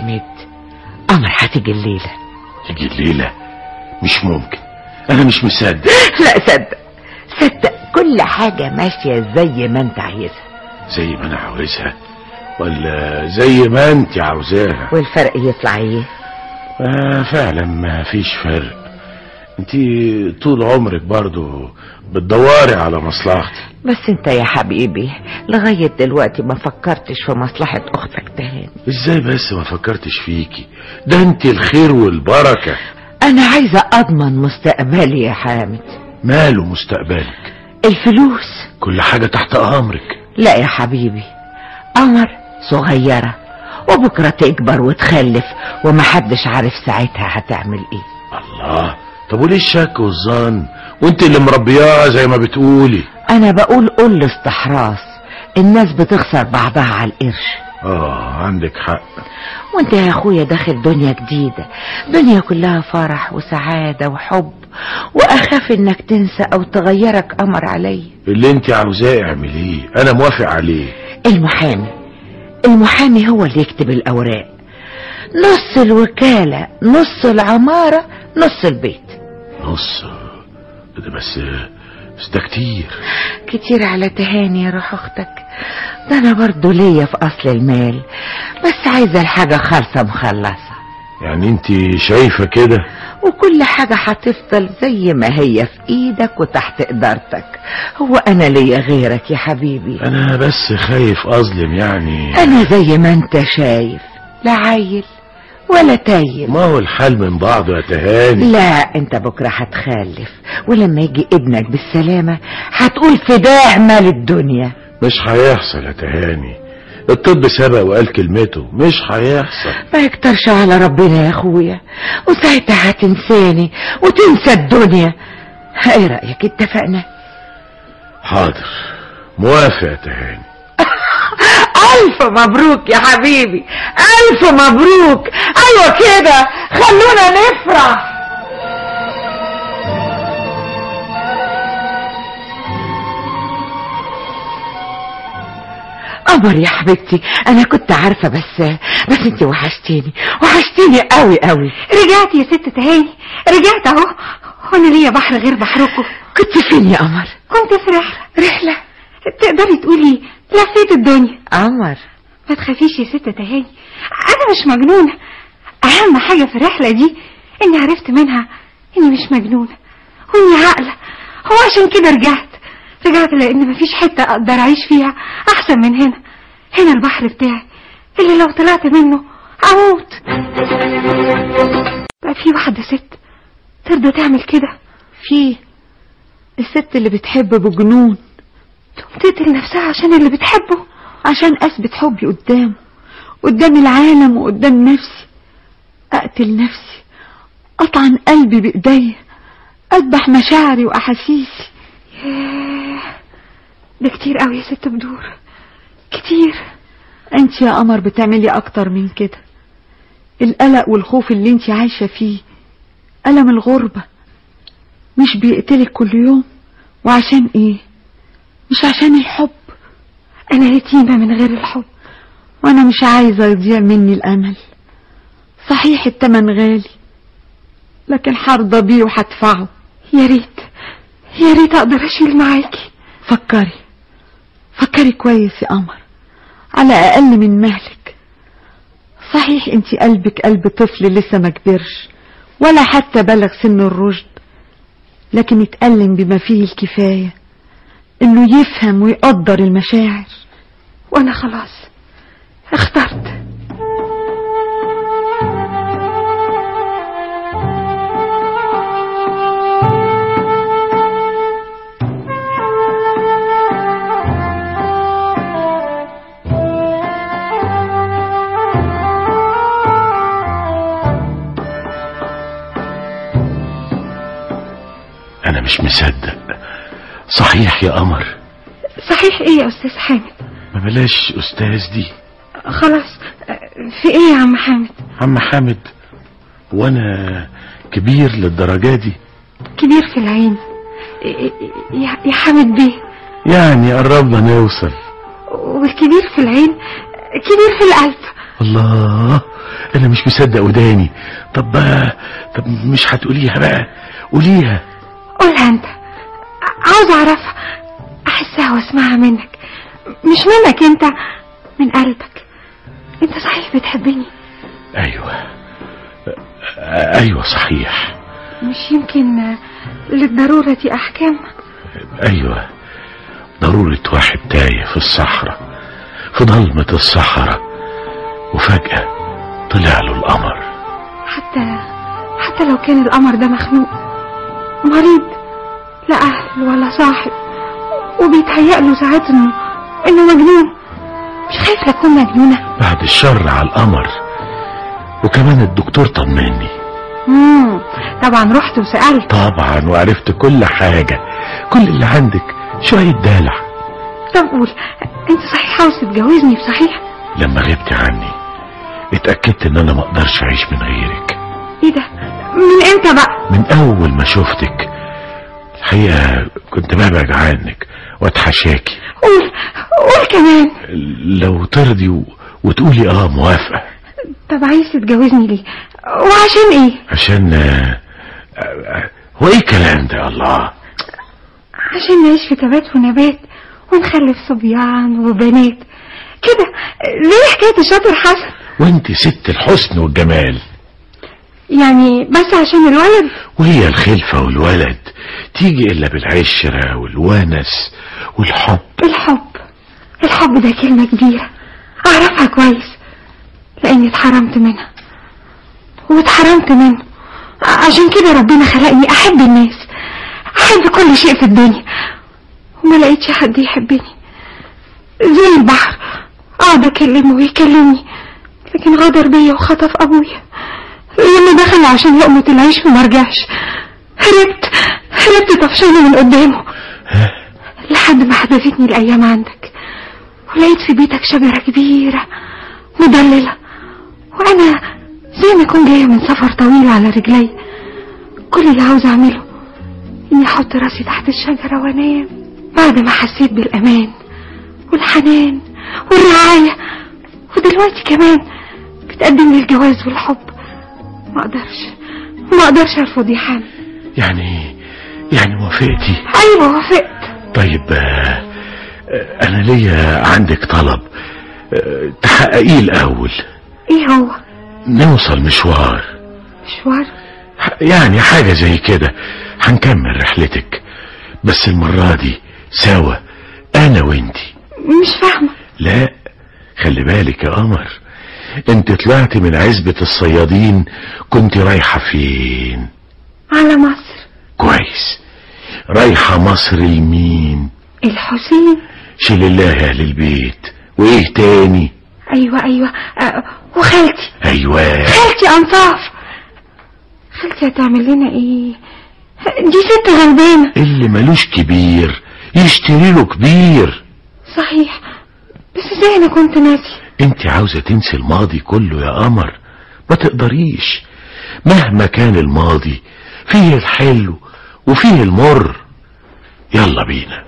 حامد قمر هتيجي الليلة تيجي الليلة مش ممكن انا مش مصدق لا صدق صدق كل حاجة ماشية زي ما انت عايزها زي ما انا عاوزها ولا زي ما انت عاوزاها والفرق يطلع ايه آه فعلا ما فيش فرق انت طول عمرك برضو بتدوري على مصلحتي بس انت يا حبيبي لغاية دلوقتي ما فكرتش في مصلحة اختك تهاني ازاي بس ما فكرتش فيكي ده انت الخير والبركة انا عايزة اضمن مستقبلي يا حامد ماله مستقبلك الفلوس كل حاجة تحت امرك لا يا حبيبي قمر صغيرة وبكرة تكبر وتخلف ومحدش عارف ساعتها هتعمل ايه الله طب وليه الشك والظن وانت اللي مربياها زي ما بتقولي انا بقول قول استحراس الناس بتخسر بعضها على القرش اه عندك حق وانت يا اخويا داخل دنيا جديدة دنيا كلها فرح وسعادة وحب واخاف انك تنسى او تغيرك قمر علي اللي انت عاوزاه اعمليه انا موافق عليه المحامي المحامي هو اللي يكتب الاوراق نص الوكالة نص العمارة نص البيت نص ده بس بس ده كتير كتير على تهاني يا روح اختك ده انا برضو ليا في اصل المال بس عايزة الحاجة خالصة مخلصة يعني انت شايفة كده وكل حاجة هتفضل زي ما هي في ايدك وتحت ادارتك هو انا ليا غيرك يا حبيبي انا بس خايف اظلم يعني انا زي ما انت شايف لا عيل ولا تايل ما هو الحال من بعضه يا تهاني لا انت بكرة هتخلف ولما يجي ابنك بالسلامة هتقول فداه مال الدنيا مش هيحصل يا تهاني الطب سبق وقال كلمته مش هيحصل ما يكترش على ربنا يا اخويا وساعتها هتنساني وتنسى الدنيا ايه رأيك اتفقنا حاضر موافق يا تهاني الف مبروك يا حبيبي الف مبروك ايوه كده خلونا نفرح قمر يا حبيبتي انا كنت عارفة بس بس انت وحشتيني وحشتيني قوي قوي رجعت يا ست تهاني رجعت اهو وانا ليا بحر غير بحركم كنت فين يا قمر كنت في رحلة رحلة تقدري تقولي لفيت الدنيا قمر ما تخافيش يا ست تهاني انا مش مجنونة اهم حاجة في الرحلة دي اني عرفت منها اني مش مجنونة واني عاقلة هو عشان كده رجعت رجعت لان مفيش حتة اقدر اعيش فيها احسن من هنا هنا البحر بتاعي اللي لو طلعت منه اموت بقى في واحدة ست ترضى تعمل كده في الست اللي بتحب بجنون تقوم تقتل نفسها عشان اللي بتحبه عشان اثبت حبي قدامه قدام العالم وقدام نفسي اقتل نفسي اطعن قلبي بايديا اذبح مشاعري واحاسيسي ياه ده كتير قوي يا ست بدور كتير انت يا قمر بتعملي اكتر من كده القلق والخوف اللي انت عايشة فيه ألم الغربة مش بيقتلك كل يوم وعشان ايه مش عشان الحب انا يتيمة من غير الحب وانا مش عايزة يضيع مني الامل صحيح التمن غالي لكن حرضى بيه وهدفعه يا ريت يا ريت اقدر اشيل معاكي فكري فكري كويس يا قمر على اقل من مهلك صحيح انت قلبك قلب طفل لسه ما كبرش ولا حتى بلغ سن الرشد لكن اتألم بما فيه الكفاية انه يفهم ويقدر المشاعر وانا خلاص اخترت انا مش مصدق صحيح يا قمر صحيح ايه يا استاذ حامد ما بلاش استاذ دي خلاص في ايه يا عم حامد عم حامد وانا كبير للدرجة دي كبير في العين يا يا حامد بيه يعني قربنا نوصل والكبير في العين كبير في القلب الله انا مش مصدق وداني طب طب مش هتقوليها بقى قوليها قولها انت عاوز اعرفها احسها واسمعها منك مش منك انت من قلبك انت صحيح بتحبني ايوه ايوه صحيح مش يمكن للضرورة احكام ايوه ضرورة واحد تايه في الصحراء في ضلمة الصحراء وفجأة طلع له القمر حتى حتى لو كان القمر ده مخنوق مريض لا اهل ولا صاحب وبيتهيأ له ساعات انه انه مجنون مش خايف لاكون مجنونة بعد الشر على القمر وكمان الدكتور طمني امم طبعا رحت وسألت طبعا وعرفت كل حاجة كل اللي عندك شوية دلع طب قول انت صحيح عاوز تتجوزني بصحيح لما غبت عني اتأكدت ان انا ما اقدرش اعيش من غيرك ايه ده من امتى بقى من اول ما شفتك الحقيقة كنت ببعد عنك واتحشاكي قول قول كمان لو ترضي و... وتقولي اه موافقة طب عايز تتجوزني ليه وعشان ايه عشان آه، آه، هو ايه الكلام ده يا الله عشان نعيش في تبات ونبات ونخلف صبيان وبنات كده ليه حكاية الشاطر حسن وانت ست الحسن والجمال يعني بس عشان الولد وهي الخلفة والولد تيجي إلا بالعشرة والونس والحب الحب الحب ده كلمة كبيرة أعرفها كويس لأني اتحرمت منها واتحرمت منه عشان كده ربنا خلقني أحب الناس أحب كل شيء في الدنيا وما لقيتش حد يحبني زي البحر أقعد أكلمه ويكلمني لكن غدر بيا وخطف أبويا لما دخل عشان لقمة العيش وما رجعش هربت هربت طفشانة من قدامه لحد ما حدثتني الأيام عندك ولقيت في بيتك شجرة كبيرة مضللة وأنا زي ما أكون جاية من سفر طويل على رجلي كل اللي عاوز أعمله إني أحط راسي تحت الشجرة وأنام بعد ما حسيت بالأمان والحنان والرعاية ودلوقتي كمان بتقدم لي الجواز والحب ما أقدرش ما أقدرش أرفض يا حامد يعني يعني وافقتي أيوة وافقت طيب آه، آه، أنا ليا عندك طلب آه، تحققيه الأول إيه هو نوصل مشوار مشوار يعني حاجة زي كده هنكمل رحلتك بس المرة دي سوا أنا وإنتي مش فاهمة لا خلي بالك يا قمر انت طلعت من عزبة الصيادين كنت رايحة فين على مصر كويس رايحة مصر لمين الحسين شيل الله اهل البيت وايه تاني أيوة أيوة أه وخالتي ايوه خالتي أنصاف خالتي هتعمل لنا إيه دي ست غلبانة اللي ملوش كبير يشتري له كبير صحيح بس ازاي أنا كنت ناسي انت عاوزة تنسي الماضي كله يا قمر ما تقدريش مهما كان الماضي فيه الحلو وفيه المر يلا بينا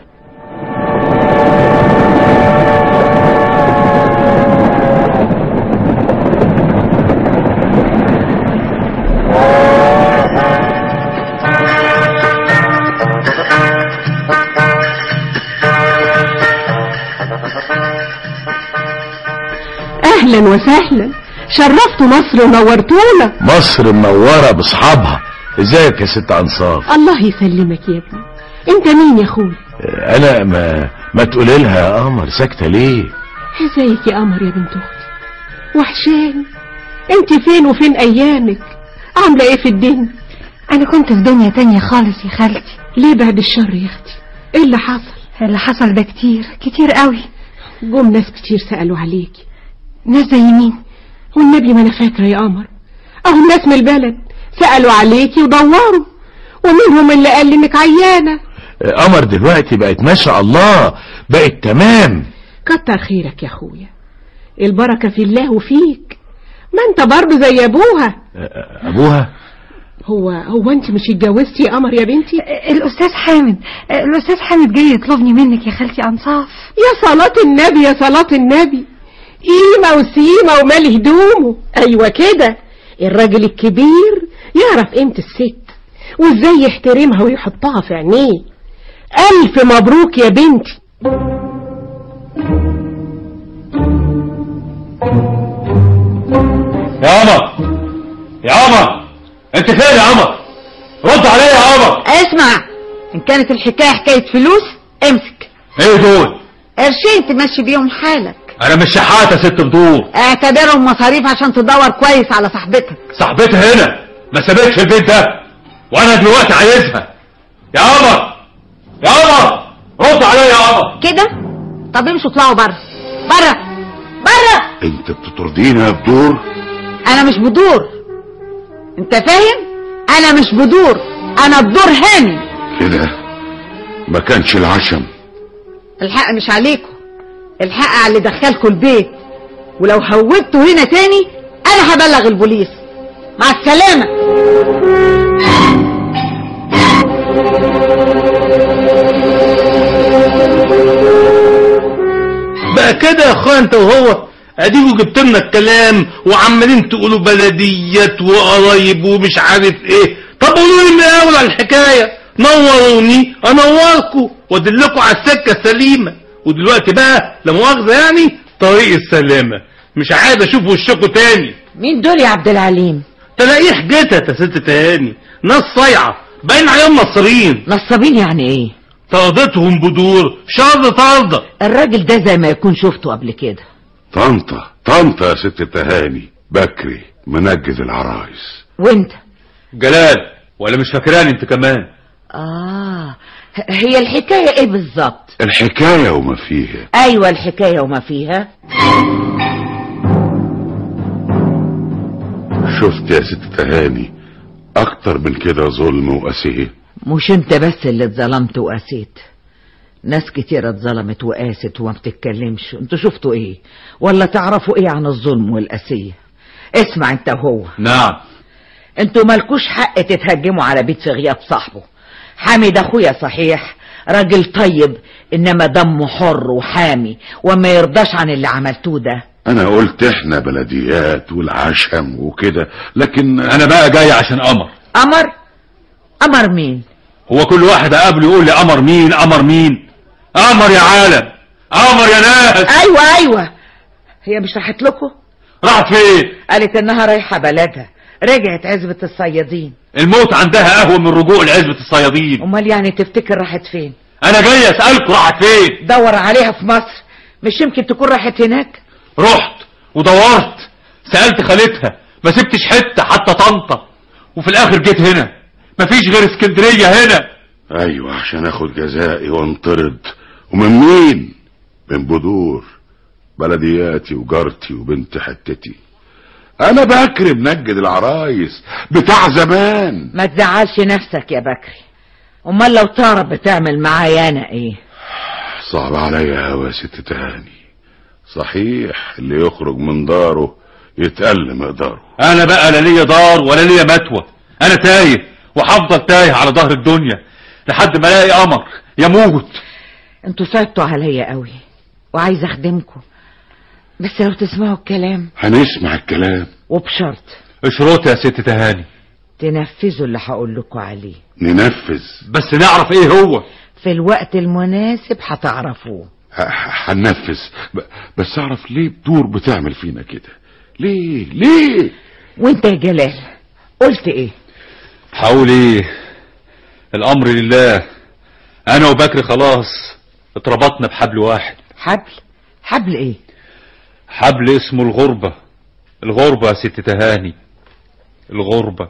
اهلا وسهلا شرفتوا مصر ونورتونا مصر منورة باصحابها ازيك يا ست انصاف الله يسلمك يا ابني انت مين يا اخوي انا ما ما تقولي لها يا قمر ساكتة ليه ازيك يا قمر يا بنت اختي وحشاني انت فين وفين ايامك عامله ايه في الدنيا أنا كنت في دنيا تانية خالص يا خالتي ليه بعد الشر يا اختي ايه اللي حصل اللي حصل ده كتير كتير قوي جم ناس كتير سألوا عليكي ناس زي مين والنبي ما انا فاكره يا قمر اهو الناس من البلد سألوا عليكي ودوروا ومنهم اللي قال لي انك عيانه قمر دلوقتي بقت ما شاء الله بقت تمام كتر خيرك يا اخويا البركه في الله وفيك ما انت برضه زي ابوها ابوها هو هو انت مش اتجوزتي يا قمر يا بنتي الأستاذ حامد الأستاذ حامد جاي يطلبني منك يا خالتي أنصاف يا صلاة النبي يا صلاة النبي قيمة وسيمة ومال هدومه ايوه كده الراجل الكبير يعرف قيمة الست وازاي يحترمها ويحطها في عينيه الف مبروك يا بنتي يا عمر يا عمر انت فين يا عمر رد عليا يا عمر اسمع ان كانت الحكاية حكاية فلوس امسك ايه دول قرشين تمشي بيهم حالك انا مش شحات يا ست بدور اعتبرهم مصاريف عشان تدور كويس على صاحبتك صاحبتها هنا ما سابتش البيت ده وانا دلوقتي عايزها يا عمر يا عمر رد عليا يا عمر كده طب امشوا اطلعوا بره بره بره انت بتطردينا يا بدور انا مش بدور انت فاهم انا مش بدور انا بدور هاني كده ما كانش العشم الحق مش عليكم الحق على اللي دخلكم البيت ولو هوبتوا هنا تاني انا هبلغ البوليس مع السلامة بقى كده يا اخويا انت وهو اديكوا جبت لنا الكلام وعمالين تقولوا بلديات وقرايب ومش عارف ايه طب قولوا لي من الاول على الحكايه نوروني انوركوا وادلكوا على السكه السليمه ودلوقتي بقى لا مؤاخذه يعني طريق السلامه مش عايز اشوف وشكوا تاني مين دول يا عبد العليم تلاقيه حجتها يا ست تهاني ناس صايعه باين عليهم نصرين نصابين يعني ايه طردتهم بدور شر طرده الراجل ده زي ما يكون شفته قبل كده طنطا طنطا يا ست تهاني بكري منجد العرايس وانت جلال ولا مش فاكراني انت كمان اه ه- هي الحكاية ايه بالظبط الحكاية وما فيها ايوه الحكاية وما فيها شفت يا ست تهاني اكتر من كده ظلم وقسيه مش انت بس اللي اتظلمت وقاسيت ناس كتيرة اتظلمت وقاست وما بتتكلمش انتوا شفتوا ايه ولا تعرفوا ايه عن الظلم والقاسية اسمع انت وهو نعم انتوا مالكوش حق تتهجموا على بيت في غياب صاحبه حامد اخويا صحيح راجل طيب انما دمه حر وحامي وما يرضاش عن اللي عملتوه ده انا قلت احنا بلديات والعشم وكده لكن انا بقى جاي عشان قمر قمر قمر مين هو كل واحد اقابله يقول لي قمر مين قمر مين قمر يا عالم قمر يا ناس ايوه ايوه هي مش راحت لكم راحت فين قالت انها رايحة بلدها رجعت عزبة الصيادين الموت عندها اهون من رجوع لعزبة الصيادين امال يعني تفتكر راحت فين انا جاي اسألكوا راحت فين دور عليها في مصر مش يمكن تكون راحت هناك رحت ودورت سألت خالتها ما سبتش حتة حتى طنطا وفي الاخر جيت هنا مفيش غير اسكندرية هنا ايوه عشان اخد جزائي وانطرد ومن مين من بدور بلدياتي وجارتي وبنت حتتي انا بكري منجد العرايس بتاع زمان ما تزعلش نفسك يا بكري امال لو تعرف بتعمل معايا انا ايه صعب عليا قوي يا ست تهاني صحيح اللي يخرج من داره يتقل مقداره انا بقى لا ليا دار ولا ليا متوى انا تايه وهفضل تايه على ظهر الدنيا لحد ما الاقي قمر يموت انتوا صعبتوا عليا قوي وعايز اخدمكم بس لو تسمعوا الكلام هنسمع الكلام وبشرط اشرط يا ست تهاني تنفذوا اللي هقول لكم عليه ننفذ بس نعرف ايه هو في الوقت المناسب هتعرفوه ه- ه- هننفذ ب- بس اعرف ليه بدور بتعمل فينا كده ليه ليه وانت يا جلال قلت ايه هقول ايه الامر لله انا وبكر خلاص اتربطنا بحبل واحد حبل حبل ايه حبل اسمه الغربة الغربة يا ست تهاني الغربة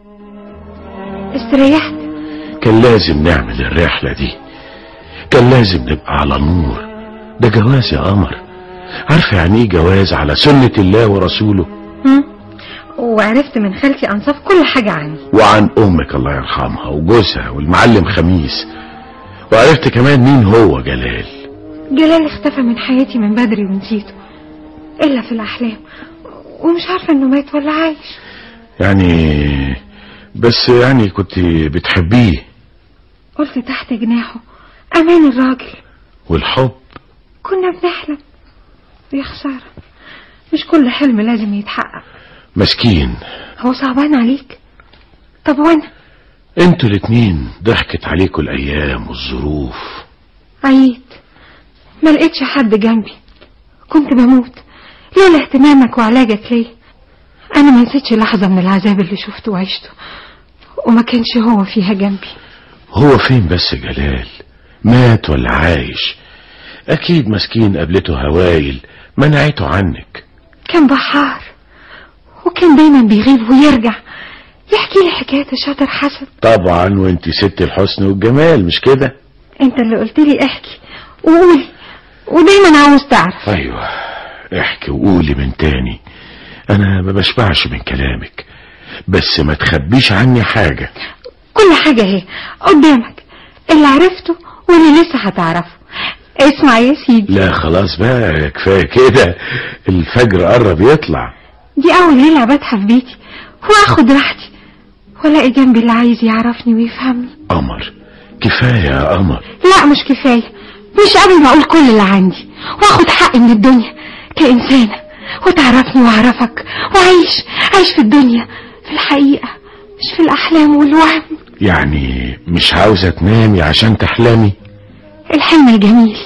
استريحت كان لازم نعمل الرحلة دي كان لازم نبقى على نور ده جواز يا قمر عارفة يعني ايه جواز على سنة الله ورسوله مم. وعرفت من خالتي أنصاف كل حاجة عني وعن امك الله يرحمها وجوزها والمعلم خميس وعرفت كمان مين هو جلال جلال اختفى من حياتي من بدري ونسيته إلا في الأحلام ومش عارفة إنه مات ولا عايش يعني بس يعني كنت بتحبيه قلت تحت جناحه أمان الراجل والحب كنا بنحلم يا خسارة مش كل حلم لازم يتحقق مسكين هو صعبان عليك طب وانا انتوا الاتنين ضحكت عليكوا الايام والظروف عييت ما لقيتش حد جنبي كنت بموت لولا اهتمامك وعلاجك ليا انا ما نسيتش لحظة من العذاب اللي شفته وعشته وما كانش هو فيها جنبي هو فين بس جلال مات ولا عايش اكيد مسكين قابلته هوايل منعته عنك كان بحار وكان دايما بيغيب ويرجع يحكي لي حكاية الشاطر حسن طبعا وانت ست الحسن والجمال مش كده انت اللي قلت لي احكي وقولي ودايما عاوز تعرف ايوه احكي وقولي من تاني انا ما بشبعش من كلامك بس ما تخبيش عني حاجة كل حاجة اهي قدامك اللي عرفته واللي لسه هتعرفه اسمع يا سيدي لا خلاص بقى كفاية كده الفجر قرب يطلع دي اول ليلة باتها في بيتي واخد راحتي والاقي جنبي اللي عايز يعرفني ويفهمني قمر كفاية يا قمر لا مش كفاية مش قبل ما اقول كل اللي عندي واخد حقي من الدنيا كإنسانة وتعرفني واعرفك وعيش عيش في الدنيا في الحقيقة مش في الأحلام والوهم يعني مش عاوزة تنامي عشان تحلمي الحلم الجميل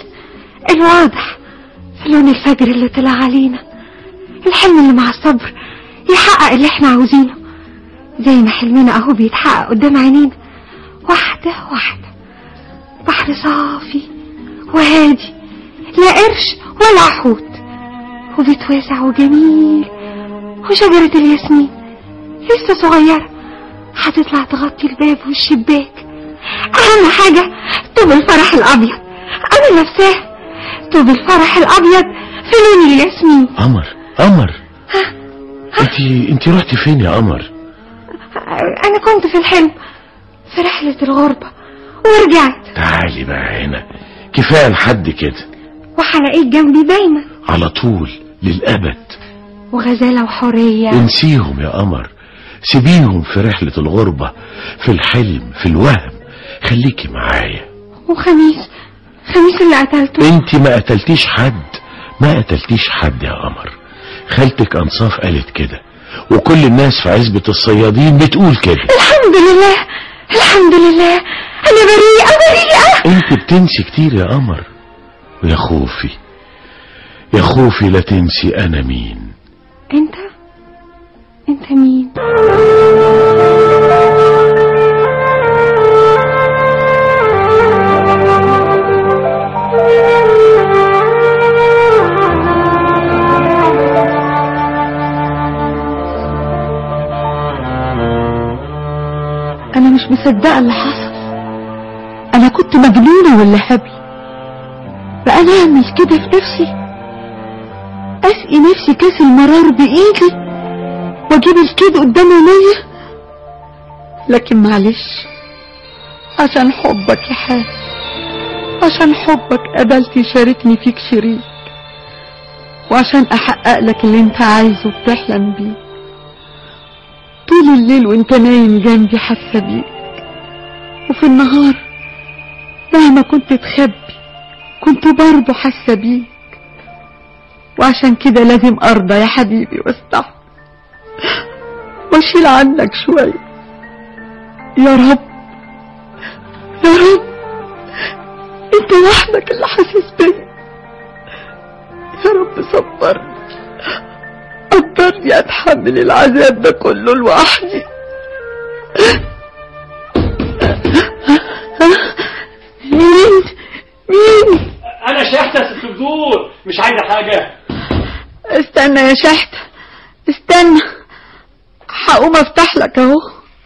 الواضح في لون الفجر اللي طلع علينا الحلم اللي مع الصبر يحقق اللي احنا عاوزينه زي ما حلمنا اهو بيتحقق قدام عينينا واحدة واحدة بحر صافي وهادي لا قرش ولا حوت وبيت واسع وجميل وشجرة الياسمين لسه صغيرة هتطلع تغطي الباب والشباك أهم حاجة طوب الفرح الأبيض أنا لابساه طوب الفرح الأبيض في لون الياسمين قمر قمر انت انت رحتي فين يا قمر أنا كنت في الحلم في رحلة الغربة ورجعت تعالي بقى هنا كفاية لحد كده وهلاقيك جنبي دايما على طول للأبد وغزالة وحورية انسيهم يا قمر سيبيهم في رحلة الغربة في الحلم في الوهم خليكي معايا وخميس خميس اللي قتلته انت ما قتلتيش حد ما قتلتيش حد يا قمر خالتك انصاف قالت كده وكل الناس في عزبة الصيادين بتقول كده الحمد لله الحمد لله أنا بريئة بريئة انت بتنسي كتير يا قمر ويا خوفي يا خوفي لا تنسي انا مين أنت أنت مين انا مش مصدقه اللي حصل انا كنت مجنونه ولا هبل بقى انا اعمل كده في نفسي اسقي نفسي كاس المرار بايدي واجيب الكيد قدام عينيا لكن معلش عشان حبك يا حاج عشان حبك قبلت يشاركني فيك شريك وعشان احقق لك اللي انت عايزه وبتحلم بيه طول الليل وانت نايم جنبي حاسه بيك وفي النهار مهما كنت تخبي كنت برضه حاسه بيك وعشان كده لازم ارضى يا حبيبي واستحمل واشيل عنك شويه يا رب يا رب انت وحدك اللي حاسس بيا يا رب صبرني قدرني اتحمل العذاب ده كله لوحدي مين مين انا شحتة يا ست بدور مش عايزة حاجة استنى يا شحت استنى هقوم افتح لك اهو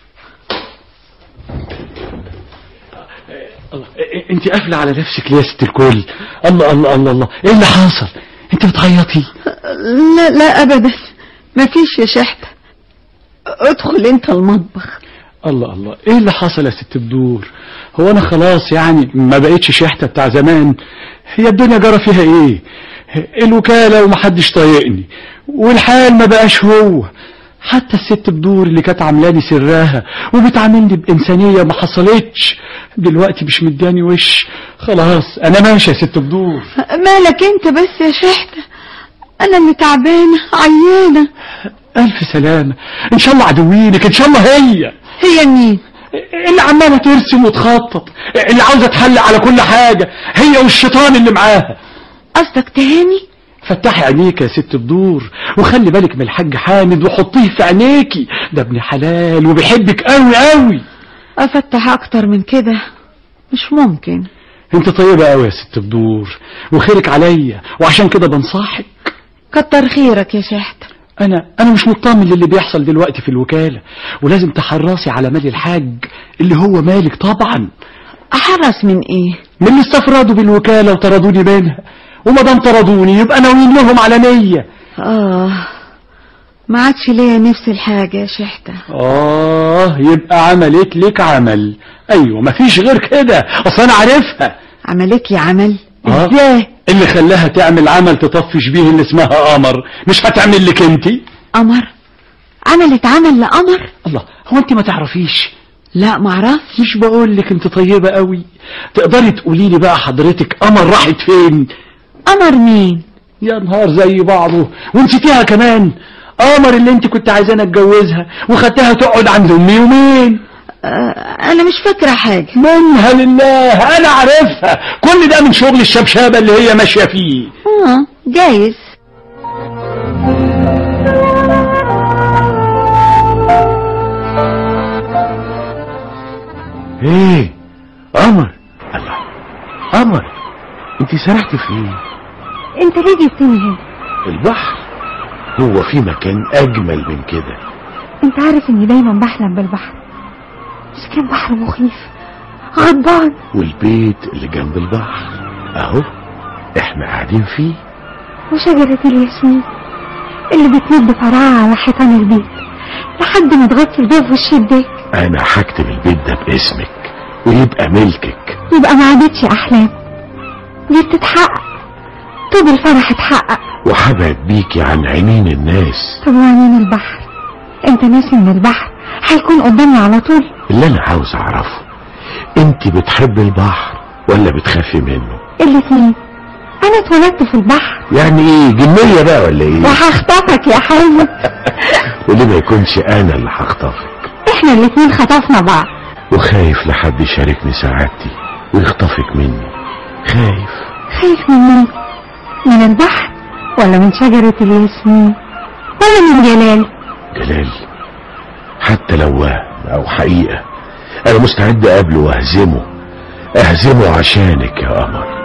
الله انت قافلة على نفسك ليه يا ست الكل الله الله الله الله ايه اللي حصل انت بتعيطي لا لا ابدا مفيش يا شحت ادخل انت المطبخ الله الله ايه اللي حصل يا ست بدور هو انا خلاص يعني ما بقيتش شحتة بتاع زمان هي الدنيا جرى فيها ايه الوكالة ومحدش طايقني والحال ما بقاش هو حتى الست بدور اللي كانت عاملاني سراها وبتعاملني بإنسانية ما حصلتش دلوقتي مش مداني وش خلاص انا ماشي يا ست بدور مالك انت بس يا شحتة انا اللي تعبانه عيانه الف سلامه ان شاء الله عدوينك ان شاء الله هي هي مين اللي عماله ترسم وتخطط اللي عاوزه تحلق على كل حاجه هي والشيطان اللي معاها قصدك تهاني فتحي عينيك يا ست بدور وخلي بالك من الحاج حامد وحطيه في عينيكي ده ابن حلال وبيحبك قوي قوي افتح اكتر من كده مش ممكن انت طيبة قوي يا ست بدور وخيرك عليا وعشان كده بنصحك كتر خيرك يا شحت انا انا مش مطمن للي بيحصل دلوقتي في الوكالة ولازم تحرصي على مال الحاج اللي هو مالك طبعا احرص من ايه من اللي استفردوا بالوكالة وطردوني منها وما دام طردوني يبقى ناويين لهم على نية اه ما عادش ليا نفس الحاجة يا شحتة اه يبقى عملت لك عمل ايوه مفيش غير كده اصل انا عارفها عملت لي عمل آه. ازاي اللي خلاها تعمل عمل تطفش بيه اللي اسمها قمر مش هتعمل لك انتي قمر عملت عمل لقمر الله هو انت ما تعرفيش لا معرفش مش بقول لك انت طيبة قوي تقدري تقولي لي بقى حضرتك قمر راحت فين قمر مين يا نهار زي بعضه ونسيتيها كمان قمر اللي انت كنت عايزانا اتجوزها وخدتها تقعد عند امي يومين آه انا مش فاكرة حاجة منها لله انا عارفها كل ده من شغل الشبشابة اللي هي ماشية فيه اه جايز ايه قمر الله قمر انت سرحت في ايه انت ليه جبتني هنا البحر هو في مكان اجمل من كده انت عارف اني دايما بحلم بالبحر بس كان بحر مخيف غضبان والبيت اللي جنب البحر اهو احنا قاعدين فيه وشجرة الياسمين اللي بتمد فرعها على حيطان البيت لحد ما تغطي الباب والشباك انا هكتب البيت ده باسمك ويبقى ملكك يبقى ما عادتش احلام دي بتتحقق طوب الفرح اتحقق وهبعد بيكي عن عينين الناس طب وعنين البحر انت ناسي ان البحر هيكون قدامي على طول اللي انا عاوز اعرفه انت بتحبي البحر ولا بتخافي منه الاتنين انا اتولدت في البحر يعني ايه جنية بقى ولا ايه وهخطفك يا حامد وليه ما يكونش انا اللي هخطفك احنا الاتنين خطفنا بعض وخايف لحد يشاركني سعادتي ويخطفك مني خايف خايف من مين من البحر ولا من شجرة الياسمين ولا من جلال جلال حتى لو وهم او حقيقة انا مستعد اقابله واهزمه اهزمه عشانك يا قمر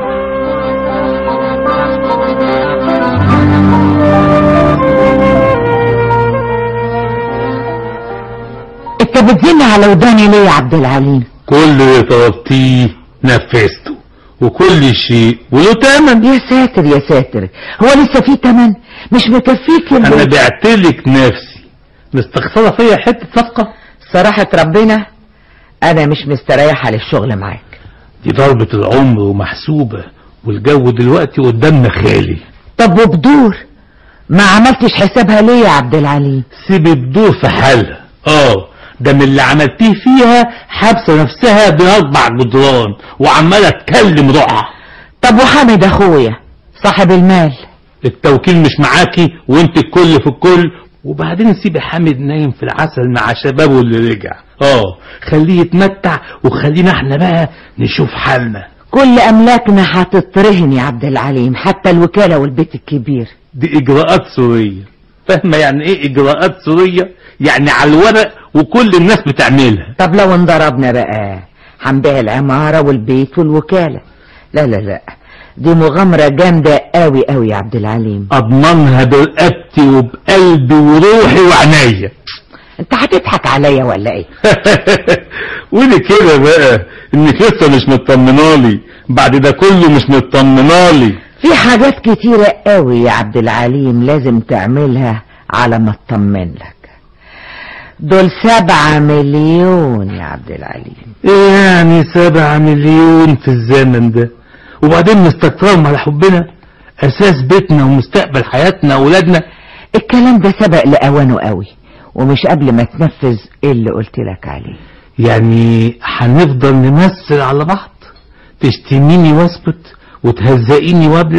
انت بتزن على وداني ليه يا عبد العليم كل اللي طلبتيه نفذته وكل شيء وله تمن يا ساتر يا ساتر هو لسه في تمن مش مكفيك يا انا البيت؟ بعتلك نفسي مستخسرة فيا حتة صفقة صراحة ربنا انا مش مستريحة للشغل معاك دي ضربة العمر ومحسوبة والجو دلوقتي قدامنا خالي طب وبدور ما عملتش حسابها ليه يا عبد العليم سيب بدور في حالها اه ده من اللي عملتيه فيها حابسة نفسها بأربع جدران وعمالة تكلم روحها طب وحامد اخويا صاحب المال التوكيل مش معاكي وانت الكل في الكل وبعدين سيبي حامد نايم في العسل مع شبابه اللي رجع اه خليه يتمتع وخلينا احنا بقى نشوف حالنا كل املاكنا هتترهن يا عبد العليم حتى الوكالة والبيت الكبير دي اجراءات سورية فاهمة يعني ايه اجراءات سورية يعني على الورق وكل الناس بتعملها طب لو انضربنا بقى هنبيع العمارة والبيت والوكالة لا لا لا دي مغامرة جامدة قوي قوي يا عبد العليم اضمنها برقبتي وبقلبي وروحي وعينيا انت هتضحك عليا ولا ايه ودي كده بقى انك لسه مش مطمنالي بعد ده كله مش مطمنالي في حاجات كتيرة قوي يا عبد العليم لازم تعملها على ما اطمن لك دول سبعة مليون يا عبد العليم ايه يعني سبعة مليون في الزمن ده وبعدين نستكترهم على حبنا اساس بيتنا ومستقبل حياتنا واولادنا الكلام ده سبق لأوانه قوي ومش قبل ما تنفذ ايه اللي قلت لك عليه يعني هنفضل نمثل على بعض تشتميني واسكت وتهزقيني وابلع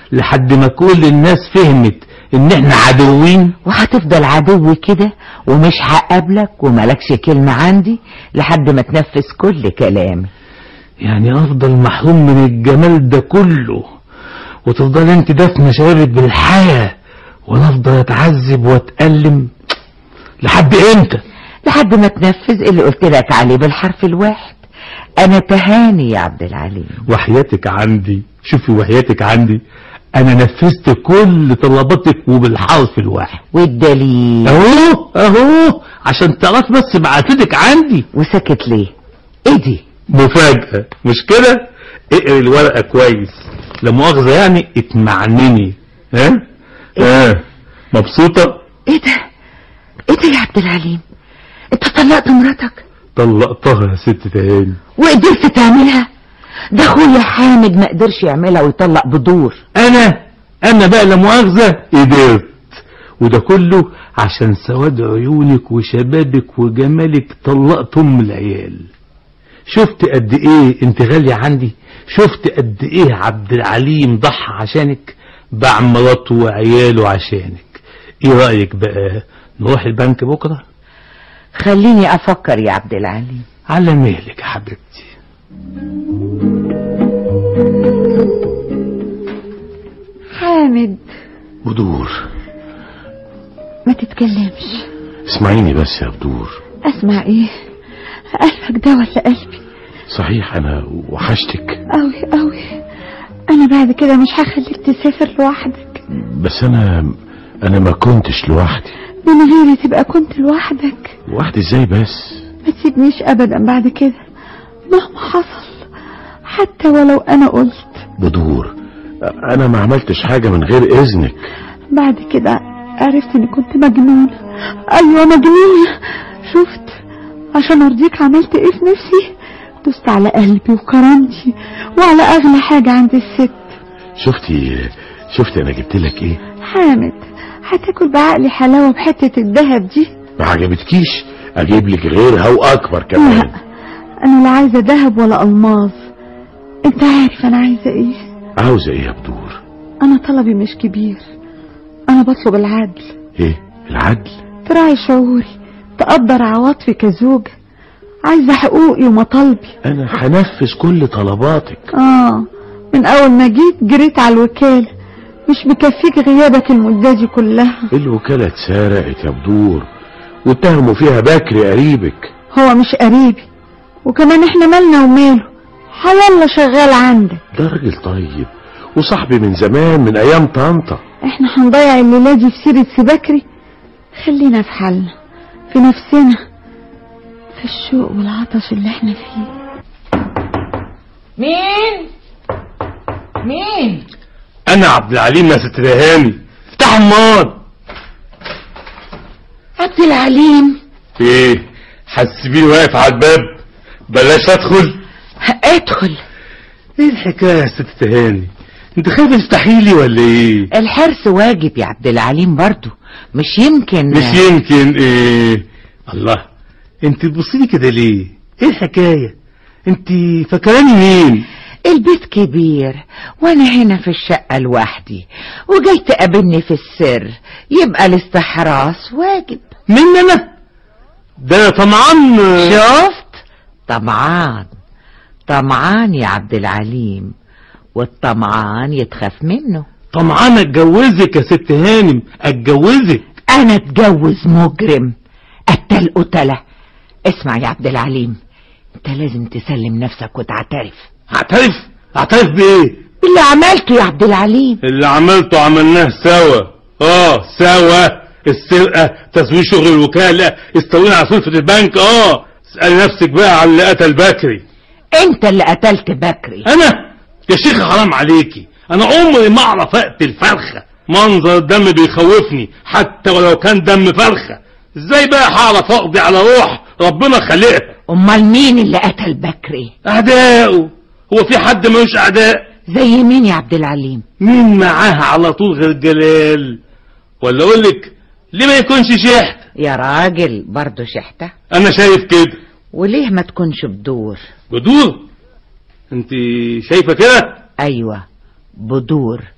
لحد ما كل الناس فهمت ان احنا عدوين وهتفضل عدو كده ومش هقابلك وملكش كلمة عندي لحد ما تنفذ كل كلامي يعني افضل محروم من الجمال ده كله وتفضل انت دفنة شبابك بالحياة وانا افضل اتعذب واتألم لحد امتى لحد ما تنفذ اللي قلت لك عليه بالحرف الواحد انا تهاني يا عبد العليم وحياتك عندي شوفي وحياتك عندي انا نفذت كل طلباتك وبالحرف الواحد والدليل اهو اهو عشان تعرف بس بعتلك عندي وسكت ليه ايه دي مفاجأة مش كده اقري الورقة كويس لا مؤاخذة يعني اتمعنني ها ها مبسوطة ايه ده ايه ده يا عبد العليم انت طلقت مراتك طلقتها يا ست تهاني وقدرت تعملها ده اخويا حامد ما قدرش يعملها ويطلق بدور انا انا بقى لا مؤاخذة قدرت وده كله عشان سواد عيونك وشبابك وجمالك طلقت ام العيال شفت قد ايه انت غالية عندي شفت قد ايه عبد العليم ضحى عشانك باع مراته وعياله عشانك ايه رأيك بقى نروح البنك بكرة خليني افكر يا عبد العليم على مهلك يا حبيبتي حامد بدور ما تتكلمش اسمعيني بس يا بدور اسمع ايه قلبك ده ولا قلبي صحيح انا وحشتك قوي قوي انا بعد كده مش هخليك تسافر لوحدك بس انا انا ما كنتش لوحدي من غيري تبقى كنت لوحدك لوحدي ازاي بس ما تسيبنيش ابدا بعد كده مهما حصل حتى ولو انا قلت بدور انا ما عملتش حاجة من غير اذنك بعد كده عرفت اني كنت مجنونة ايوه مجنونة شفت عشان ارضيك عملت ايه في نفسي دوست على قلبي وكرامتي وعلى اغلى حاجة عند الست شفتي شفتي انا جبت لك ايه حامد هتاكل بعقلي حلاوة بحتة الذهب دي ما عجبتكيش اجيب لك غيرها واكبر كمان انا لا عايزة ذهب ولا الماظ انت عارف انا عايزة ايه عاوزة ايه يا بدور انا طلبي مش كبير انا بطلب العدل ايه العدل تراعي شعوري تقدر عواطفي كزوجة عايزة حقوقي ومطالبي انا هنفذ كل طلباتك اه من اول ما جيت جريت على الوكالة مش مكفيك غيابك المدة دي كلها الوكالة اتسرقت يا بدور واتهموا فيها بكري قريبك هو مش قريبي وكمان احنا مالنا وماله حيالله شغال عندك ده راجل طيب وصاحبي من زمان من ايام طنطا احنا هنضيع الليلة دي في سيرة سبكري خلينا في حالنا في نفسنا في الشوق والعطش اللي احنا فيه مين مين انا عبد العليم يا ست رهاني افتح النار عبد العليم ايه حسبيني واقف على الباب بلاش ادخل ادخل ايه الحكايه يا ست تهاني انت خايفه تفتحي لي ولا ايه الحرص واجب يا عبد العليم برضو مش يمكن مش يمكن ايه الله انت تبصيلي كده ليه ايه الحكايه انت فاكراني مين البيت كبير وانا هنا في الشقة لوحدي وجاي تقابلني في السر يبقى الاستحراس واجب مين انا ده انا طمعان شفت طمعان طمعان يا عبد العليم والطمعان يتخاف منه طمعان اتجوزك يا ست هانم اتجوزك انا اتجوز مجرم قتل قتله اسمع يا عبد العليم انت لازم تسلم نفسك وتعترف اعترف اعترف بايه اللي عملته يا عبد العليم اللي عملته عملناه سوا اه سوا السرقة تزوير شغل الوكالة استولينا على سلفة البنك اه اسألي نفسك بقى على اللي قتل بكري انت اللي قتلت بكري انا يا شيخ حرام عليكي انا عمري ما اعرف اقتل فرخة منظر الدم بيخوفني حتى ولو كان دم فرخة ازاي بقى هعرف اقضي على روح ربنا خلقها امال مين اللي قتل بكري اعدائه هو في حد ملوش اعداء زي مين يا عبد العليم مين معاها على طول غير جلال ولا اقول لك ليه ما يكونش شحت يا راجل برضه شحتة انا شايف كده وليه ما تكونش بدور بدور انت شايفه كده ايوه بدور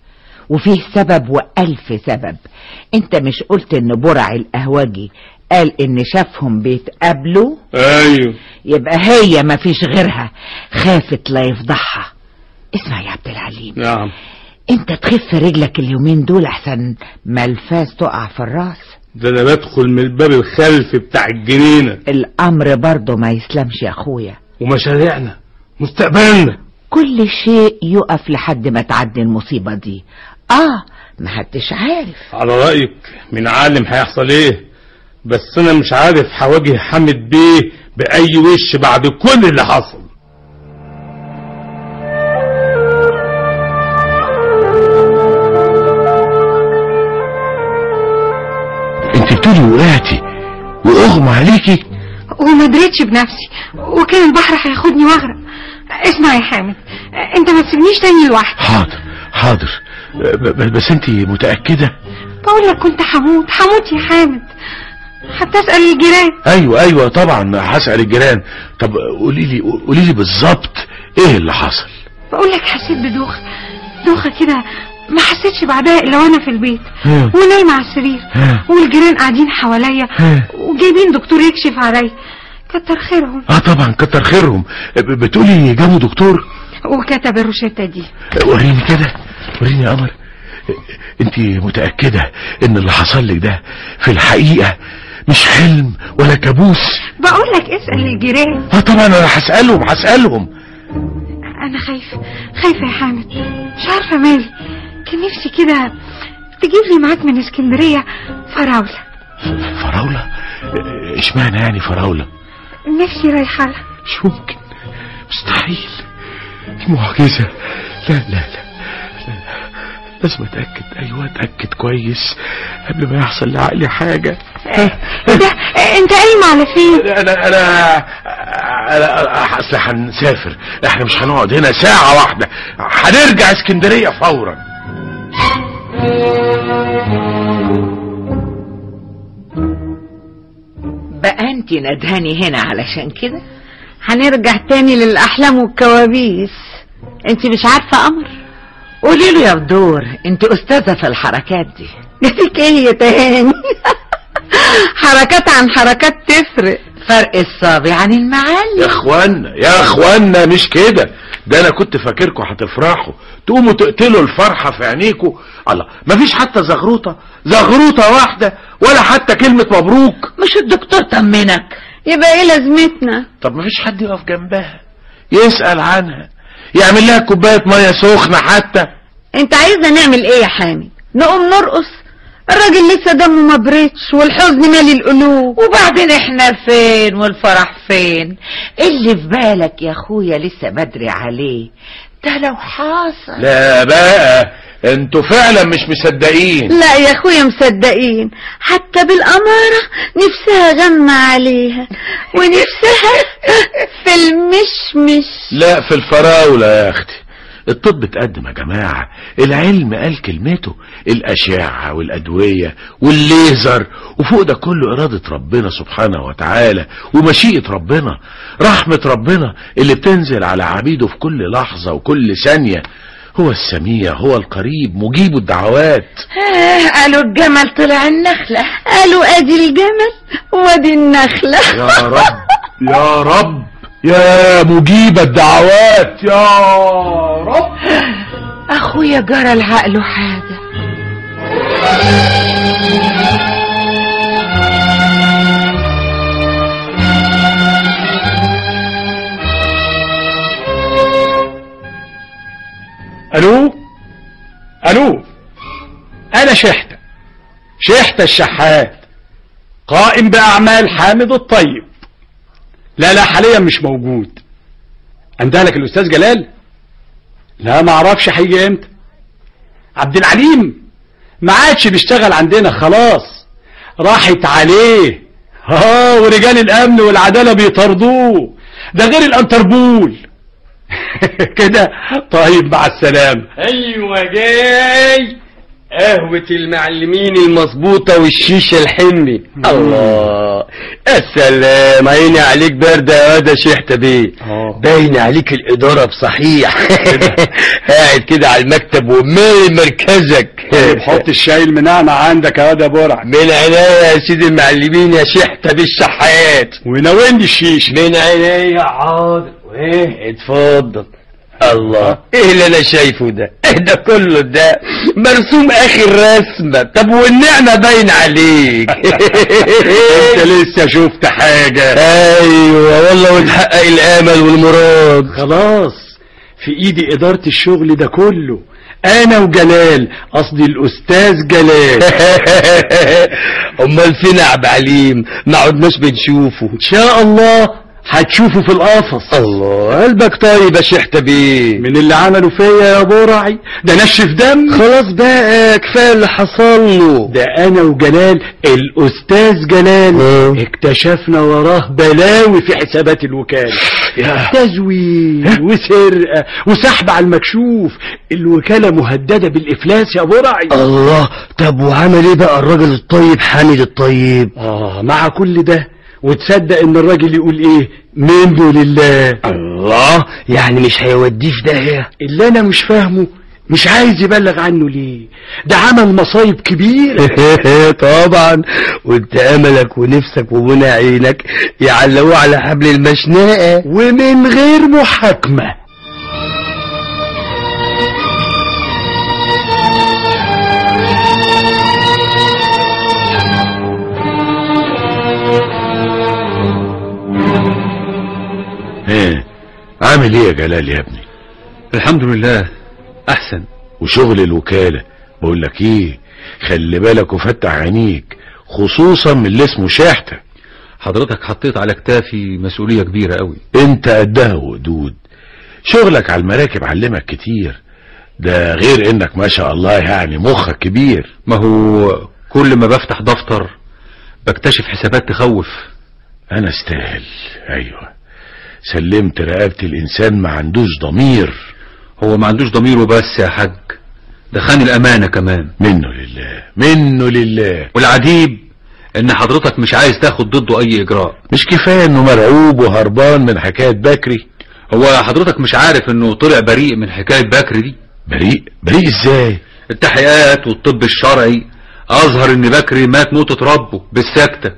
وفيه سبب وألف سبب انت مش قلت ان برع القهوجي قال ان شافهم بيتقابلوا ايوه يبقى هي مفيش غيرها خافت لا يفضحها اسمع يا عبد العليم نعم انت تخف رجلك اليومين دول احسن ما الفاس تقع في الراس ده انا بدخل من الباب الخلفي بتاع الجنينة الامر برضه ما يسلمش يا اخويا ومشاريعنا مستقبلنا كل شيء يقف لحد ما تعدي المصيبة دي اه ما حدش عارف على رأيك من عالم هيحصل ايه بس انا مش عارف هواجه حامد بيه بأي وش بعد كل اللي حصل انت بتقولي وقعتي واغمى عليكي وما دريتش بنفسي وكان البحر هياخدني واغرق اسمع يا حامد انت ما تسيبنيش تاني لوحدي حاضر حاضر ب- ب- بس انت متأكدة بقول لك كنت هموت هموت يا حامد حتى اسال الجيران ايوه ايوه طبعا هسأل الجيران طب قولي لي قولي لي بالظبط ايه اللي حصل بقول لك حسيت بدوخه دوخه كده ما حسيتش بعدها الا وانا في البيت ها. ونايمه على السرير ها. والجيران قاعدين حواليا ها. وجايبين دكتور يكشف عليا كتر خيرهم اه طبعا كتر خيرهم ب- بتقولي جابوا دكتور وكتب الروشته دي وريني كده وريني يا قمر انت متأكدة ان اللي حصل لك ده في الحقيقة مش حلم ولا كابوس بقول لك اسال الجيران اه طبعا انا هسألهم هسألهم انا خايفه خايفه يا حامد مش عارفه مالي كان نفسي كده تجيب لي معاك من اسكندريه فراوله فراولة اشمعنى يعني فراولة نفسي رايحه لها مش ممكن مستحيل معجزة لا لا لا لا. لازم اتأكد ايوه اتأكد كويس قبل ما يحصل لعقلي حاجة ده انت قايم على فين انا انا انا اصل هنسافر احنا مش هنقعد هنا ساعة واحدة هنرجع اسكندرية فورا بقى انت ندهاني هنا علشان كده هنرجع تاني للأحلام والكوابيس انت مش عارفة قمر قولي له يا بدور انت استاذة في الحركات دي جاتك ايه يا تهاني حركات عن حركات تفرق فرق الصابع عن المعلم يا اخوانا يا اخوانا مش كده ده انا كنت فاكركم هتفرحوا تقوموا تقتلوا الفرحة في عينيكم الله مفيش حتى زغروطة زغروطة واحدة ولا حتى كلمة مبروك مش الدكتور طمنك يبقى ايه لازمتنا طب مفيش حد يقف جنبها يسأل عنها يعمل لها كوباية مية سخنة حتى انت عايزنا نعمل ايه يا حامد نقوم نرقص الراجل لسه دمه ما بريتش والحزن مالي القلوب وبعدين احنا فين والفرح فين اللي في بالك يا اخويا لسه بدري عليه ده لو حاصل لا بقى انتوا فعلا مش مصدقين لا يا اخويا مصدقين حتى بالأمارة نفسها غنى عليها ونفسها في المشمش لا في الفراولة يا اختي الطب اتقدم يا جماعة العلم قال كلمته الأشعة والأدوية والليزر وفوق ده كله إرادة ربنا سبحانه وتعالى ومشيئة ربنا رحمة ربنا اللي بتنزل على عبيده في كل لحظة وكل ثانية هو السميع هو القريب مجيب الدعوات آه قالوا الجمل طلع النخلة قالوا ادي الجمل وادي النخلة يا رب يا رب يا مجيب الدعوات يا رب اخويا جرى العقل حاجة الو الو انا شحتة شحتة الشحات قائم باعمال حامد الطيب لا لا حاليا مش موجود عندك الاستاذ جلال لا ما اعرفش هيجي امتى عبد العليم ما عادش بيشتغل عندنا خلاص راحت عليه اه ورجال الامن والعداله بيطردوه ده غير الانتربول كده طيب مع السلامه ايوه جاي قهوة المعلمين المظبوطة والشيشة الحمي الله الله السلام عيني عليك باردة يا واد يا شيحتة بيه باين عليك الإدارة بصحيح قاعد كده على المكتب ومالي مركزك طيب حط الشاي المنعنع عندك يا واد يا برع من عينيا يا سيدي المعلمين يا شيحتة بالشحات وناولني الشيش من عينيا حاضر ايه اتفضل الله ايه اللي انا شايفه ده ايه ده كله ده مرسوم اخر رسمة طب والنعمة باين عليك انت لسه شفت حاجة ايوه والله وتحقق الامل والمراد خلاص في ايدي ادارة الشغل ده كله انا وجلال قصدي الاستاذ جلال امال فين عبد عليم ما عدناش بنشوفه ان شاء الله هتشوفه في القفص الله قلبك طيب يا شيحتة بيه من اللي عمله فيا يا برعي ده نشف دم خلاص بقى كفايه اللي حصل له ده انا وجلال الاستاذ جلال اكتشفنا وراه بلاوي في حسابات الوكالة تزوير وسرقة وسحب على المكشوف الوكالة مهددة بالافلاس يا برعي الله طب وعمل ايه بقى الراجل الطيب حامد الطيب اه مع كل ده وتصدق ان الراجل يقول ايه منه لله الله يعني مش هيوديه في داهية اللي انا مش فاهمه مش عايز يبلغ عنه ليه ده عمل مصايب كبيرة طبعا وانت املك ونفسك ومنى عينك يعلقوه على حبل المشنقة ومن غير محاكمة ايه عامل ايه يا جلال يا ابني الحمد لله احسن وشغل الوكالة بقول لك ايه خلي بالك وفتح عينيك خصوصا من اللي اسمه شحتة حضرتك حطيت على كتافي مسؤولية كبيرة قوي انت قدها وقدود شغلك على المراكب علمك كتير ده غير انك ما شاء الله يعني مخك كبير ما هو كل ما بفتح دفتر بكتشف حسابات تخوف انا استاهل ايوه سلمت رقبة الانسان ما عندوش ضمير هو ما عندوش ضميره بس يا حاج ده خان الامانة كمان منه لله منه لله والعجيب ان حضرتك مش عايز تاخد ضده اي اجراء مش كفاية انه مرعوب وهربان من حكاية بكري هو حضرتك مش عارف انه طلع بريء من حكاية بكري دي بريء بريء ازاي التحقيقات والطب الشرعي اظهر ان بكري مات موتة ربه بالسكتة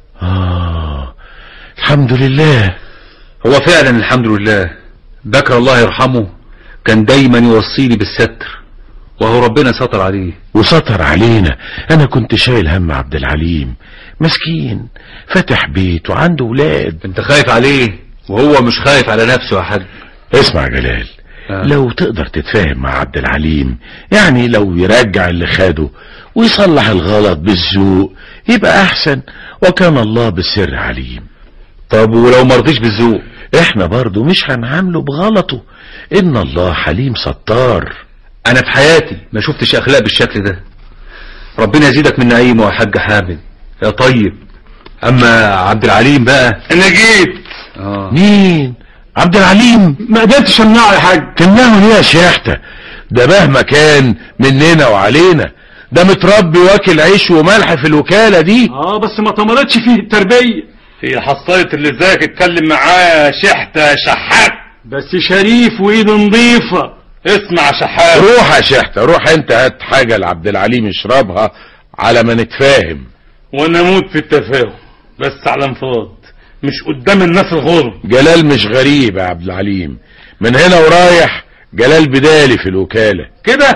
اه الحمد لله هو فعلا الحمد لله بكر الله يرحمه كان دايما يوصيني بالستر وهو ربنا ستر عليه وستر علينا انا كنت شايل هم عبد العليم مسكين فاتح بيت وعنده ولاد انت خايف عليه وهو مش خايف على نفسه يا حاج اسمع يا جلال آه. لو تقدر تتفاهم مع عبد العليم يعني لو يرجع اللي خده ويصلح الغلط بالذوق يبقى احسن وكان الله بالسر عليم طب ولو مرضيش بالذوق احنا برضو مش هنعامله بغلطه ان الله حليم ستار انا في حياتي ما شفتش اخلاق بالشكل ده ربنا يزيدك من نعيمه يا حاج حامد يا طيب اما عبد العليم بقى انا جيت آه. مين عبد العليم ما قدرتش امنعه يا حاج تمنعه ليه يا شيحته ده مهما كان مننا وعلينا ده متربي واكل عيش وملح في الوكالة دي اه بس ما طمرتش فيه التربية هي حصلت اللي زيك اتكلم معاه شحتة شحات بس شريف وايد نظيفة اسمع شحات روح يا شحتة روح انت هات حاجة لعبد العليم يشربها على ما نتفاهم وانا اموت في التفاهم بس على انفراد مش قدام الناس الغرب جلال مش غريب يا عبد العليم من هنا ورايح جلال بدالي في الوكالة كده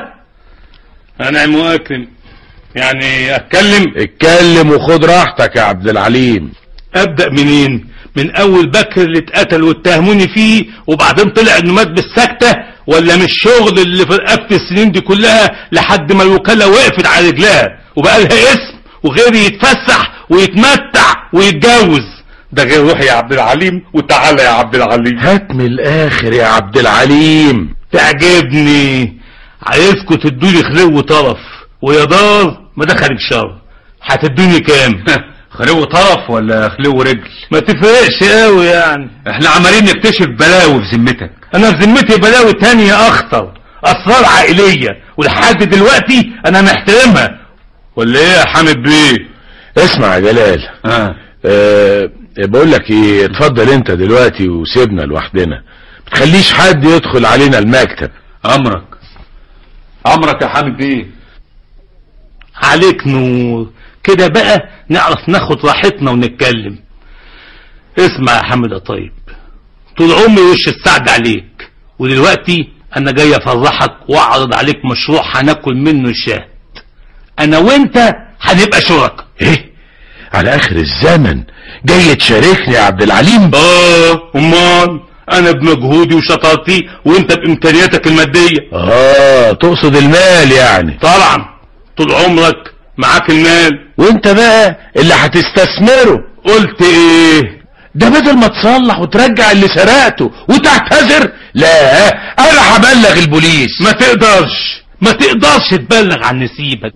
انا مؤكد يعني اتكلم اتكلم وخد راحتك يا عبد العليم ابدأ منين من اول بكر اللي اتقتل واتهموني فيه وبعدين طلع انه مات بالسكتة ولا من الشغل اللي في رقبت السنين دي كلها لحد ما الوكالة وقفت على رجلها وبقى لها اسم وغيري يتفسح ويتمتع ويتجوز ده غير روح يا عبد العليم وتعالى يا عبد العليم هات من الاخر يا عبد العليم تعجبني عايزكوا تدوني خلو طرف ويا دار ما دخلك شر هتدوني كام خلو طرف ولا خلو رجل ما تفرقش قوي يعني احنا عمالين نكتشف بلاوي في ذمتك انا في ذمتي بلاوي تانية اخطر اسرار عائلية ولحد دلوقتي انا محترمها ولا ايه يا حامد بيه اسمع يا جلال آه. أه بقول لك ايه اتفضل انت دلوقتي وسيبنا لوحدنا ما تخليش حد يدخل علينا المكتب امرك امرك يا حامد بيه عليك نور كده بقى نعرف ناخد راحتنا ونتكلم اسمع يا حامد يا طيب طول عمري وش السعد عليك ودلوقتي انا جاي افرحك واعرض عليك مشروع هناكل منه الشهد انا وانت هنبقى شركاء ايه على اخر الزمن جاي تشاركني يا عبد العليم اه امال انا بمجهودي وشطارتي وانت بامكانياتك الماديه اه تقصد المال يعني طبعا طول عمرك معاك المال وانت بقى اللي هتستثمره قلت ايه ده بدل ما تصلح وترجع اللي سرقته وتعتذر لا انا هبلغ البوليس ما تقدرش ما تقدرش تبلغ عن نسيبك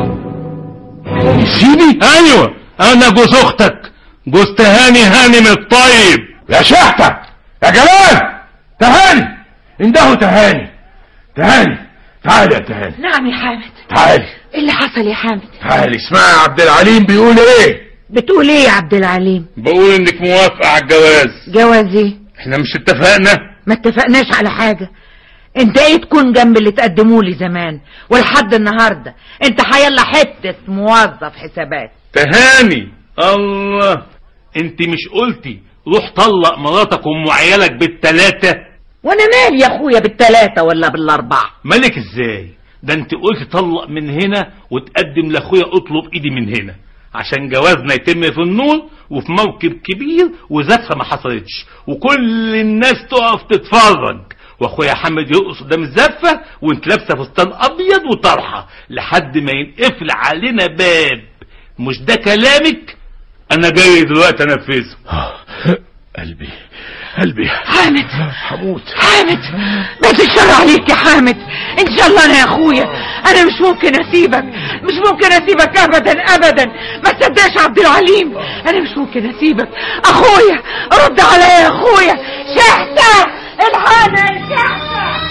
نسيبي ايوه انا جوز اختك جوز تهاني هانم الطيب يا شحتة يا جلال تهاني انده تهاني تهاني تعالي يا تهاني نعم يا حامد تعالي ايه اللي حصل يا حامد تعالي اسمعي يا عبد العليم بيقول ايه بتقول ايه يا عبد العليم بقول انك موافقة على الجواز جواز ايه احنا مش اتفقنا ما اتفقناش على حاجة انت ايه تكون جنب اللي تقدموا لي زمان ولحد النهاردة انت حيلا حتة موظف حسابات تهاني الله انت مش قلتي روح طلق مراتك وام عيالك بالتلاتة وانا مالي يا اخويا بالتلاتة ولا بالاربعة مالك ازاي ده انت قلت طلق من هنا وتقدم لاخويا اطلب ايدي من هنا عشان جوازنا يتم في النور وفي موكب كبير وزفة ما حصلتش وكل الناس تقف تتفرج واخويا حمد يرقص قدام الزفة وانت لابسه فستان ابيض وطرحه لحد ما ينقفل علينا باب مش ده كلامك انا جاي دلوقتي انفذه قلبي قلبي حامد حموت حامد بس الشر عليك يا حامد ان شاء الله انا يا اخويا انا مش ممكن اسيبك مش ممكن اسيبك ابدا ابدا ما تصدقش عبد العليم انا مش ممكن اسيبك اخويا رد عليا يا اخويا شحتة الحقنا يا شحتة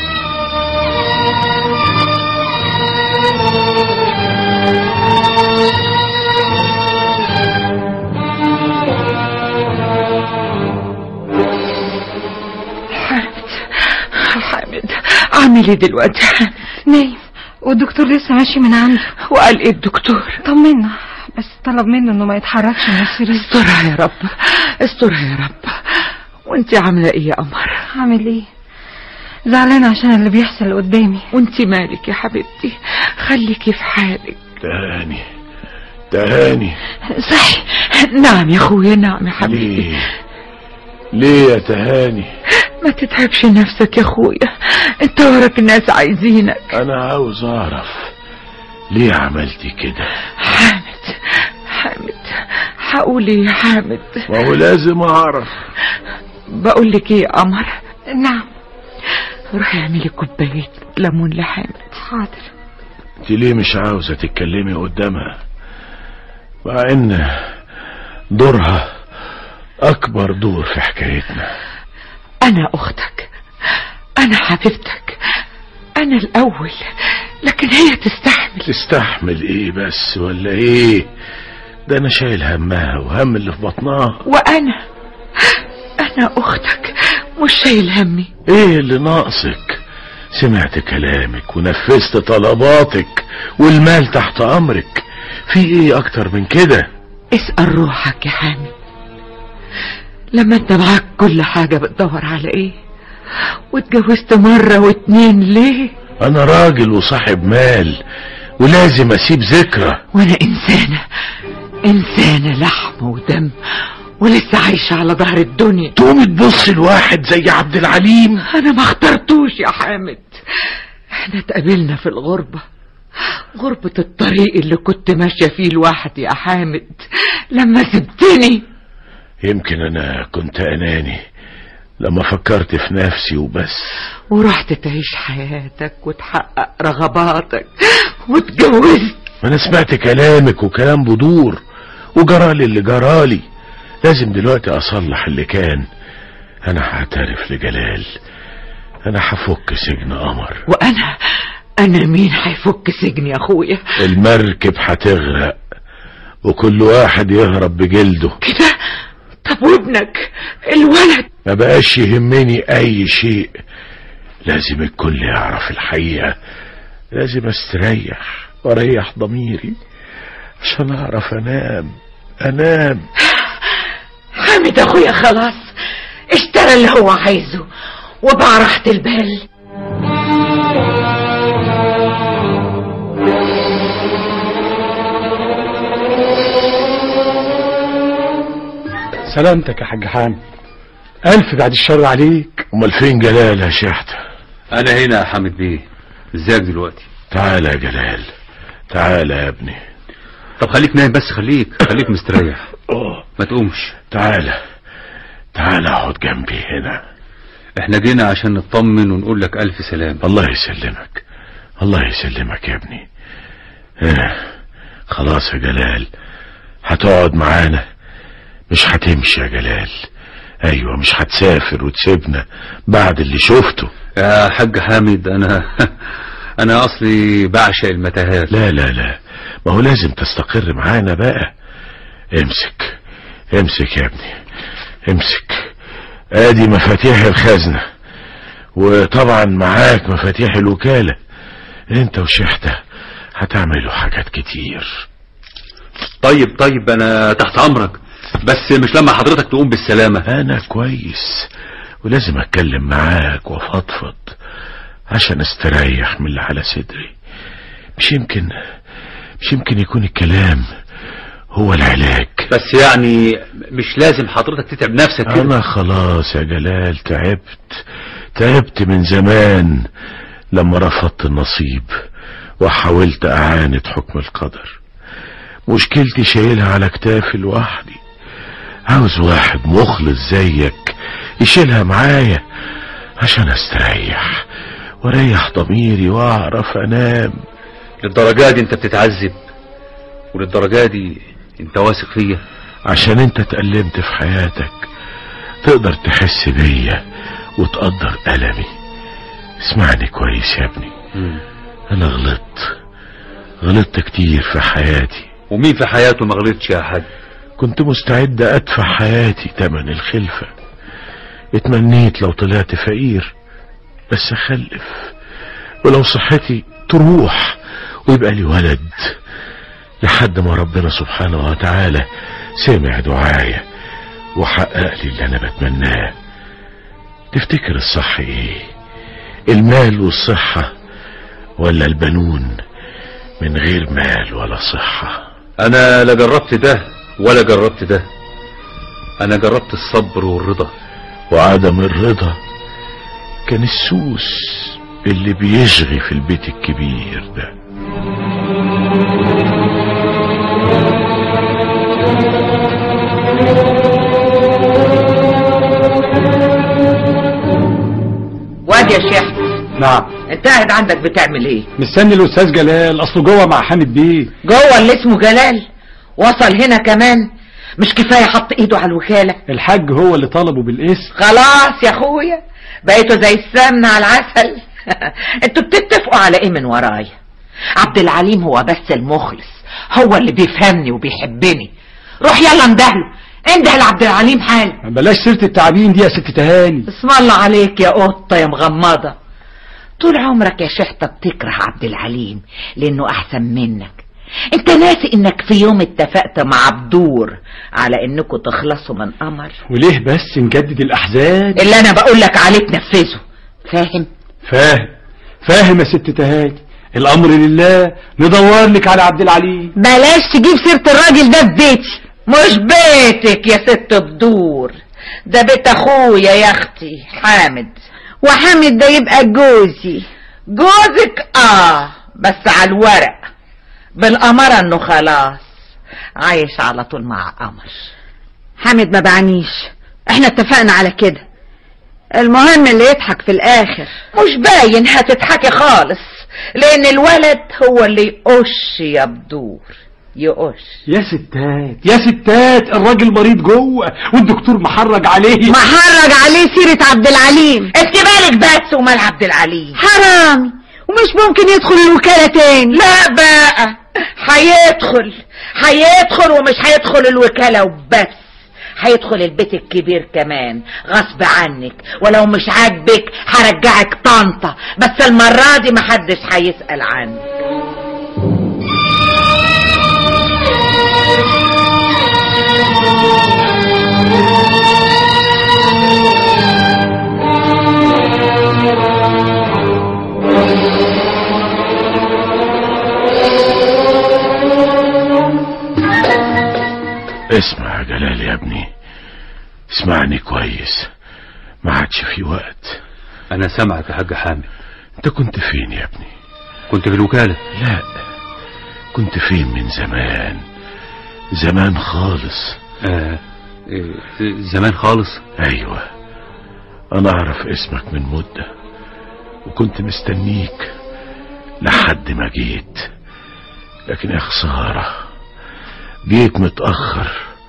حامد عامل ايه دلوقتي حامد نايم والدكتور لسه ماشي من عنده وقال ايه الدكتور طمنا بس طلب منه انه ما يتحركش من السرير استرها يا رب استرها يا رب وانت عامله ايه يا قمر عامل ايه زعلانة عشان اللي بيحصل قدامي وانت مالك يا حبيبتي خليكي في حالك تهاني تهاني صحي نعم يا اخويا نعم يا حبيبتي ليه ليه يا تهاني ما تتعبش نفسك يا اخويا انت وراك ناس عايزينك انا عاوز اعرف ليه عملتي كده حامد حامد هقول ايه يا حامد ما هو لازم اعرف بقول لك ايه يا قمر نعم روحي اعملي كوبايه ليمون لحامد حاضر انت ليه مش عاوزة تتكلمي قدامها مع ان دورها اكبر دور في حكايتنا انا اختك انا حبيبتك انا الاول لكن هي تستحمل تستحمل ايه بس ولا ايه ده انا شايل همها وهم اللي في بطنها وانا انا اختك مش شايل همي ايه اللي ناقصك سمعت كلامك ونفذت طلباتك والمال تحت امرك في ايه اكتر من كده اسأل روحك يا حامد لما انت معاك كل حاجة بتدور على ايه واتجوزت مرة واتنين ليه انا راجل وصاحب مال ولازم اسيب ذكرى وانا انسانة انسانة لحم ودم ولسه عايشة على ظهر الدنيا تقومي تبص لواحد زي عبد العليم انا ما اخترتوش يا حامد احنا اتقابلنا في الغربة غربة الطريق اللي كنت ماشية فيه لوحدي يا حامد لما سبتني يمكن انا كنت اناني لما فكرت في نفسي وبس ورحت تعيش حياتك وتحقق رغباتك واتجوزت ما انا سمعت كلامك وكلام بدور وجرالي اللي جرالي لازم دلوقتي اصلح اللي كان انا هعترف لجلال انا هفك سجن قمر وانا انا مين هيفك سجني يا اخويا المركب هتغرق وكل واحد يهرب بجلده كده طب وابنك الولد ما بقاش يهمني اي شيء لازم الكل يعرف الحقيقة لازم استريح واريح ضميري عشان اعرف انام انام حامد اخويا خلاص اشترى اللي هو عايزه وبقى راحة البال سلامتك يا حاج حامد ألف بعد الشر عليك امال فين جلال يا شحتة انا هنا يا حامد بيه ازيك دلوقتي تعالى يا جلال تعالى يا ابني طب خليك نايم بس خليك خليك مستريح ما تقومش تعالى تعالى اقعد جنبي هنا احنا جينا عشان نطمن ونقول لك الف سلام الله يسلمك الله يسلمك يا ابني آه. خلاص يا جلال هتقعد معانا مش هتمشي يا جلال ايوه مش هتسافر وتسيبنا بعد اللي شفته يا حاج حامد انا انا اصلي بعشق المتاهات لا لا لا ما هو لازم تستقر معانا بقى امسك امسك يا ابني امسك ادي مفاتيح الخزنة وطبعا معاك مفاتيح الوكالة انت وشحتة هتعملوا حاجات كتير طيب طيب انا تحت امرك بس مش لما حضرتك تقوم بالسلامة انا كويس ولازم اتكلم معاك وافضفض عشان استريح من اللي على صدري مش يمكن مش يمكن يكون الكلام هو العلاج بس يعني مش لازم حضرتك تتعب نفسك كده انا خلاص يا جلال تعبت تعبت من زمان لما رفضت النصيب وحاولت اعاند حكم القدر مشكلتي شايلها على كتافي لوحدي عاوز واحد مخلص زيك يشيلها معايا عشان استريح واريح ضميري واعرف انام للدرجة دي انت بتتعذب وللدرجة دي انت واثق فيا عشان انت اتألمت في حياتك تقدر تحس بيا وتقدر ألمي اسمعني كويس يا ابني انا غلطت غلطت كتير في حياتي ومين في حياته ما غلطش يا حاج كنت مستعد ادفع حياتي تمن الخلفة اتمنيت لو طلعت فقير بس اخلف ولو صحتي تروح ويبقى لي ولد لحد ما ربنا سبحانه وتعالى سمع دعايا وحقق لي اللي انا بتمناه تفتكر الصح ايه المال والصحة ولا البنون من غير مال ولا صحة انا لا جربت ده ولا جربت ده انا جربت الصبر والرضا وعدم الرضا كان السوس اللي بيشغي في البيت الكبير ده واد يا شيخ نعم انت قاعد عندك بتعمل ايه مستني الاستاذ جلال اصله جوه مع حامد بيه جوه اللي اسمه جلال وصل هنا كمان مش كفايه حط ايده على الوكاله الحاج هو اللي طلبه بالاسم خلاص يا اخويا بقيتوا زي السمنه على العسل انتوا بتتفقوا على ايه من ورايا عبد العليم هو بس المخلص هو اللي بيفهمني وبيحبني روح يلا اندهله انده لعبد العليم حالا بلاش سيرة التعبين دي يا ست تهاني اسم الله عليك يا قطه يا مغمضه طول عمرك يا شحته بتكره عبد العليم لانه احسن منك انت ناسي انك في يوم اتفقت مع بدور على انكم تخلصوا من قمر وليه بس نجدد الاحزان اللي انا بقول لك عليه تنفذه فاهم فاهم فاهم يا ست تهاني الامر لله ندور لك على عبد العليم بلاش تجيب سيره الراجل ده في بيتي مش بيتك يا ست بدور ده بيت اخويا يا اختي حامد وحامد ده يبقى جوزي جوزك اه بس على الورق بالأمارة انه خلاص عايش على طول مع قمر حامد ما بعنيش احنا اتفقنا على كده المهم اللي يضحك في الاخر مش باين هتضحكي خالص لان الولد هو اللي يقش يا بدور يقش يا ستات يا ستات الراجل مريض جوه والدكتور محرج عليه محرج عليه سيرة عبد العليم انت بالك بس ومال عبد العليم حرامي ومش ممكن يدخل الوكالة تاني لا بقى هيدخل هيدخل ومش هيدخل الوكالة وبس هيدخل البيت الكبير كمان غصب عنك ولو مش عاجبك هرجعك طنطا بس المرة دي محدش هيسأل عنك اسمع يا جلال يا ابني اسمعني كويس ما عادش في وقت انا سامعك يا حاج حامد انت كنت فين يا ابني كنت في الوكالة لا كنت فين من زمان زمان خالص آه آه، زمان خالص ايوه انا اعرف اسمك من مدة وكنت مستنيك لحد ما جيت لكن يا خسارة جيت متأخر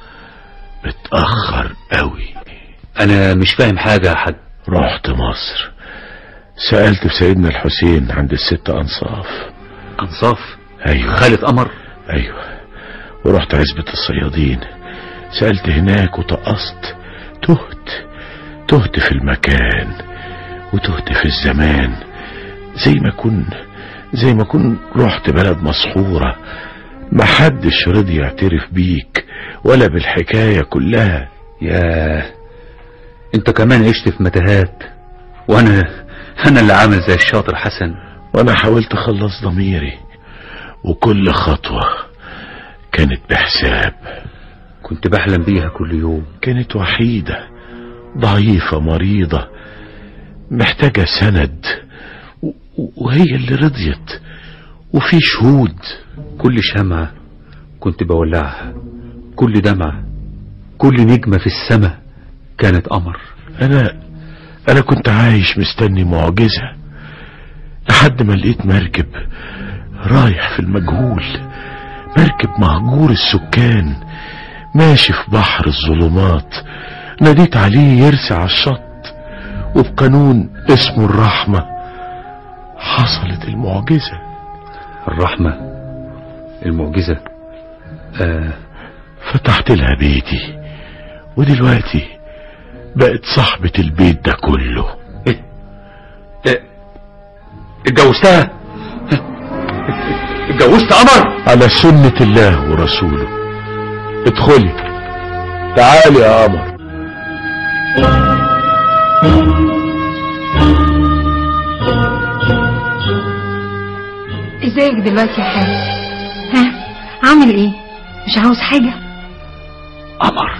متأخر قوي انا مش فاهم حاجة يا حاج رحت مصر سألت في سيدنا الحسين عند الست أنصاف أنصاف أيوة خالد قمر أيوة ورحت عزبة الصيادين سألت هناك وطقست تهت تهت في المكان وتهت في الزمان زي ما كن زي ما كن رحت بلد مسحورة محدش رضي يعترف بيك ولا بالحكاية كلها ياه انت كمان عشت في متاهات وانا انا اللي عامل زي الشاطر حسن وانا حاولت اخلص ضميري وكل خطوة كانت بحساب كنت بحلم بيها كل يوم كانت وحيدة ضعيفة مريضة محتاجة سند و- وهي اللي رضيت وفي شهود كل شمعة كنت بولعها كل دمعة كل نجمة في السماء كانت قمر انا انا كنت عايش مستني معجزة لحد ما لقيت مركب رايح في المجهول مركب مهجور السكان ماشي في بحر الظلمات ناديت عليه يرسى على الشط وبقانون اسمه الرحمة حصلت المعجزة الرحمة المعجزة آه فتحت لها بيتي ودلوقتي بقت صاحبة البيت ده كله اتجوزتها اتجوزت قمر على سنة الله ورسوله ادخلي تعالي يا قمر ازيك دلوقتي يا حاج ها عامل ايه مش عاوز حاجة قمر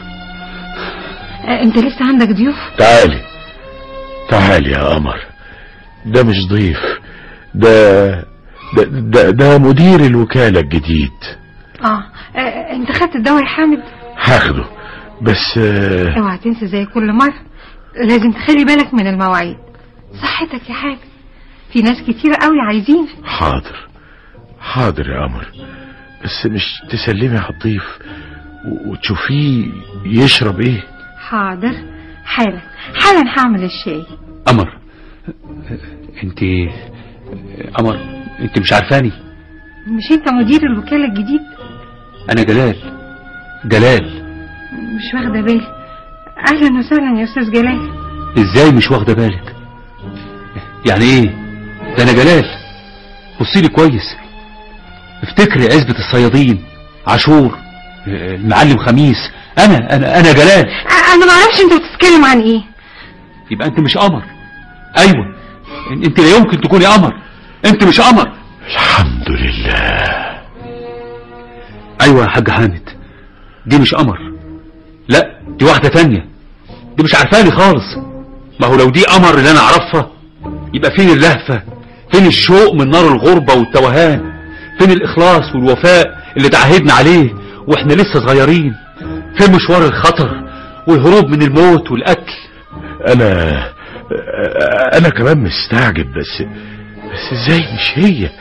آه، انت لسه عندك ضيوف تعالي تعالي يا قمر ده مش ضيف ده ده, ده, ده مدير الوكالة الجديد اه آه، انت خدت الدواء يا حامد هاخده بس آه، اوعى تنسى زي كل مرة لازم تخلي بالك من المواعيد صحتك يا حاج في ناس كتير قوي عايزين حاضر حاضر يا قمر بس مش تسلمي على الضيف و- وتشوفيه يشرب ايه حاضر حالا حالا هعمل الشاي قمر انت قمر انت مش عارفاني مش انت مدير الوكالة الجديد انا جلال جلال مش واخدة بالي اهلا وسهلا يا استاذ جلال ازاي مش واخده بالك يعني ايه ده انا جلال بصي لي كويس افتكري عزبة الصيادين عاشور المعلم خميس انا انا انا جلال آه، انا ما اعرفش انت بتتكلم عن ايه يبقى انت مش قمر ايوه انت لا يمكن تكوني قمر انت مش قمر الحمد لله ايوه يا حاج حامد دي مش قمر لا دي واحدة تانية دي مش عارفاني خالص ما هو لو دي قمر اللي انا اعرفها يبقى فين اللهفة فين الشوق من نار الغربة والتوهان فين الاخلاص والوفاء اللي تعهدنا عليه واحنا لسه صغيرين فين مشوار الخطر والهروب من الموت والقتل انا انا كمان مستعجب بس بس ازاي مش هي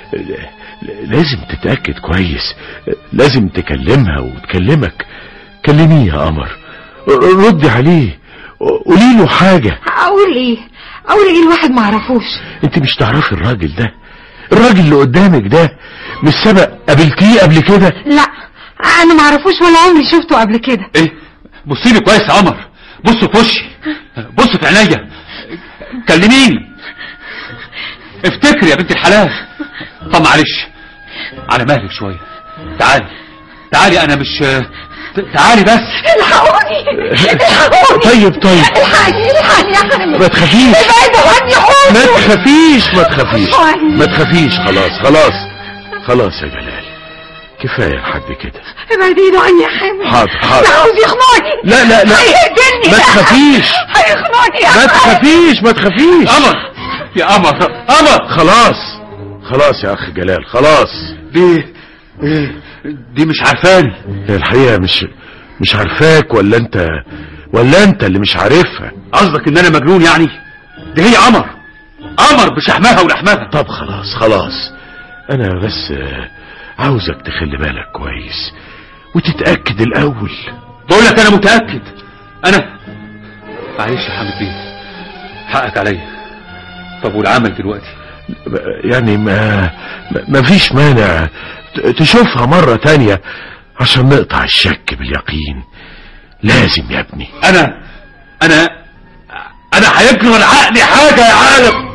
لازم تتأكد كويس لازم تكلمها وتكلمك كلميه يا قمر ردي عليه قولي له حاجة اقول ايه اقول ايه الواحد ما عرفوش انت مش تعرفي الراجل ده الراجل اللي قدامك ده مش سبق قابلتيه قبل كده لا انا ما اعرفوش ولا عمري شفته قبل كده ايه بصي لي كويس يا قمر بص في وشي بص في عينيا كلميني افتكري يا بنت الحلال طب معلش على مهلك شويه تعالي تعالي انا مش ت- تعالي بس الحقوني الحقوني طيب طيب الحقني الحقني يا حبيبي ما تخافيش ابعدوا عني حوش ما تخافيش ما تخافيش حوالي. ما تخافيش خلاص خلاص خلاص يا جلال كفايه لحد كده ابعد ايده عني يا حامد حاضر، حاضر. ده عاوز يخنقني لا لا لا هيقتلني ما تخافيش هيخنقني يا ما حامد. تخافيش ما تخافيش قمر يا قمر قمر خلاص خلاص يا اخ جلال خلاص دي إيه، دي مش عارفاني هي الحقيقه مش مش عارفاك ولا انت ولا انت اللي مش عارفها قصدك ان انا مجنون يعني دي هي قمر قمر بشحمها ولحمها طب خلاص خلاص انا بس آه، عاوزك تخلي بالك كويس وتتاكد الاول بقول لك انا متاكد انا معلش يا حامد بيه حقك عليا طب والعمل دلوقتي يعني ما ما- ما فيش مانع ت- تشوفها مرة تانية عشان نقطع الشك باليقين لازم يا ابني انا انا انا هيجرى عقلي حاجه يا عالم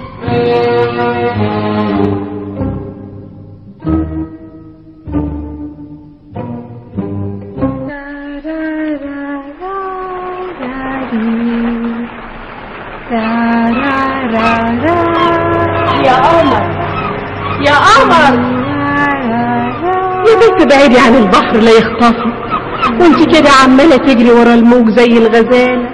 يا قمر يا قمر يا بنت بعيدي عن البحر لا يخطفك وانت كده عمالة تجري ورا الموج زي الغزالة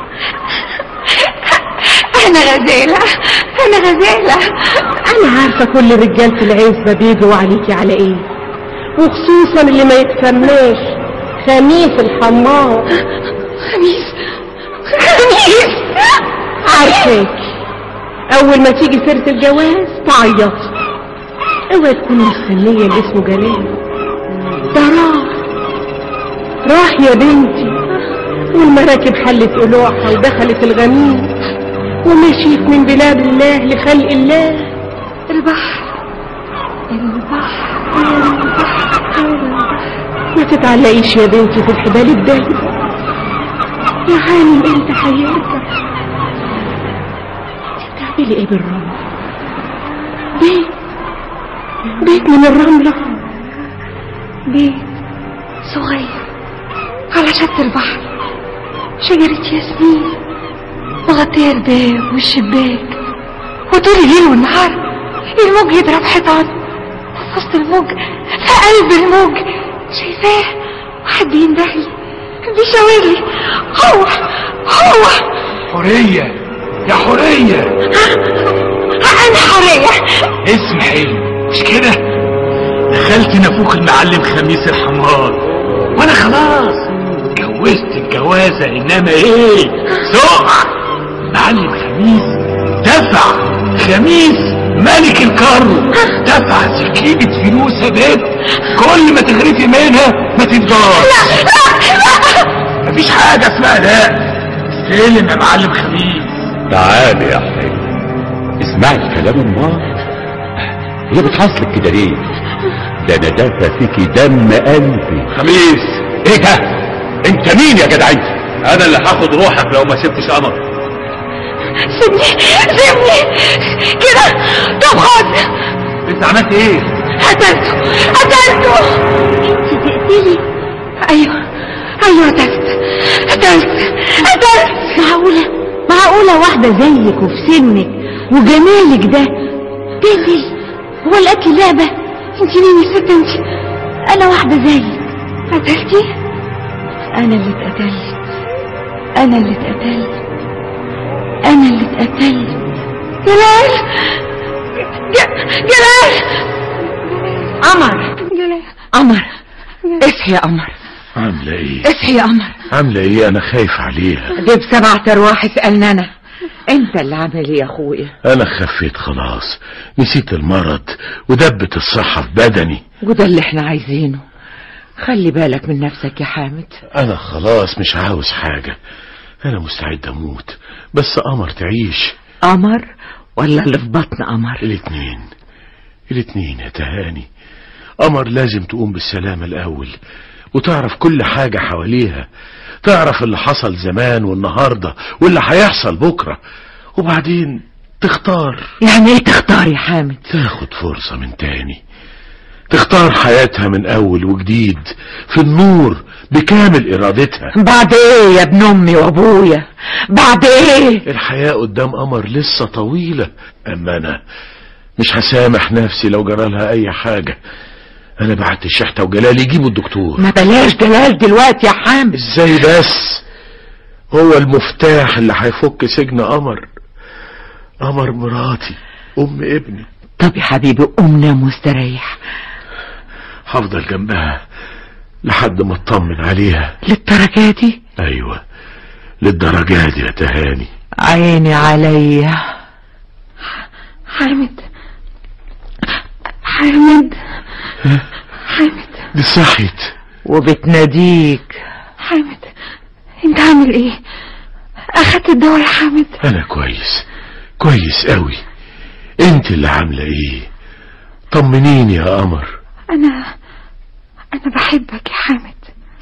انا غزالة انا غزالة انا عارفة كل رجالة العزبة بيجوا عليكي على ايه وخصوصا اللي ما يتسماش خميس الحمار خميس خميس عارفاكي اول ما تيجي سيرة الجواز تعيطي اوعي تكوني مستنية اللي اسمه جلال ده راح راح يا بنتي والمراكب حلت قلوعها ودخلت الغميم ومشيت من بلاد الله لخلق الله البحر البحر ما تتعلقيش يا بنتي في الحبال الدايمة يا عالم امتى هيرجع تعملي ايه بالرمل بيت بيت من الرملة بيت صغير على شط البحر شجرة ياسمين مغطية الباب والشباك وطول الليل والنهار الموج يضرب حيطان في وسط الموج في قلب الموج شايفاه واحد بيندهلي بيشاور لي هو هو حورية يا حورية انا حورية اسم حلو مش كده دخلت نافوخ المعلم خميس الحمار وانا خلاص اتجوزت الجوازة انما ايه سقع معلم خميس دفع خميس ملك الكرم دفع سكينة فلوس يا بنت كل ما تغرفي منها ما تفضلش مفيش حاجة اسمها لا استلم يا معلم خميس تعالي يا حبيبي اسمعي كلام امال هي بتحصلك كده ليه ده انا دافع فيكي دم قلبي خميس ايه ده انت مين يا جدع انت انا اللي هاخد روحك لو ما سبتش قمر سيبني سيبني كده طب خد انت عملت ايه قتلته قتلته انت تقتلي ايوه ايوه قتلت قتلت قتلت معقولة معقولة واحدة زيك وفي سنك وجمالك ده تقتل هو القتل لعبة انت مين يا ست انت انا واحدة زيك قتلتي انا اللي اتقتلت انا اللي اتقتلت انا اللي اتقتلت جلال ج- جلال قمر جلال قمر اصحي يا قمر عاملة ايه اصحي يا قمر عاملة ايه انا خايف عليها دي بسبعة ارواح اسألنا انا انت اللي عامل ايه يا اخويا انا خفيت خلاص نسيت المرض ودبت الصحة في بدني وده اللي احنا عايزينه خلي بالك من نفسك يا حامد انا خلاص مش عاوز حاجة انا مستعد اموت بس قمر تعيش قمر ولا اللي في بطن قمر الاتنين الاتنين يا تهاني قمر لازم تقوم بالسلامة الأول وتعرف كل حاجة حواليها تعرف اللي حصل زمان والنهاردة واللي هيحصل بكرة وبعدين تختار يعني ايه تختار يا حامد تاخد فرصة من تاني تختار حياتها من أول وجديد في النور بكامل إرادتها بعد ايه يا ابن امي وابويا بعد ايه الحياة قدام قمر لسه طويلة أما أنا مش هسامح نفسي لو جرالها أي حاجة أنا بعت الشحتة وجلال يجيبوا الدكتور ما بلاش جلال دلوقتي يا حامد ازاي بس هو المفتاح اللي هيفك سجن قمر قمر مراتي أم ابني طب يا حبيبي قوم نام واستريح هفضل جنبها لحد ما اطمن عليها للدرجة دي ايوه للدرجة دي يا تهاني عيني عليا حامد حامد حامد دي صحيت وبتناديك حامد انت عامل ايه اخدت الدواء يا حامد انا كويس كويس قوي انت اللي عامله ايه طمنيني يا قمر انا انا بحبك يا حامد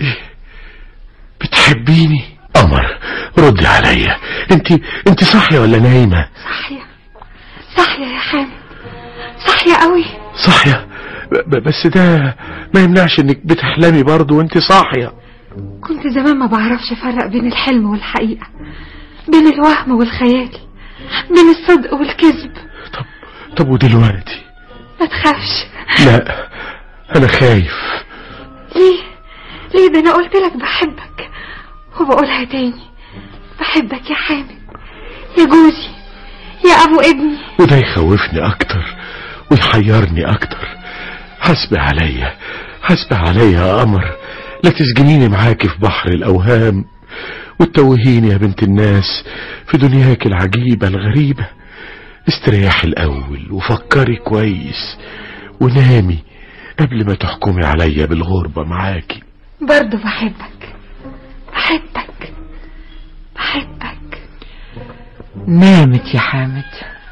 بتحبيني قمر ردي عليا انت انت صاحيه ولا نايمه صاحية صاحية يا حامد صاحية قوي صاحيه ب- ب- بس ده ما يمنعش انك بتحلمي برضه وانت صاحيه كنت زمان ما بعرفش افرق بين الحلم والحقيقة بين الوهم والخيال بين الصدق والكذب طب ودلوقتي ما تخافش لا انا خايف ليه ليه ده انا قلت لك بحبك وبقولها تاني بحبك يا حامد يا جوزي يا ابو ابني وده يخوفني اكتر ويحيرني اكتر حسبي عليا حسبي عليا يا قمر لا تسجنيني معاكي في بحر الاوهام وتتوهيني يا بنت الناس في دنياك العجيبة الغريبة استريحي الاول وفكري كويس ونامي قبل ما تحكمي عليا بالغربة معاكي برضه بحبك بحبك بحبك نامت يا حامد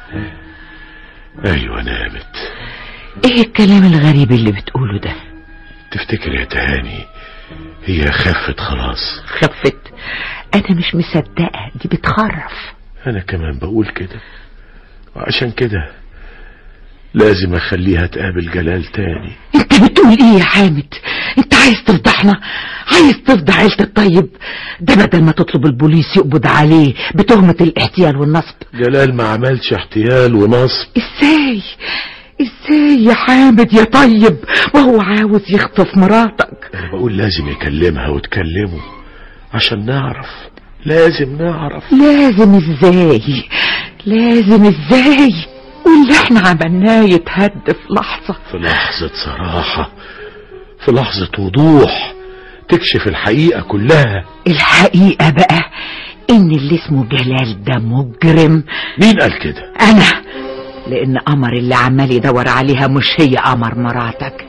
ايوه نامت ايه الكلام الغريب اللي بتقوله ده تفتكر يا تهاني هي خفت خلاص خفت انا مش مصدقة دي بتخرف انا كمان بقول كده وعشان كده لازم اخليها تقابل جلال تاني انت بتقول ايه يا حامد انت عايز تفضحنا عايز تفضح عيلة الطيب ده بدل ما تطلب البوليس يقبض عليه بتهمة الاحتيال والنصب جلال ما عملش احتيال ونصب ازاي ازاي يا حامد يا طيب وهو عاوز يخطف مراتك انا بقول لازم يكلمها وتكلمه عشان نعرف لازم نعرف لازم ازاي لازم ازاي واللي احنا عملناه يتهد في لحظة في لحظة صراحة في لحظة وضوح تكشف الحقيقة كلها الحقيقة بقى ان اللي اسمه جلال ده مجرم مين قال كده انا لان قمر اللي عمال يدور عليها مش هي قمر مراتك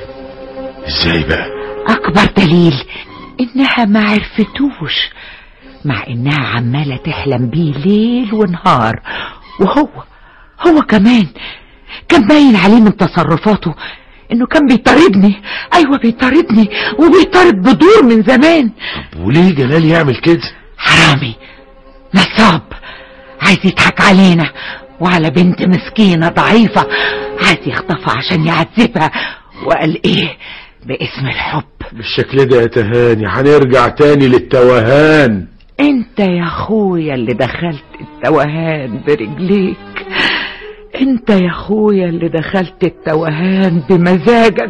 ازاي بقى اكبر دليل انها ما عرفتوش مع انها عمالة تحلم بيه ليل ونهار وهو هو كمان كان باين عليه من تصرفاته انه كان بيطاردني ايوه بيطاردني وبيطارد بدور من زمان وليه جلال يعمل كده حرامي نصاب عايز يضحك علينا وعلى بنت مسكينة ضعيفة عايز يخطفها عشان يعذبها وقال ايه باسم الحب بالشكل ده يا تهاني هنرجع تاني للتوهان انت يا اخويا اللي دخلت التوهان برجليك انت يا اخويا اللي دخلت التوهان بمزاجك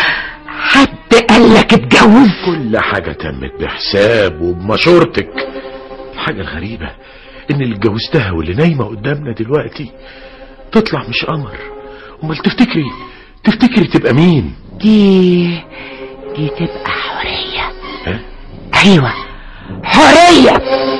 حد قالك اتجوز كل حاجة تمت بحساب وبمشورتك الحاجة الغريبة ان اللي اتجوزتها واللي نايمة قدامنا دلوقتي تطلع مش قمر امال تفتكري تفتكري تبقى مين دي دي تبقى حورية ها؟ ايوه حورية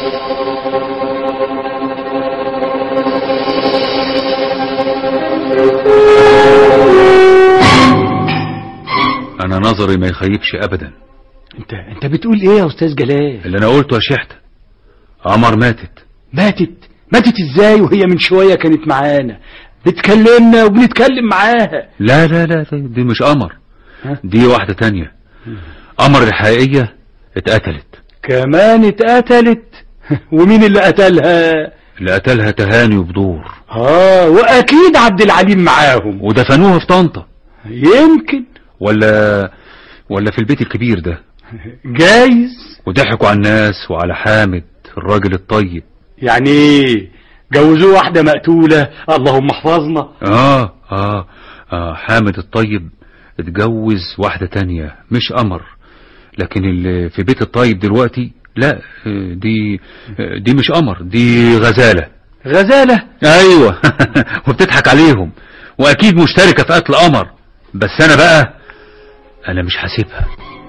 انا نظري ما يخيبش ابدا انت انت بتقول ايه يا استاذ جلال اللي انا قلته يا شحتة قمر ماتت ماتت ماتت ازاي وهي من شوية كانت معانا بتكلمنا وبنتكلم معاها لا لا لا دي مش قمر دي واحدة تانية قمر الحقيقية اتقتلت كمان اتقتلت ومين اللي قتلها اللي قتلها تهاني وبدور اه واكيد عبد العليم معاهم ودفنوها في طنطا يمكن ولا ولا في البيت الكبير ده جايز وضحكوا على الناس وعلى حامد الراجل الطيب يعني ايه جوزوه واحدة مقتولة اللهم احفظنا آه, اه اه حامد الطيب اتجوز واحدة تانية مش قمر لكن اللي في بيت الطيب دلوقتي لا آه، دي آه، دي مش قمر دي غزالة غزالة ايوه وبتضحك عليهم واكيد مشتركة في قتل قمر بس انا بقى انا مش هسيبها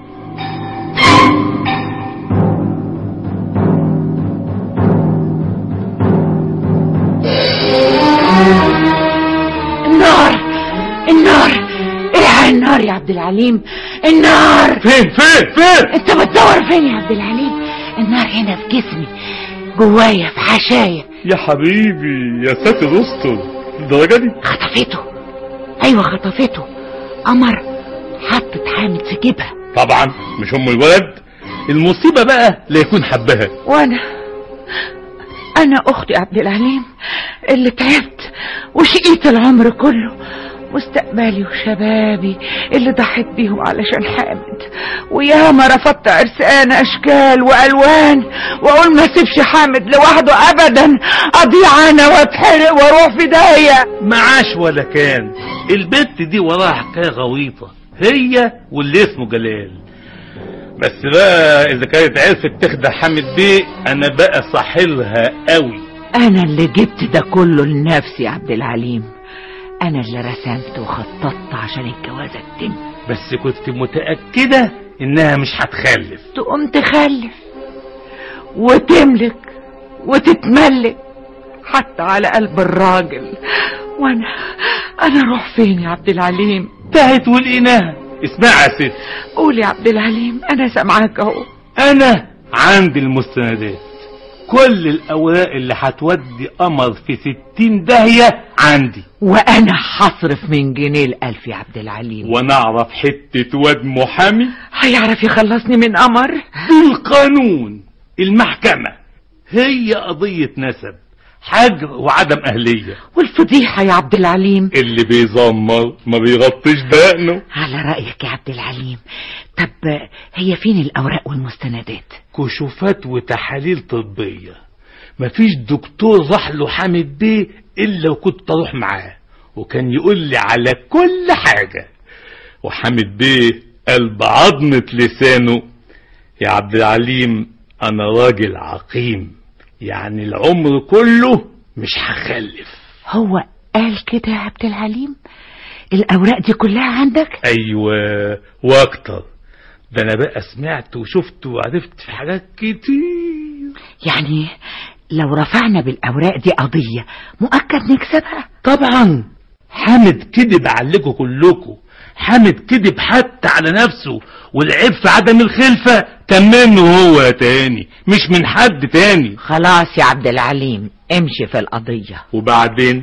النار النار الحق النار يا عبد العليم النار فين فين فين انت بتدور فين يا عبد العليم النار هنا في جسمي جوايا في حشايا يا حبيبي يا ساتر استر الدرجة دي خطفته ايوه خطفته قمر حطت حامد في جيبها طبعا مش ام الولد المصيبة بقى لا يكون حبها وانا انا اختي عبد العليم اللي تعبت وشقيت العمر كله مستقبلي وشبابي اللي ضحيت بيهم علشان حامد وياما رفضت عرسان اشكال والوان واقول ما اسيبش حامد لوحده ابدا اضيع انا واتحرق واروح في داهيه معاش ولا كان البت دي وراها حكايه غويطه هي واللي اسمه جلال بس بقى اذا كانت عرفت تخدع حامد بيه انا بقى صاحلها قوي انا اللي جبت ده كله لنفسي يا عبد العليم انا اللي رسمت وخططت عشان الجوازه تتم بس كنت متاكده انها مش هتخلف تقوم تخلف وتملك وتتملك حتى على قلب الراجل وانا انا اروح فين يا عبد العليم تهت ولقيناها اسمع يا ست قول يا عبد العليم انا سامعاك اهو انا عندي المستندات كل الاوراق اللي هتودي قمر في ستين داهية عندي وانا هصرف من جنيه الالف يا عبد العليم وانا اعرف حتة واد محامي هيعرف يخلصني من قمر بالقانون المحكمة هي قضية نسب حجر وعدم أهلية والفضيحة يا عبد العليم اللي بيزمر ما بيغطيش دقنه على رأيك يا عبد العليم طب هي فين الأوراق والمستندات كشوفات وتحاليل طبية مفيش دكتور راح له حامد بيه إلا وكنت أروح معاه وكان يقول لي على كل حاجة وحامد بيه قال بعضمة لسانه يا عبد العليم انا راجل عقيم يعني العمر كله مش هخلف هو قال كده يا عبد العليم الأوراق دي كلها عندك ايوه واكتر ده انا بقى سمعت وشفت وعرفت في حاجات كتير يعني لو رفعنا بالأوراق دي قضية مؤكد نكسبها طبعا حامد كذب عليكم كلكم حامد كذب حتى على نفسه والعيب في عدم الخلفة كان منه هو تاني مش من حد تاني خلاص يا عبد العليم امشي في القضية وبعدين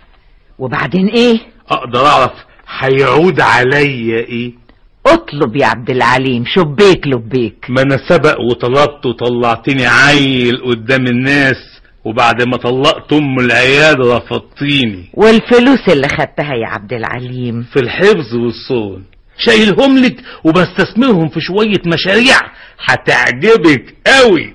وبعدين ايه اقدر اعرف هيعود عليا ايه اطلب يا عبد العليم شبيك لبيك ما انا سبق وطلبت وطلعتني عيل قدام الناس وبعد ما طلقت ام العيال رفضتيني والفلوس اللي خدتها يا عبد العليم في الحفظ والصون شايلهم لك وبستثمرهم في شوية مشاريع هتعجبك قوي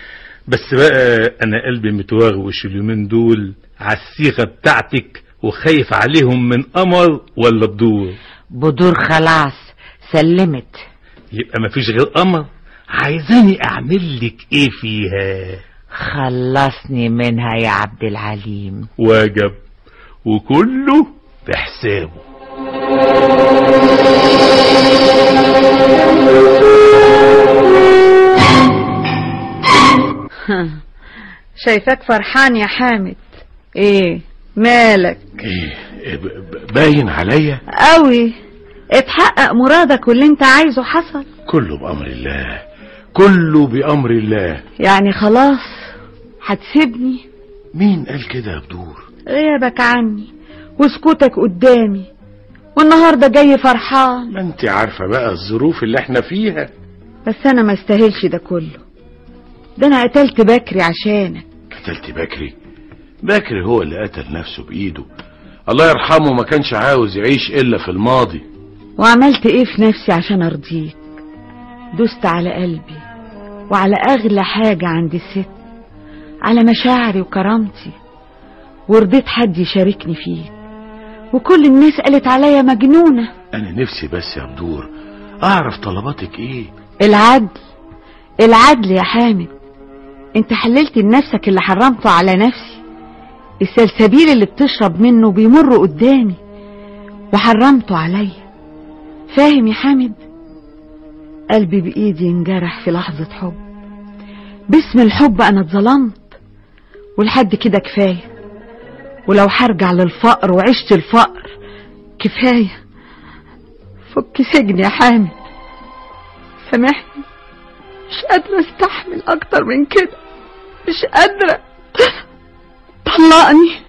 بس بقى انا قلبي متوغوش اليومين دول على الصيغه بتاعتك وخايف عليهم من قمر ولا بدور بدور خلاص سلمت يبقى مفيش غير قمر عايزاني اعمل لك ايه فيها خلصني منها يا عبد العليم واجب وكله بحسابه شايفاك فرحان يا حامد ايه مالك ايه ب- ب- باين عليا قوي اتحقق مرادك واللي انت عايزه حصل كله بأمر الله كله بأمر الله يعني خلاص هتسيبني مين قال كده يا بدور غيابك عني وسكوتك قدامي والنهارده جاي فرحان ما انت عارفة بقى الظروف اللي احنا فيها بس انا ما استاهلش ده كله ده انا قتلت بكري عشانك قتلت بكري بكري هو اللي قتل نفسه بإيده الله يرحمه ما كانش عاوز يعيش إلا في الماضي وعملت ايه في نفسي عشان ارضيك دست على قلبي وعلى اغلى حاجة عند الست على مشاعري وكرامتي ورضيت حد يشاركني فيك وكل الناس قالت عليا مجنونة أنا نفسي بس يا بدور أعرف طلباتك إيه العدل العدل يا حامد انت حللت لنفسك اللي حرمته على نفسي السلسبيل اللي بتشرب منه بيمر قدامي وحرمته عليا فاهم يا حامد قلبي بإيدي انجرح في لحظة حب باسم الحب أنا اتظلمت ولحد كده كفاية ولو هرجع للفقر وعشت الفقر كفاية فك سجن يا حامد سامحني مش قادرة استحمل أكتر من كده مش قادرة طلقني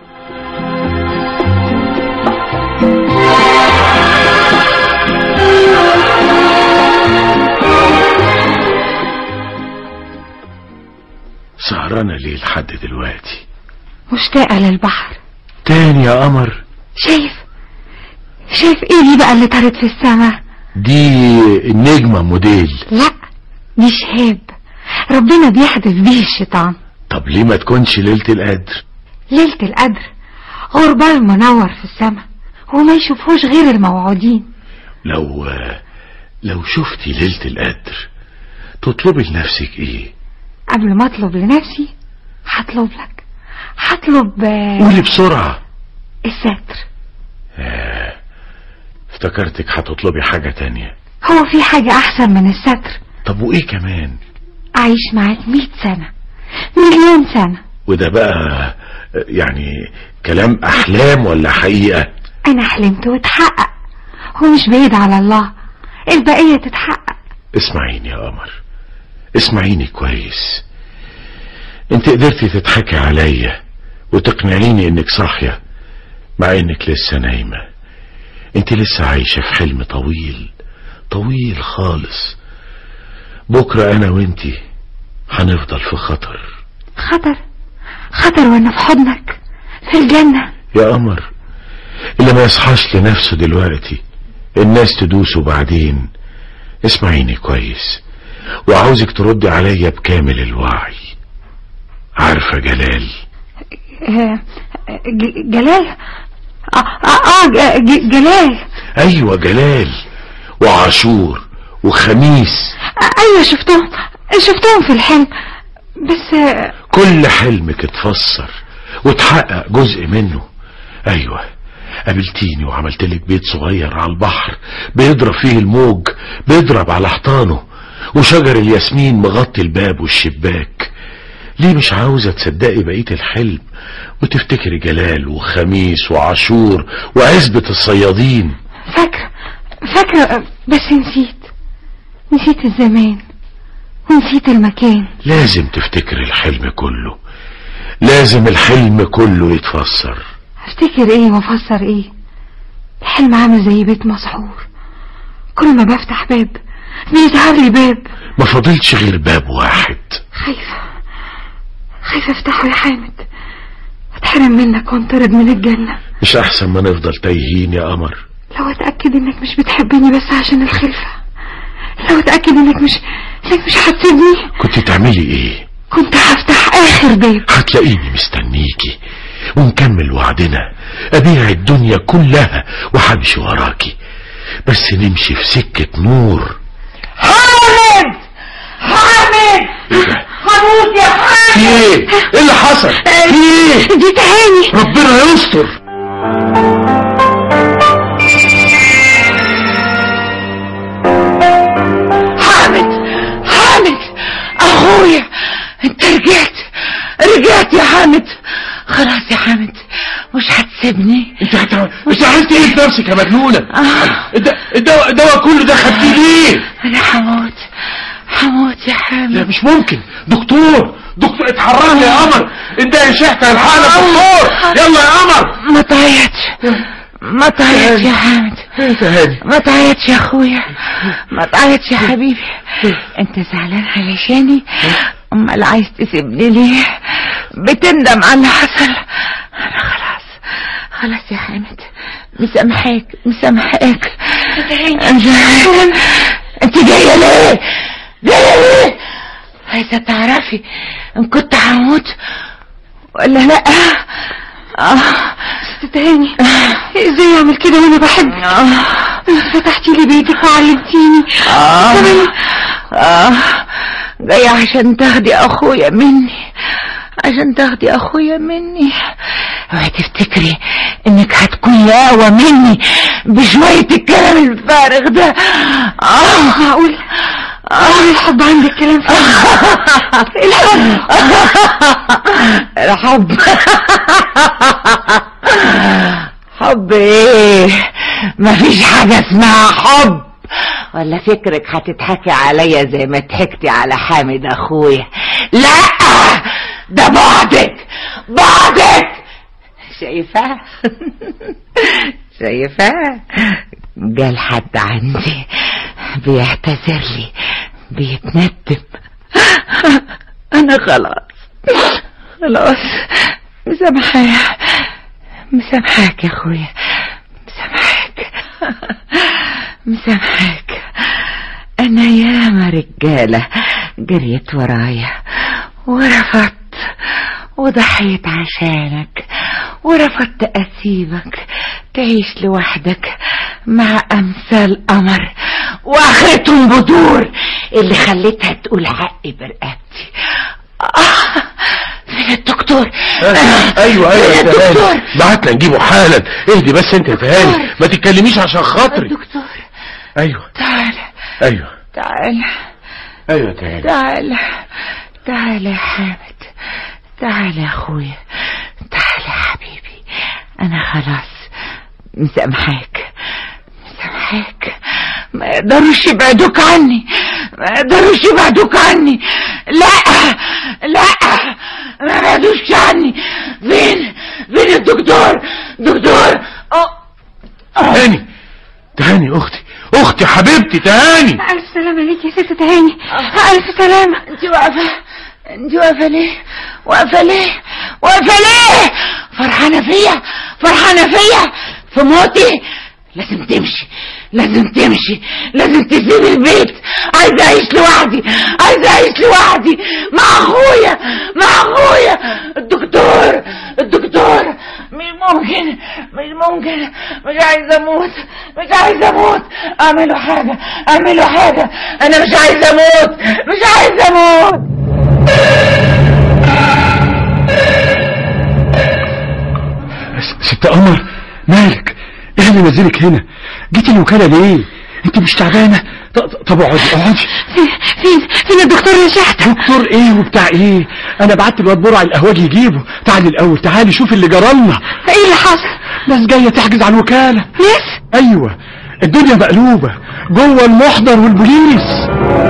سهرانة ليه لحد دلوقتي مشتاقة للبحر تاني يا قمر شايف شايف ايه دي بقى اللي طارت في السماء دي النجمة موديل لا دي شهاب ربنا بيحدث بيه الشيطان طب ليه ما تكونش ليلة القدر ليلة القدر غربال منور في السماء وما يشوفوش غير الموعودين لو لو شفتي ليلة القدر تطلبي لنفسك ايه قبل ما اطلب لنفسي هطلب لك هطلب آه، قولي بسرعة الستر آه، افتكرتك هتطلبي حاجة تانية هو في حاجة احسن من الستر طب وايه كمان اعيش معاك مئة سنة مليون سنة وده بقى آه، يعني كلام احلام ولا حقيقة انا حلمت واتحقق ومش بعيد على الله البقية تتحقق اسمعيني يا قمر اسمعيني كويس انت قدرتي تضحكي عليا وتقنعيني انك صاحية مع انك لسه نايمة انت لسه عايشة في حلم طويل طويل خالص بكرة انا وانتي هنفضل في خطر خطر خطر وانا في حضنك في الجنة يا قمر اللي ما يصحاش لنفسه دلوقتي الناس تدوسه بعدين اسمعيني كويس وعاوزك تردي عليا بكامل الوعي عارفة جلال آه، ج- جلال اه اه, آه ج- ج- جلال ايوه جلال وعاشور وخميس آه، ايوه شفتهم شفتهم في الحلم بس آه، كل حلمك اتفسر وتحقق جزء منه ايوه قابلتيني وعملت لك بيت صغير على البحر بيضرب فيه الموج بيضرب على حيطانه وشجر الياسمين مغطي الباب والشباك ليه مش عاوزة تصدقي بقية الحلم وتفتكري جلال وخميس وعاشور وعزبة الصيادين فاكرة فاكرة آه، بس نسيت نسيت الزمان ونسيت المكان لازم تفتكري الحلم كله لازم الحلم كله يتفسر افتكر ايه وافسر ايه الحلم عامل زي بيت مسحور كل ما بفتح باب بيظهر لي باب ما فضلش غير باب واحد خايفة خايفة افتحه يا حامد اتحرم منك وانطرد من الجنة مش احسن ما نفضل تايهين يا قمر لو اتأكد انك مش بتحبني بس عشان الخلفة لو اتأكد انك مش انك مش هتسيبني كنت تعملي ايه كنت هفتح اخر باب هتلاقيني مستنيكي ونكمل وعدنا ابيع الدنيا كلها وهمشي وراكي بس نمشي في سكة نور حامد حامد هموت يا حامد في ايه ايه اللي حصل في ايه دي تهاني ربنا يستر حامد حامد اخويا انت رجعت رجعت يا حامد خلاص يا حامد مش هتسيبني انت هت... انت عملت ايه في نفسك يا مجنونة الد- الدواء الدواء كله ده خدتيه ليه انا هموت هموت يا حامد لا مش ممكن دكتور دكتور اتحركي يا قمر انت يا شحتة الحقنا دكتور يلا يا قمر ما تعيطش ما تعيطش يا حامد ما تعيطش يا اخويا ما تعيطش يا حبيبي انت زعلان علشاني امال عايز تسيبني ليه بتندم على اللي حصل انا خلاص خلاص يا حامد مسامحاك مسامحاك انت انت جايه ليه جايه ليه عايزه تعرفي ان كنت هموت ولا لا اه تاني ازاي اعمل كده وانا بحبك فتحتي لي بيتك وعلمتيني آه. آه. جاية عشان تاخدي أخويا مني عشان تاخدي أخويا مني اوعي تفتكري إنك هتكوني أقوى مني بشوية الكلام الفارغ ده آه معقول معقول الحب عندك كلام فارغ الحب الحب حب ايه مفيش حاجة اسمها حب ولا فكرك هتضحكي عليا زي ما ضحكتي على حامد اخويا لا ده بعدك بعدك شايفاه شايفاه جال حد عندي بيعتذر لي بيتندم انا خلاص خلاص مسامحاه مسامحاك يا اخويا مسامحاك مسامحاك انا ياما رجاله جريت ورايا ورفضت وضحيت عشانك ورفضت اسيبك تعيش لوحدك مع امثال قمر واخرتهم بدور اللي خليتها تقول حقي برقبتي آه فين الدكتور ايوه ايوه يا فين الدكتور تهاني بعتنا نجيبه حالا اهدي بس انت يا تهاني ما تتكلميش عشان خاطري الدكتور ايوه تعال ايوه تعال ايوه يا تهاني تعال تعال يا حامد تعال يا اخويا تعال يا حبيبي انا خلاص مسامحاك مسامحاك ما يقدروش يبعدوك عني ما يقدروش يبعدوك عني لا لا ما يبعدوش عني فين فين الدكتور دكتور تهاني تهاني اختي اختي حبيبتي تهاني الف سلامة ليك يا ست تهاني الف سلامة انت واقفة انت واقفة ليه واقفة ليه واقفة ليه فرحانة فيا فرحانة فيا في موتي لازم تمشي لازم تمشي لازم تسيب البيت عايزة اعيش لوحدي عايزة اعيش لوحدي مع اخويا مع اخويا الدكتور الدكتور مش ممكن مش ممكن مش عايزة اموت مش عايزة اموت اعملوا حاجة اعملوا حاجة انا مش عايزة اموت مش عايزة اموت ست قمر مالك ايه اللي نزلك هنا جيتي الوكالة ليه انت مش تعبانة ط- ط- طب اقعدي اقعدي فين فين فين الدكتور يا شحتة دكتور ايه وبتاع ايه انا بعت الواد برع القهوجي يجيبه تعالي الاول تعالي شوف اللي جرالنا ايه اللي حصل ناس جاية تحجز على الوكالة ناس ايوه الدنيا مقلوبة جوه المحضر والبوليس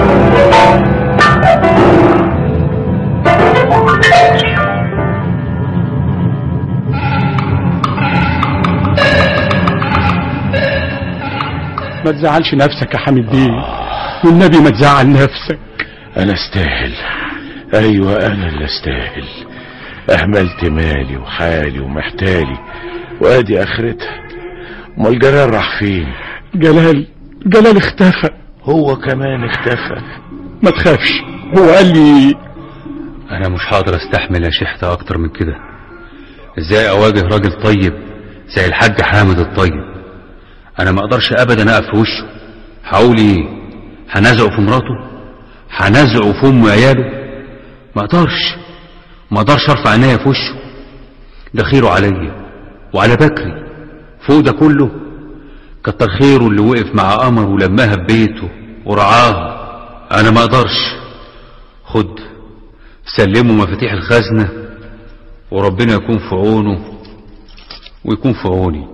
ما تزعلش نفسك يا حميد بيه والنبي ما تزعل نفسك انا استاهل ايوه انا اللي استاهل اهملت مالي وحالي ومحتالي وادي اخرتها امال جلال راح فين جلال جلال اختفى هو كمان اختفى ما تخافش هو قال لي انا مش هقدر استحمل يا شحتة اكتر من كده ازاي اواجه راجل طيب زي الحاج حامد الطيب انا ما اقدرش ابدا اقف في وشه هقول ايه هنزعه في مراته هنزعه في ام عياله ما اقدرش ما اقدرش ارفع عينيا في وشه ده خيره عليا وعلى بكري فوق ده كله كتر خيره اللي وقف مع قمر ولمها ببيته ورعاها انا ما اقدرش خد سلمه مفاتيح الخزنة وربنا يكون في عونه ويكون في عوني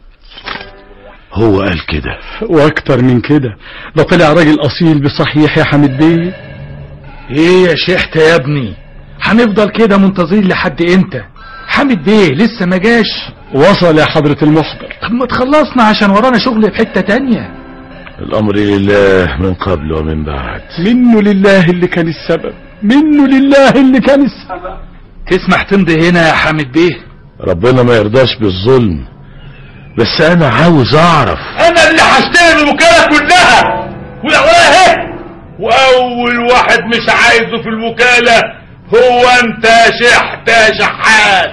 هو قال كده واكتر من كده ده طلع راجل اصيل بصحيح يا حميد بيه ايه يا شحتة يا ابني وهنفضل كده منتظرين لحد امتى حامد بيه لسه ما جاش وصل يا حضرة المحضر طب ما تخلصنا عشان ورانا شغل في حتة تانية الأمر لله من قبل ومن بعد منه لله اللي كان السبب منه لله اللي كان السبب تسمح تمضي هنا يا حامد بيه ربنا ما يرضاش بالظلم بس أنا عاوز أعرف انا اللي هشتري الوكالة كلها والاولى اهي واول واحد مش عايزه في الوكالة هو انت يا شحت يا شحات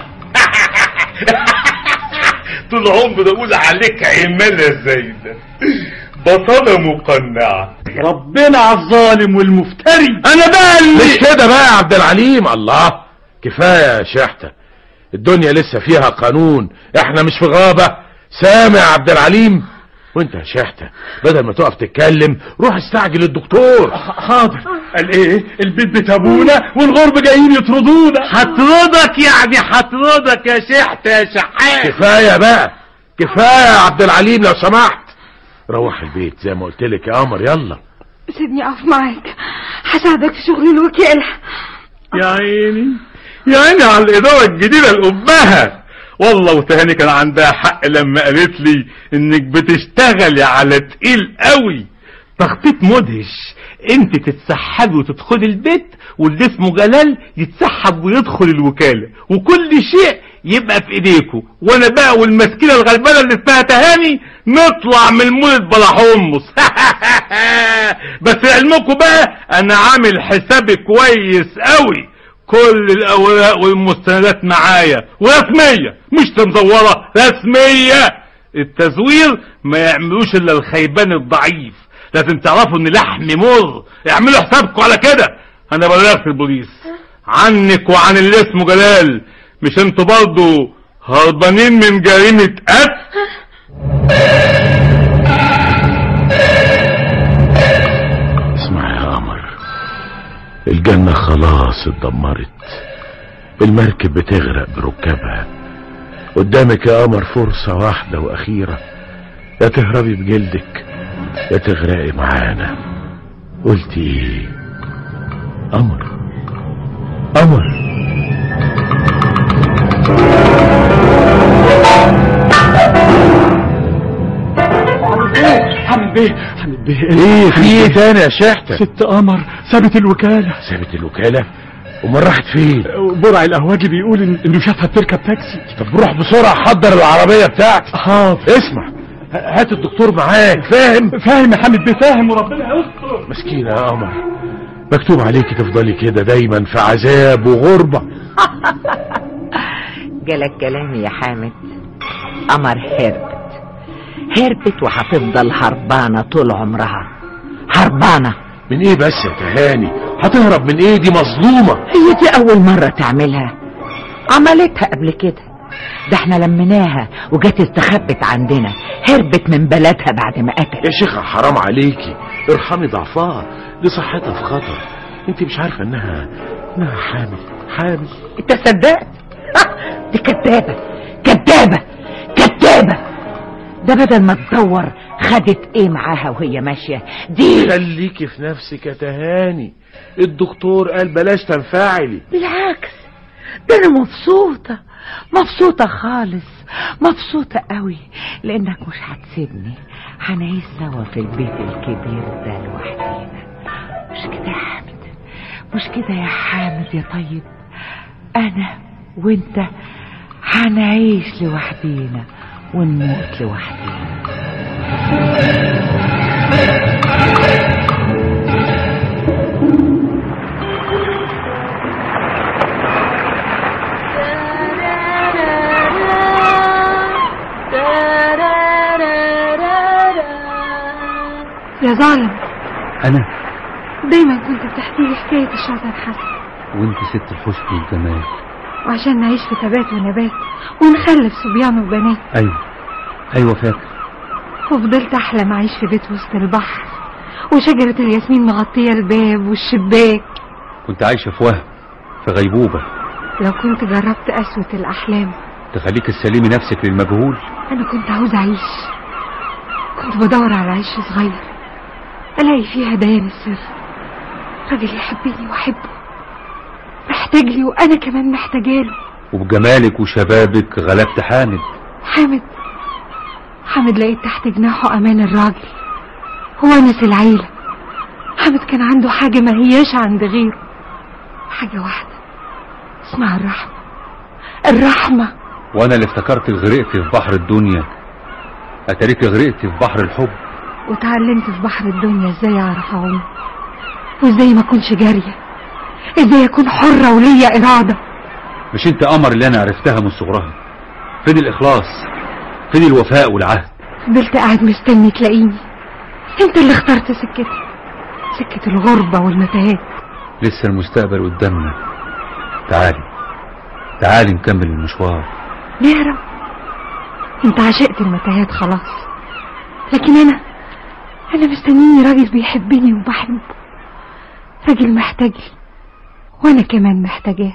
طول عمري بقول عليك عمالة زايدة بطلة مقنعة ربنا على الظالم والمفتري انا بقى اللي مش كده بقى يا عبد العليم الله كفاية يا شحتة الدنيا لسه فيها قانون احنا مش في غابة سامع يا عبد العليم وانت يا شحتة بدل ما تقف تتكلم روح استعجل الدكتور حاضر قال ايه البيت بيت ابونا والغرب جايين يطردونا هطردك يعني هطردك يا شحت يا شحات كفاية بقى كفاية يا عبد العليم لو سمحت روح البيت زي ما قلت لك يا قمر يلا سيبني اقف معاك هساعدك في شغل الوكالة يا عيني يا عيني على الإدارة الجديدة لأمها والله وتهاني كان عندها حق لما قالت لي انك بتشتغلي على تقيل قوي تخطيط مدهش انت تتسحبي وتدخلي البيت واللي اسمه جلال يتسحب ويدخل الوكالة وكل شيء يبقى في ايديكوا وانا بقى والمسكينة الغلبانة اللي اسمها تهاني نطلع من المولد بلا حمص بس علمكم بقى انا عامل حسابي كويس قوي كل الاوراق والمستندات معايا ورسمية مش مزورة رسمية التزوير ما يعملوش الا الخيبان الضعيف لازم تعرفوا ان لحمي مر اعملوا حسابكم على كده انا بلغت البوليس عنك وعن اللي اسمه جلال مش انتوا برضو هربانين من جريمة قتل اسمع يا قمر الجنة خلاص اتدمرت المركب بتغرق بركابها قدامك يا قمر فرصة واحدة وأخيرة يا تهربي بجلدك يا تغرقي معانا قلت ايه قمر قمر حامد بيه حامد بيه ايه في ايه تاني يا شحتة ست قمر سابت الوكالة سابت الوكالة امال راحت فين برع القهواجي بيقول إن- انه شافها بتركب تاكسي طب روح بسرعة حضر العربية بتاعتي حاضر اسمع ه- هات الدكتور معاك فاهم فاهم يا حامد بيه فاهم وربنا يستر مسكينة يا قمر مكتوب عليكي تفضلي كده دايما في عذاب وغربة جالك كلامي يا حامد قمر هربت هربت وهتفضل هربانة طول عمرها هربانة من ايه بس يا تهاني هتهرب من ايه دي مظلومة هي دي أول مرة تعملها عملتها قبل كده ده احنا لمناها وجت استخبت عندنا هربت من بلدها بعد ما قتلت يا شيخة حرام عليكي ارحمي ضعفها دي صحتها في خطر انت مش عارفة انها انها حامل حامل انت صدقت دي كدابة كدابة كدابة ده بدل ما تدور خدت ايه معاها وهي ماشية دي خليكي في نفسك يا تهاني الدكتور قال بلاش تنفعلي بالعكس ده انا مبسوطة مبسوطة خالص مبسوطة قوي لانك مش هتسيبني هنعيش سوا في البيت الكبير ده لوحدينا مش كده يا حامد مش كده يا حامد يا طيب انا وانت هنعيش لوحدينا ونموت لوحدينا يا ظالم انا دايما كنت بتحكي لي حكاية الشاطر حسن وانت ست الحسن والجمال وعشان نعيش في تبات ونبات ونخلف صبيان وبنات ايوه ايوه فاكر وفضلت احلم اعيش في بيت وسط البحر وشجرة الياسمين مغطية الباب والشباك كنت عايشة في وهم في غيبوبة لو كنت جربت قسوة الأحلام تخليك تسلمي نفسك للمجهول أنا كنت عاوز أعيش كنت بدور على عيش صغير ألاقي فيه هدايا من السر راجل يحبني وأحبه محتاج لي وانا كمان محتاجاله وبجمالك وشبابك غلبت حامد حامد حامد لقيت تحت جناحه امان الراجل هو انس العيلة حامد كان عنده حاجة ما هياش عند غيره حاجة واحدة اسمها الرحمة الرحمة وانا اللي افتكرتك غرقت في بحر الدنيا اتاريك غرقت في بحر الحب وتعلمت في بحر الدنيا ازاي اعرف اعوم وازاي ما اكونش جارية ازاي اكون حرة وليا ارادة مش انت قمر اللي انا عرفتها من صغرها فين الاخلاص فين الوفاء والعهد فضلت قاعد مستني تلاقيني انت اللي اخترت سكتي سكة الغربة والمتاهات لسه المستقبل قدامنا تعالي تعالي نكمل المشوار نهرب انت عشقت المتاهات خلاص لكن انا انا مستنيني راجل بيحبني وبحبه راجل محتاج لي وانا كمان محتاجاه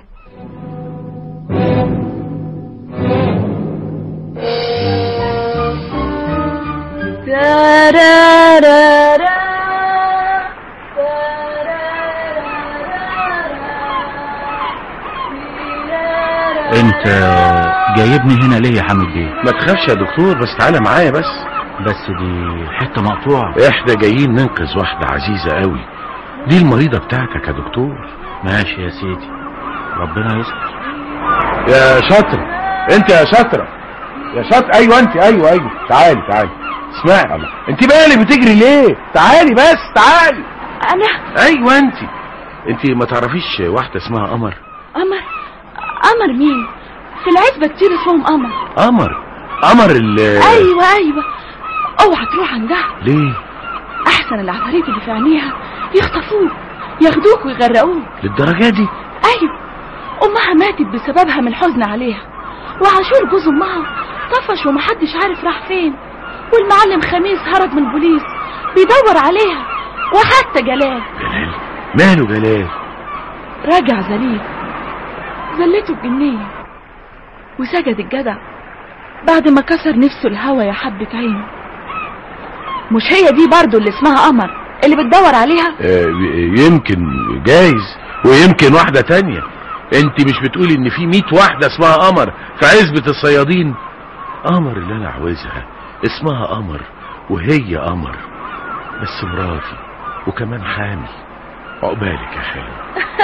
انت جايبني هنا ليه يا حامد بيه ما تخافش يا دكتور بس تعالى معايا بس بس دي حته مقطوعه احنا جايين ننقذ واحدة عزيزة قوي دي المريضة بتاعتك يا دكتور ماشي يا سيدي ربنا يستر يا شاطرة انت يا شاطرة يا شاطرة ايوه انت ايوه ايوه تعالي تعالي اسمعي الله انت بقى اللي بتجري ليه تعالي بس تعالي انا ايوه انت انت ما تعرفيش واحدة اسمها قمر قمر قمر مين في العزبة كتير اسمهم قمر قمر قمر ال ايوه ايوه اوعى تروح عندها ليه احسن العفاريت اللي في عينيها يخطفوك ياخدوك ويغرقوك للدرجة دي ايوه امها ماتت بسببها من الحزن عليها وعاشور جوز امها طفش ومحدش عارف راح فين والمعلم خميس هرب من البوليس بيدور عليها وحتى جلال جلال ماله جلال راجع ذليل ذلته الجنية وسجد الجدع بعد ما كسر نفسه الهوى يا حبة عينه مش هي دي برضو اللي اسمها قمر اللي بتدور عليها آه يمكن جايز ويمكن واحدة تانية انت مش بتقولي ان في ميت واحدة اسمها قمر في عزبة الصيادين قمر اللي انا عاوزها اسمها قمر وهي قمر بس مراتي وكمان حامل عقبالك يا خالي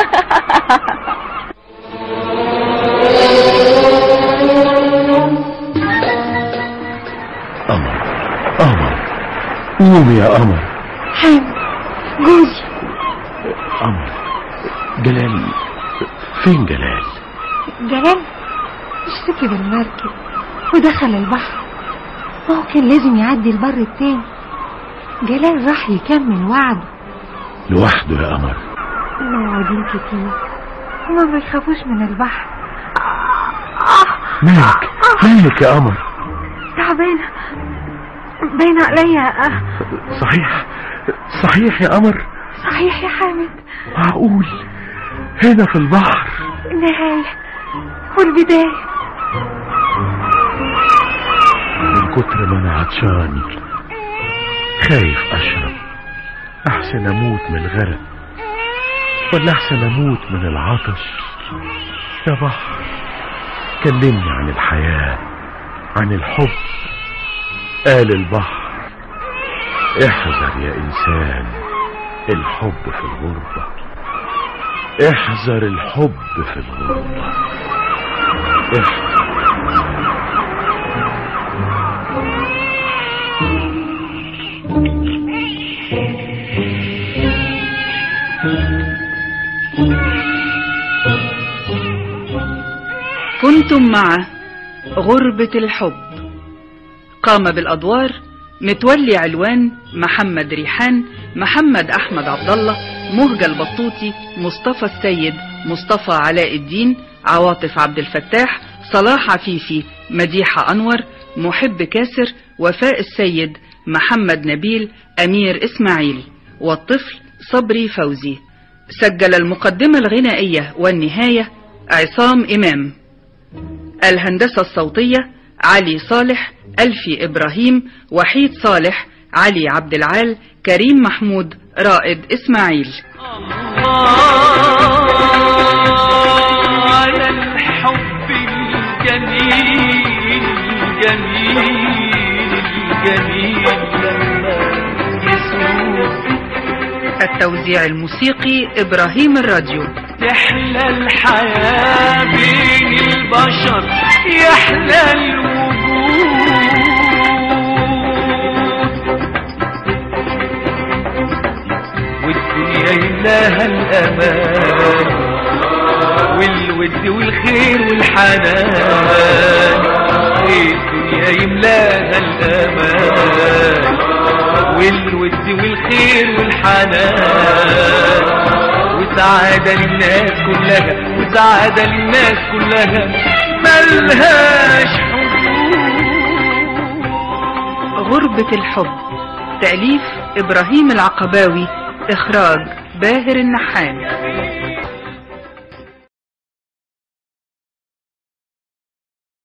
قمر قمر قومي يا قمر حامد جوزي قمر جلال فين جلال جلال مش ركب المركب ودخل البحر ما هو كان لازم يعدي البر التاني جلال راح يكمل وعده لوحده يا قمر موعودين كتير هما ما بيخافوش من البحر مالك مالك يا قمر تعبانة باين عليا صحيح صحيح يا قمر صحيح يا حامد معقول هنا في البحر النهاية والبداية من كتر ما انا عطشان خايف اشرب احسن اموت من الغرق ولا احسن اموت من العطش يا بحر كلمني عن الحياة عن الحب قال البحر احذر يا انسان الحب في الغربة احذر الحب في الغربة احذر كنتم مع غربة الحب قام بالأدوار متولي علوان محمد ريحان محمد أحمد عبد الله مهجة البطوطي مصطفى السيد مصطفى علاء الدين عواطف عبد الفتاح صلاح عفيفي مديحة أنور محب كاسر وفاء السيد محمد نبيل أمير إسماعيل والطفل صبري فوزي سجل المقدمة الغنائية والنهاية عصام إمام الهندسة الصوتية علي صالح ألفي إبراهيم وحيد صالح علي عبد العال كريم محمود رائد إسماعيل الله التوزيع الموسيقي إبراهيم الراديو تحلى الحياة بين البشر يحلى الوجود والدنيا يملاها الأمان والود والخير والحنان الدنيا يملاها الأمان والود والخير والحنان وسعادة للناس كلها وسعادة للناس كلها ملهاش غربة الحب تأليف إبراهيم العقباوي إخراج باهر النحان